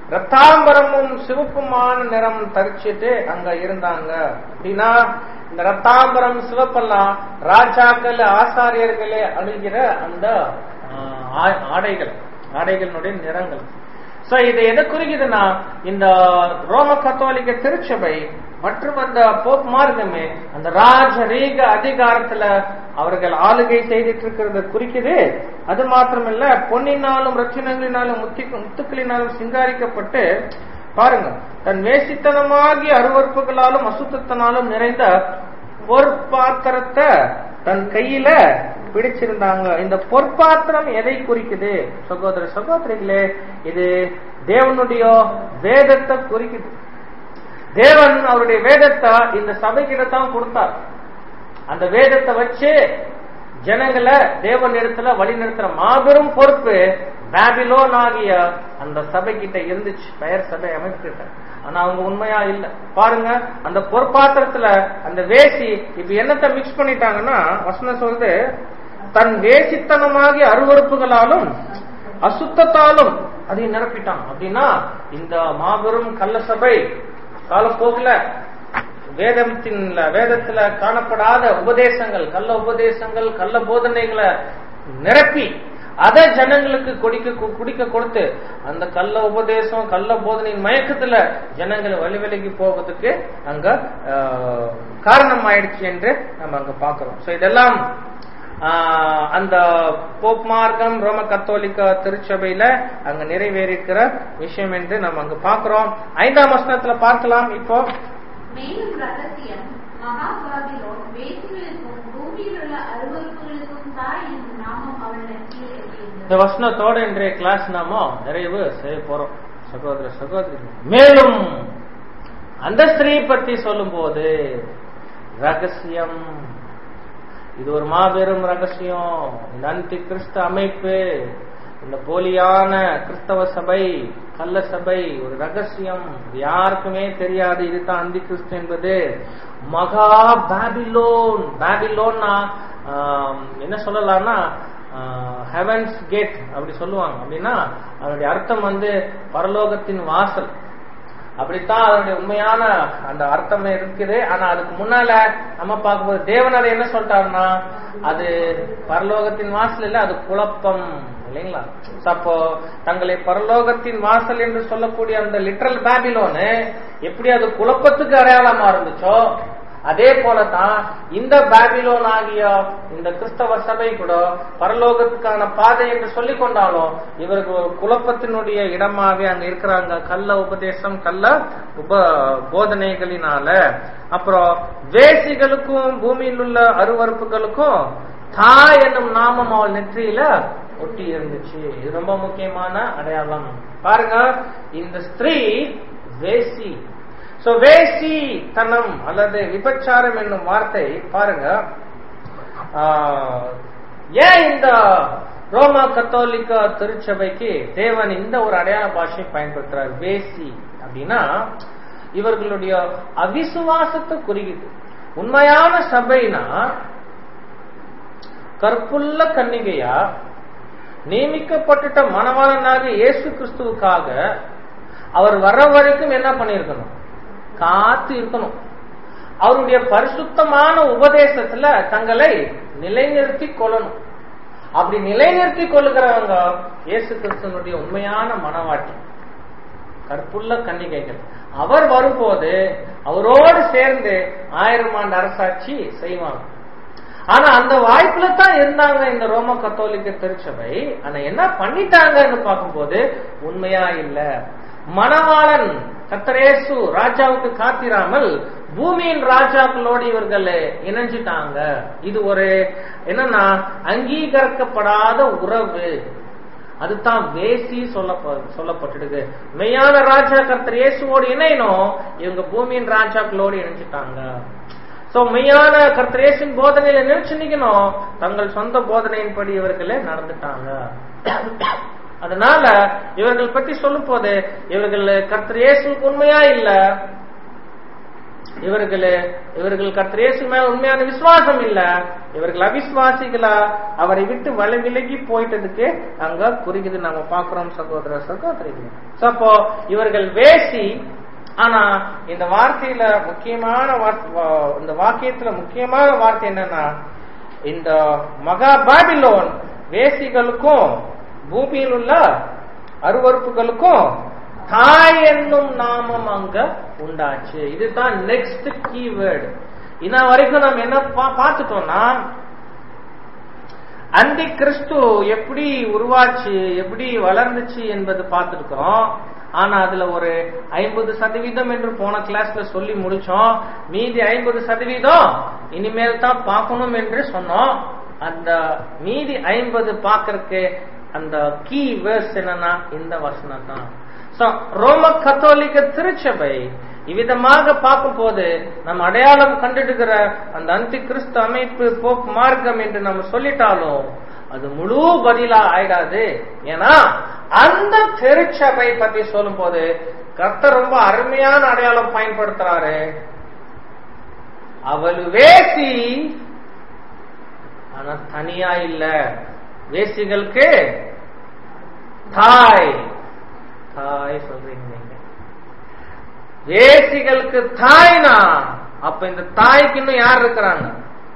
ரத்தாம்பரமும் சிவப்புமான நிறம் தரிச்சிட்டு அங்க இருந்தாங்க அப்படின்னா இந்த ரத்தாம்பரம் சிவப்பெல்லாம் ராஜாக்கள் ஆசாரியர்களே அணுகிற அந்த ஆஹ், ஆ- ஆடைகள் ஆடைகளினுடைய நிறங்கள் சோ இது எதை குறிக்குதுன்னா இந்த ரோம கத்தோலிக்க திருச்சபை மற்றும் அந்த போப் மார்க்கமே அந்த ராஜரீக அதிகாரத்துல அவர்கள் ஆளுகை செய்துட்டு இருக்கிறத குறிக்குது அது மாத்திரமல்ல பொன்னினாலும் ரத்தினங்களினாலும் முத்தி முத்துக்களினாலும் சிங்காரிக்கப்பட்டு பாருங்க தன் வேசித்தனமாகிய அருவறுப்புகளாலும் அசுத்தத்தினாலும் நிறைந்த பொற்பாத்திரத்தை தன் கையில பிடிச்சிருந்தாங்க இந்த பொற்பாத்திரம் எதை குறிக்குது சகோதர சகோதரிகளே இது தேவனுடைய வேதத்தை குறிக்குது தேவன் அவருடைய வேதத்தை இந்த சபைக்கிட்ட தான் கொடுத்தார் அந்த வேதத்தை வச்சு ஜனங்களை தேவன் இடத்துல வழி நிறுத்துற மாபெரும் பொறுப்பு பாபிலோன் ஆகிய அந்த சபை கிட்ட இருந்துச்சு பெயர் சபை அமைப்புகிட்ட ஆனா அவங்க உண்மையா இல்ல பாருங்க அந்த பொற்பாத்திரத்துல அந்த வேசி இப்ப என்னத்தை மிக்ஸ் பண்ணிட்டாங்கன்னா வசனம் சொல்றது தன் வேசித்தனமாகிய அருவறுப்புகளாலும் அசுத்தத்தாலும் அதை நிரப்பிட்டான் அப்படின்னா இந்த மாபெரும் கள்ள சபை காலப்போக்குல வேதத்தின் வேதத்துல காணப்படாத உபதேசங்கள் கள்ள உபதேசங்கள் கள்ள போதனைகளை நிரப்பி அதை ஜனங்களுக்கு குடிக்க குடிக்க கொடுத்து அந்த கள்ள உபதேசம் கள்ள போதனையின் மயக்கத்துல ஜனங்களை வழி விலகி போவதுக்கு அங்க ஆஹ், காரணம் ஆயிடுச்சு என்று நம்ம அங்க பாக்குறோம் சோ இதெல்லாம் ஆஹ், அந்த போப் மார்க்கம் ரோம கத்தோலிக்க திருச்சபையில அங்க நிறைவேறிக்கிற விஷயம் என்று நம்ம அங்க பாக்குறோம் ஐந்தாம் வசனத்துல பார்க்கலாம் இப்போ மேலும் ரகசியம் மகாபாபிலோன் வேசிகளுக்கும் பூமியில் உள்ள அருவறுப்புகளுக்கும் தாய் என்னும் நாமம் அவள் நெற்றியில் எழுதியிருந்தது இந்த வசனத்தோட இன்றைய கிளாஸ் நாம நிறைவு செய்ய போறோம் சகோதர சகோதரி மேலும் அந்த ஸ்திரீ பற்றி சொல்லும்போது ரகசியம் இது ஒரு மாபெரும் ரகசியம் இந்த அந்தி கிறிஸ்து அமைப்பு இந்த போலியான கிறிஸ்தவ சபை கள்ள சபை ஒரு ரகசியம் இது யாருக்குமே தெரியாது இதுதான் அந்தி கிறிஸ்து என்பது மகா பாபிலோன் பாபிலோன்னா ஆம், என்ன சொல்லலாம்னா ஹெவன்ஸ் கேட் அப்படி சொல்லுவாங்க அப்படின்னா அதனுடைய அர்த்தம் வந்து பரலோகத்தின் வாசல் அப்படித்தான் அதனுடைய உண்மையான அந்த அர்த்தம் இருக்குது ஆனா அதுக்கு முன்னால நம்ம பார்க்கும்போது தேவன் அதை என்ன சொல்லிட்டாருன்னா அது பரலோகத்தின் வாசல் இல்ல அது குழப்பம் இல்லைங்களா So, அப்போ தங்களை பரலோகத்தின் வாசல் என்று சொல்லக்கூடிய அந்த லிட்ரல் பேபிலோனு எப்படி அது குழப்பத்துக்கு அடையாளமா இருந்துச்சோ அதே போலதான் இந்த பாபிலோன் ஆகிய இந்த கிறிஸ்தவ சபை கூட பரலோகத்துக்கான பாதை என்று சொல்லிக் கொண்டாலும் இவர்கள் ஒரு குழப்பத்தினுடைய இடமாக அங்க இருக்கிறாங்க கள்ள உபதேசம் கள்ள உப போதனைகளினால அப்புறம் வேசிகளுக்கும் பூமியில் உள்ள அருவறுப்புகளுக்கும் தாய் என்னும் நாமம் அவள் நெற்றியில ஒட்டி இருந்துச்சு இது ரொம்ப முக்கியமான அடையாளம் பாருங்க இந்த ஸ்திரீ வேசி சோ வேசி தனம் அல்லது விபச்சாரம் என்னும் வார்த்தை பாருங்க ஆஹ், ஏன் இந்த ரோமா கத்தோலிக்க திருச்சபைக்கு தேவன் இந்த ஒரு அடையாள பாஷை பயன்படுத்துறார் வேசி அப்படின்னா இவர்களுடைய அவிசுவாசத்தை குறிக்குது உண்மையான சபைனா கற்புள்ள கன்னிகையா நியமிக்கப்பட்டுட்ட மணவாளனாக இயேசு கிறிஸ்துவுக்காக அவர் வர வரைக்கும் என்ன பண்ணிருக்கணும் காத்து இருக்கணும் அவருடைய பரிசுத்தமான உபதேசத்துல தங்களை நிலைநிறுத்தி கொள்ளணும் அப்படி நிலைநிறுத்தி கொள்ளுகிறவங்க இயேசு கிறிஸ்துவனுடைய உண்மையான மனவாட்டி கற்புள்ள கன்னிகைகள் அவர் வரும்போது அவரோடு சேர்ந்து ஆயிரம் ஆண்டு அரசாட்சி செய்வாங்க ஆனா அந்த வாய்ப்புல தான் இருந்தாங்க இந்த ரோம கத்தோலிக்க திருச்சபை ஆனா என்ன பண்ணிட்டாங்கன்னு பார்க்கும்போது உண்மையா இல்ல மணவாளன் கத்தரேசு ராஜாவுக்கு காத்திராமல் பூமியின் ராஜாக்களோடு இவர்கள் இணைஞ்சிட்டாங்க இது ஒரு என்னன்னா அங்கீகரிக்கப்படாத உறவு அதுதான் வேசி சொல்ல சொல்லப்பட்டிருக்கு மெய்யான ராஜா கர்த்தர் இயேசுவோடு இணையணும் இவங்க பூமியின் ராஜாக்களோடு இணைஞ்சிட்டாங்க சோ மெய்யான கர்த்தரேசின் போதனையில நினைச்சு நிக்கணும் தங்கள் சொந்த போதனையின்படி இவர்களே நடந்துட்டாங்க அதனால இவர்கள் பற்றி சொல்லும் போது இவர்கள் கர்த்தர் இயேசுக்கு உண்மையா இல்ல இவர்கள் இவர்கள் கத்திரேசு மேல உண்மையான விசுவாசம் இல்ல இவர்கள் அவிசுவாசிகளா அவரை விட்டு வலை விலகி போயிட்டதுக்கு அங்க குறிக்குது நாம பாக்குறோம் சகோதர சகோதரிகள் So, அப்போ இவர்கள் வேசி ஆனா இந்த வார்த்தையில முக்கியமான வார்த்தை- வா- இந்த வாக்கியத்துல முக்கியமான வார்த்தை என்னன்னா இந்த மகா பாபிலோன் வேசிகளுக்கும் பூமியில் உள்ள அருவறுப்புகளுக்கும் தாய் என்னும் நாமம் அங்க உண்டாச்சு இதுதான் நெக்ஸ்ட் கீவேர்டு இன்ன வரைக்கும் நம்ம என்ன பா- பார்த்துட்டோம்னா அந்தி கிறிஸ்து எப்படி உருவாச்சு எப்படி வளர்ந்துச்சு என்பது பார்த்திருக்கிறோம் ஆனா அதுல ஒரு ஐம்பது சதவீதம் என்று போன கிளாஸ்ல சொல்லி முடிச்சோம் மீதி ஐம்பது சதவீதம் இனிமேல் தான் பார்க்கணும் என்று சொன்னோம் அந்த மீதி ஐம்பது பார்க்கறதுக்கு அந்த கீ வேர்ஸ் என்னன்னா இந்த வசனம் தான் So, ரோம கத்தோலிக்க திருச்சபை இவ்விதமாக பார்க்கும் போது நம்ம அடையாளம் கண்டுடுகிற அந்த அந்தி கிறிஸ்து அமைப்பு போக்கு மார்க்கம் என்று நம்ம சொல்லிட்டாலும் அது முழு பதிலா ஆயிடாது ஏன்னா அந்த திருச்சபை பத்தி சொல்லும் போது கர்த்தர் ரொம்ப அருமையான அடையாளம் பயன்படுத்துறாரு அவள் வேசி ஆனா தனியா இல்ல வேசிகளுக்கு தாய் தாய் சொல்றீங்க நீங்க வேசிகளுக்கு தாய்னா அப்ப இந்த தாய்க்கு இன்னும் யார் இருக்கிறாங்க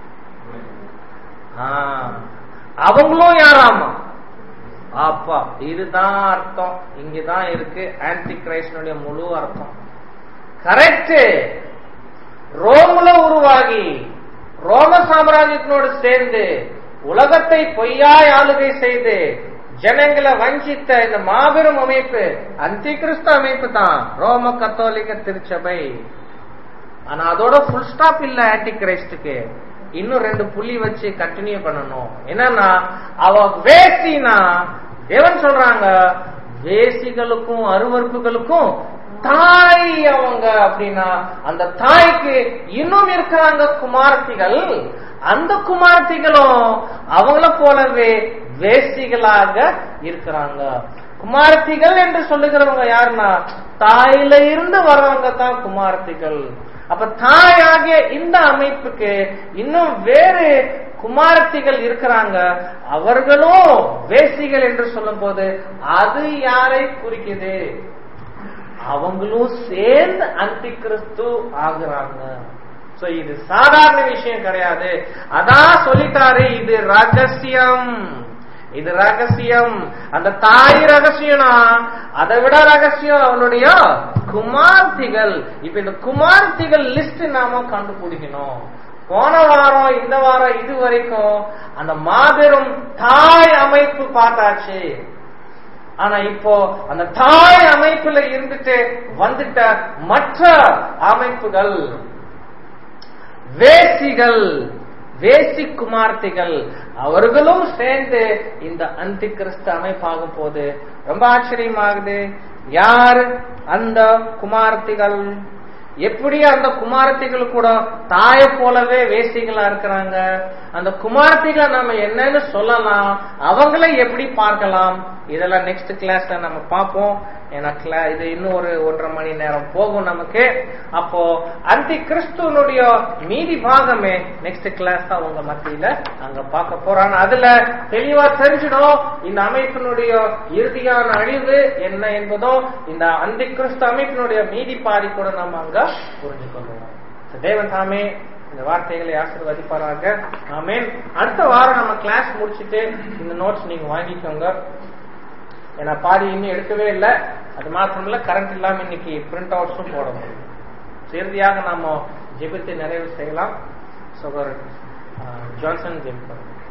ஆ, அவங்களும் யாராமா அப்பா இதுதான் அர்த்தம் இங்கதான் இருக்கு ஆன்டி கிரைஸ்டனுடைய முழு அர்த்தம் கரெக்ட் ரோம்ல உருவாகி ரோம சாம்ராஜ்யத்தினோடு சேர்ந்து உலகத்தை பொய்யாய் ஆளுகை செய்து ஜனங்களை வஞ்சித்த இந்த மாபெரும் அமைப்பு அந்தி கிறிஸ்து அமைப்பு தான் ரோம கத்தோலிக்க திருச்சபை ஆனா அதோட ஃபுல் ஸ்டாப் இல்ல ஆன்டி கிரைஸ்டுக்கு இன்னும் ரெண்டு புள்ளி வச்சு கண்டினியூ பண்ணணும் என்னன்னா அவ வேசினா தேவன் சொல்றாங்க வேசிகளுக்கும் அருவறுப்புகளுக்கும் தாய் அவங்க அப்படின்னா அந்த தாய்க்கு இன்னும் இருக்கிறாங்க குமாரத்திகள் அந்த குமாரத்திகளும் அவங்கள போலவே வேசிகளாக இருக்கிறாங்க குமாரத்திகள் என்று சொல்லுகிறவங்க யாருன்னா தாயில இருந்து வர்றவங்க தான் குமாரத்திகள் அப்ப தாயாகிய இந்த அமைப்புக்கு இன்னும் வேறு குமாரத்திகள் இருக்கிறாங்க அவர்களும் வேசிகள் என்று சொல்லும் போது அது யாரை குறிக்குது அவங்களும் சேர்ந்து அந்தி கிறிஸ்து ஆகுறாங்க சோ இது சாதாரண விஷயம் கிடையாது அதான் சொல்லிட்டாரு இது ரகசியம் இது ரகசியம் அந்த தாய் ரகசியம்னா அதை விட ரகசியம் அவனுடைய குமார்த்திகள் இப்ப இந்த குமார்த்திகள் லிஸ்ட் நாம கண்டுபிடிக்கணும் போன வாரம் இந்த வாரம் இது வரைக்கும் அந்த மாபெரும் தாய் அமைப்பு பார்த்தாச்சு ஆனா இப்போ அந்த தாய் அமைப்புல இருந்துட்டு வந்துட்ட மற்ற அமைப்புகள் வேசிகள் வேசி குமார்த்திகள் அவர்களும் சேர்ந்து இந்த அந்தி கிறிஸ்து அமைப்பாகும் போது ரொம்ப ஆச்சரியமாகுது யார் அந்த குமார்த்திகள் எப்படி அந்த குமாரத்திகள் கூட தாய போலவே வேசிகளா இருக்கிறாங்க அந்த குமாரத்திகளை நம்ம என்னன்னு சொல்லலாம் அவங்கள எப்படி பார்க்கலாம் இதெல்லாம் நெக்ஸ்ட் கிளாஸ்ல நம்ம பார்ப்போம் ஏன்னா கிளா இது இன்னும் ஒரு ஒன்றரை மணி நேரம் போகும் நமக்கு அப்போ அந்தி கிறிஸ்துவனுடைய மீதி பாகமே நெக்ஸ்ட் கிளாஸ் தான் உங்க மத்தியில அங்க பார்க்க போறாங்க அதுல தெளிவா தெரிஞ்சிடும் இந்த அமைப்பினுடைய இறுதியான அழிவு என்ன என்பதும் இந்த அந்தி கிறிஸ்து அமைப்பினுடைய மீதி பாதி கூட நம்ம அங்க புரிஞ்சு கொள்வோம் தேவன் தாமே இந்த வார்த்தைகளை ஆசீர்வதிப்பாராக ஆமென் அடுத்த வாரம் நம்ம கிளாஸ் முடிச்சிட்டு இந்த நோட்ஸ் நீங்க வாங்கிக்கோங்க ஏன்னா பாதி இன்னும் எடுக்கவே இல்லை அது மாத்திரம் இல்ல கரண்ட் இல்லாம இன்னைக்கு பிரிண்ட் அவுட்ஸும் போட முடியும் இறுதியாக நாம ஜெபத்தை நிறைவு செய்யலாம் சகோதரர் ஜான்சன் ஜெபிப்பார்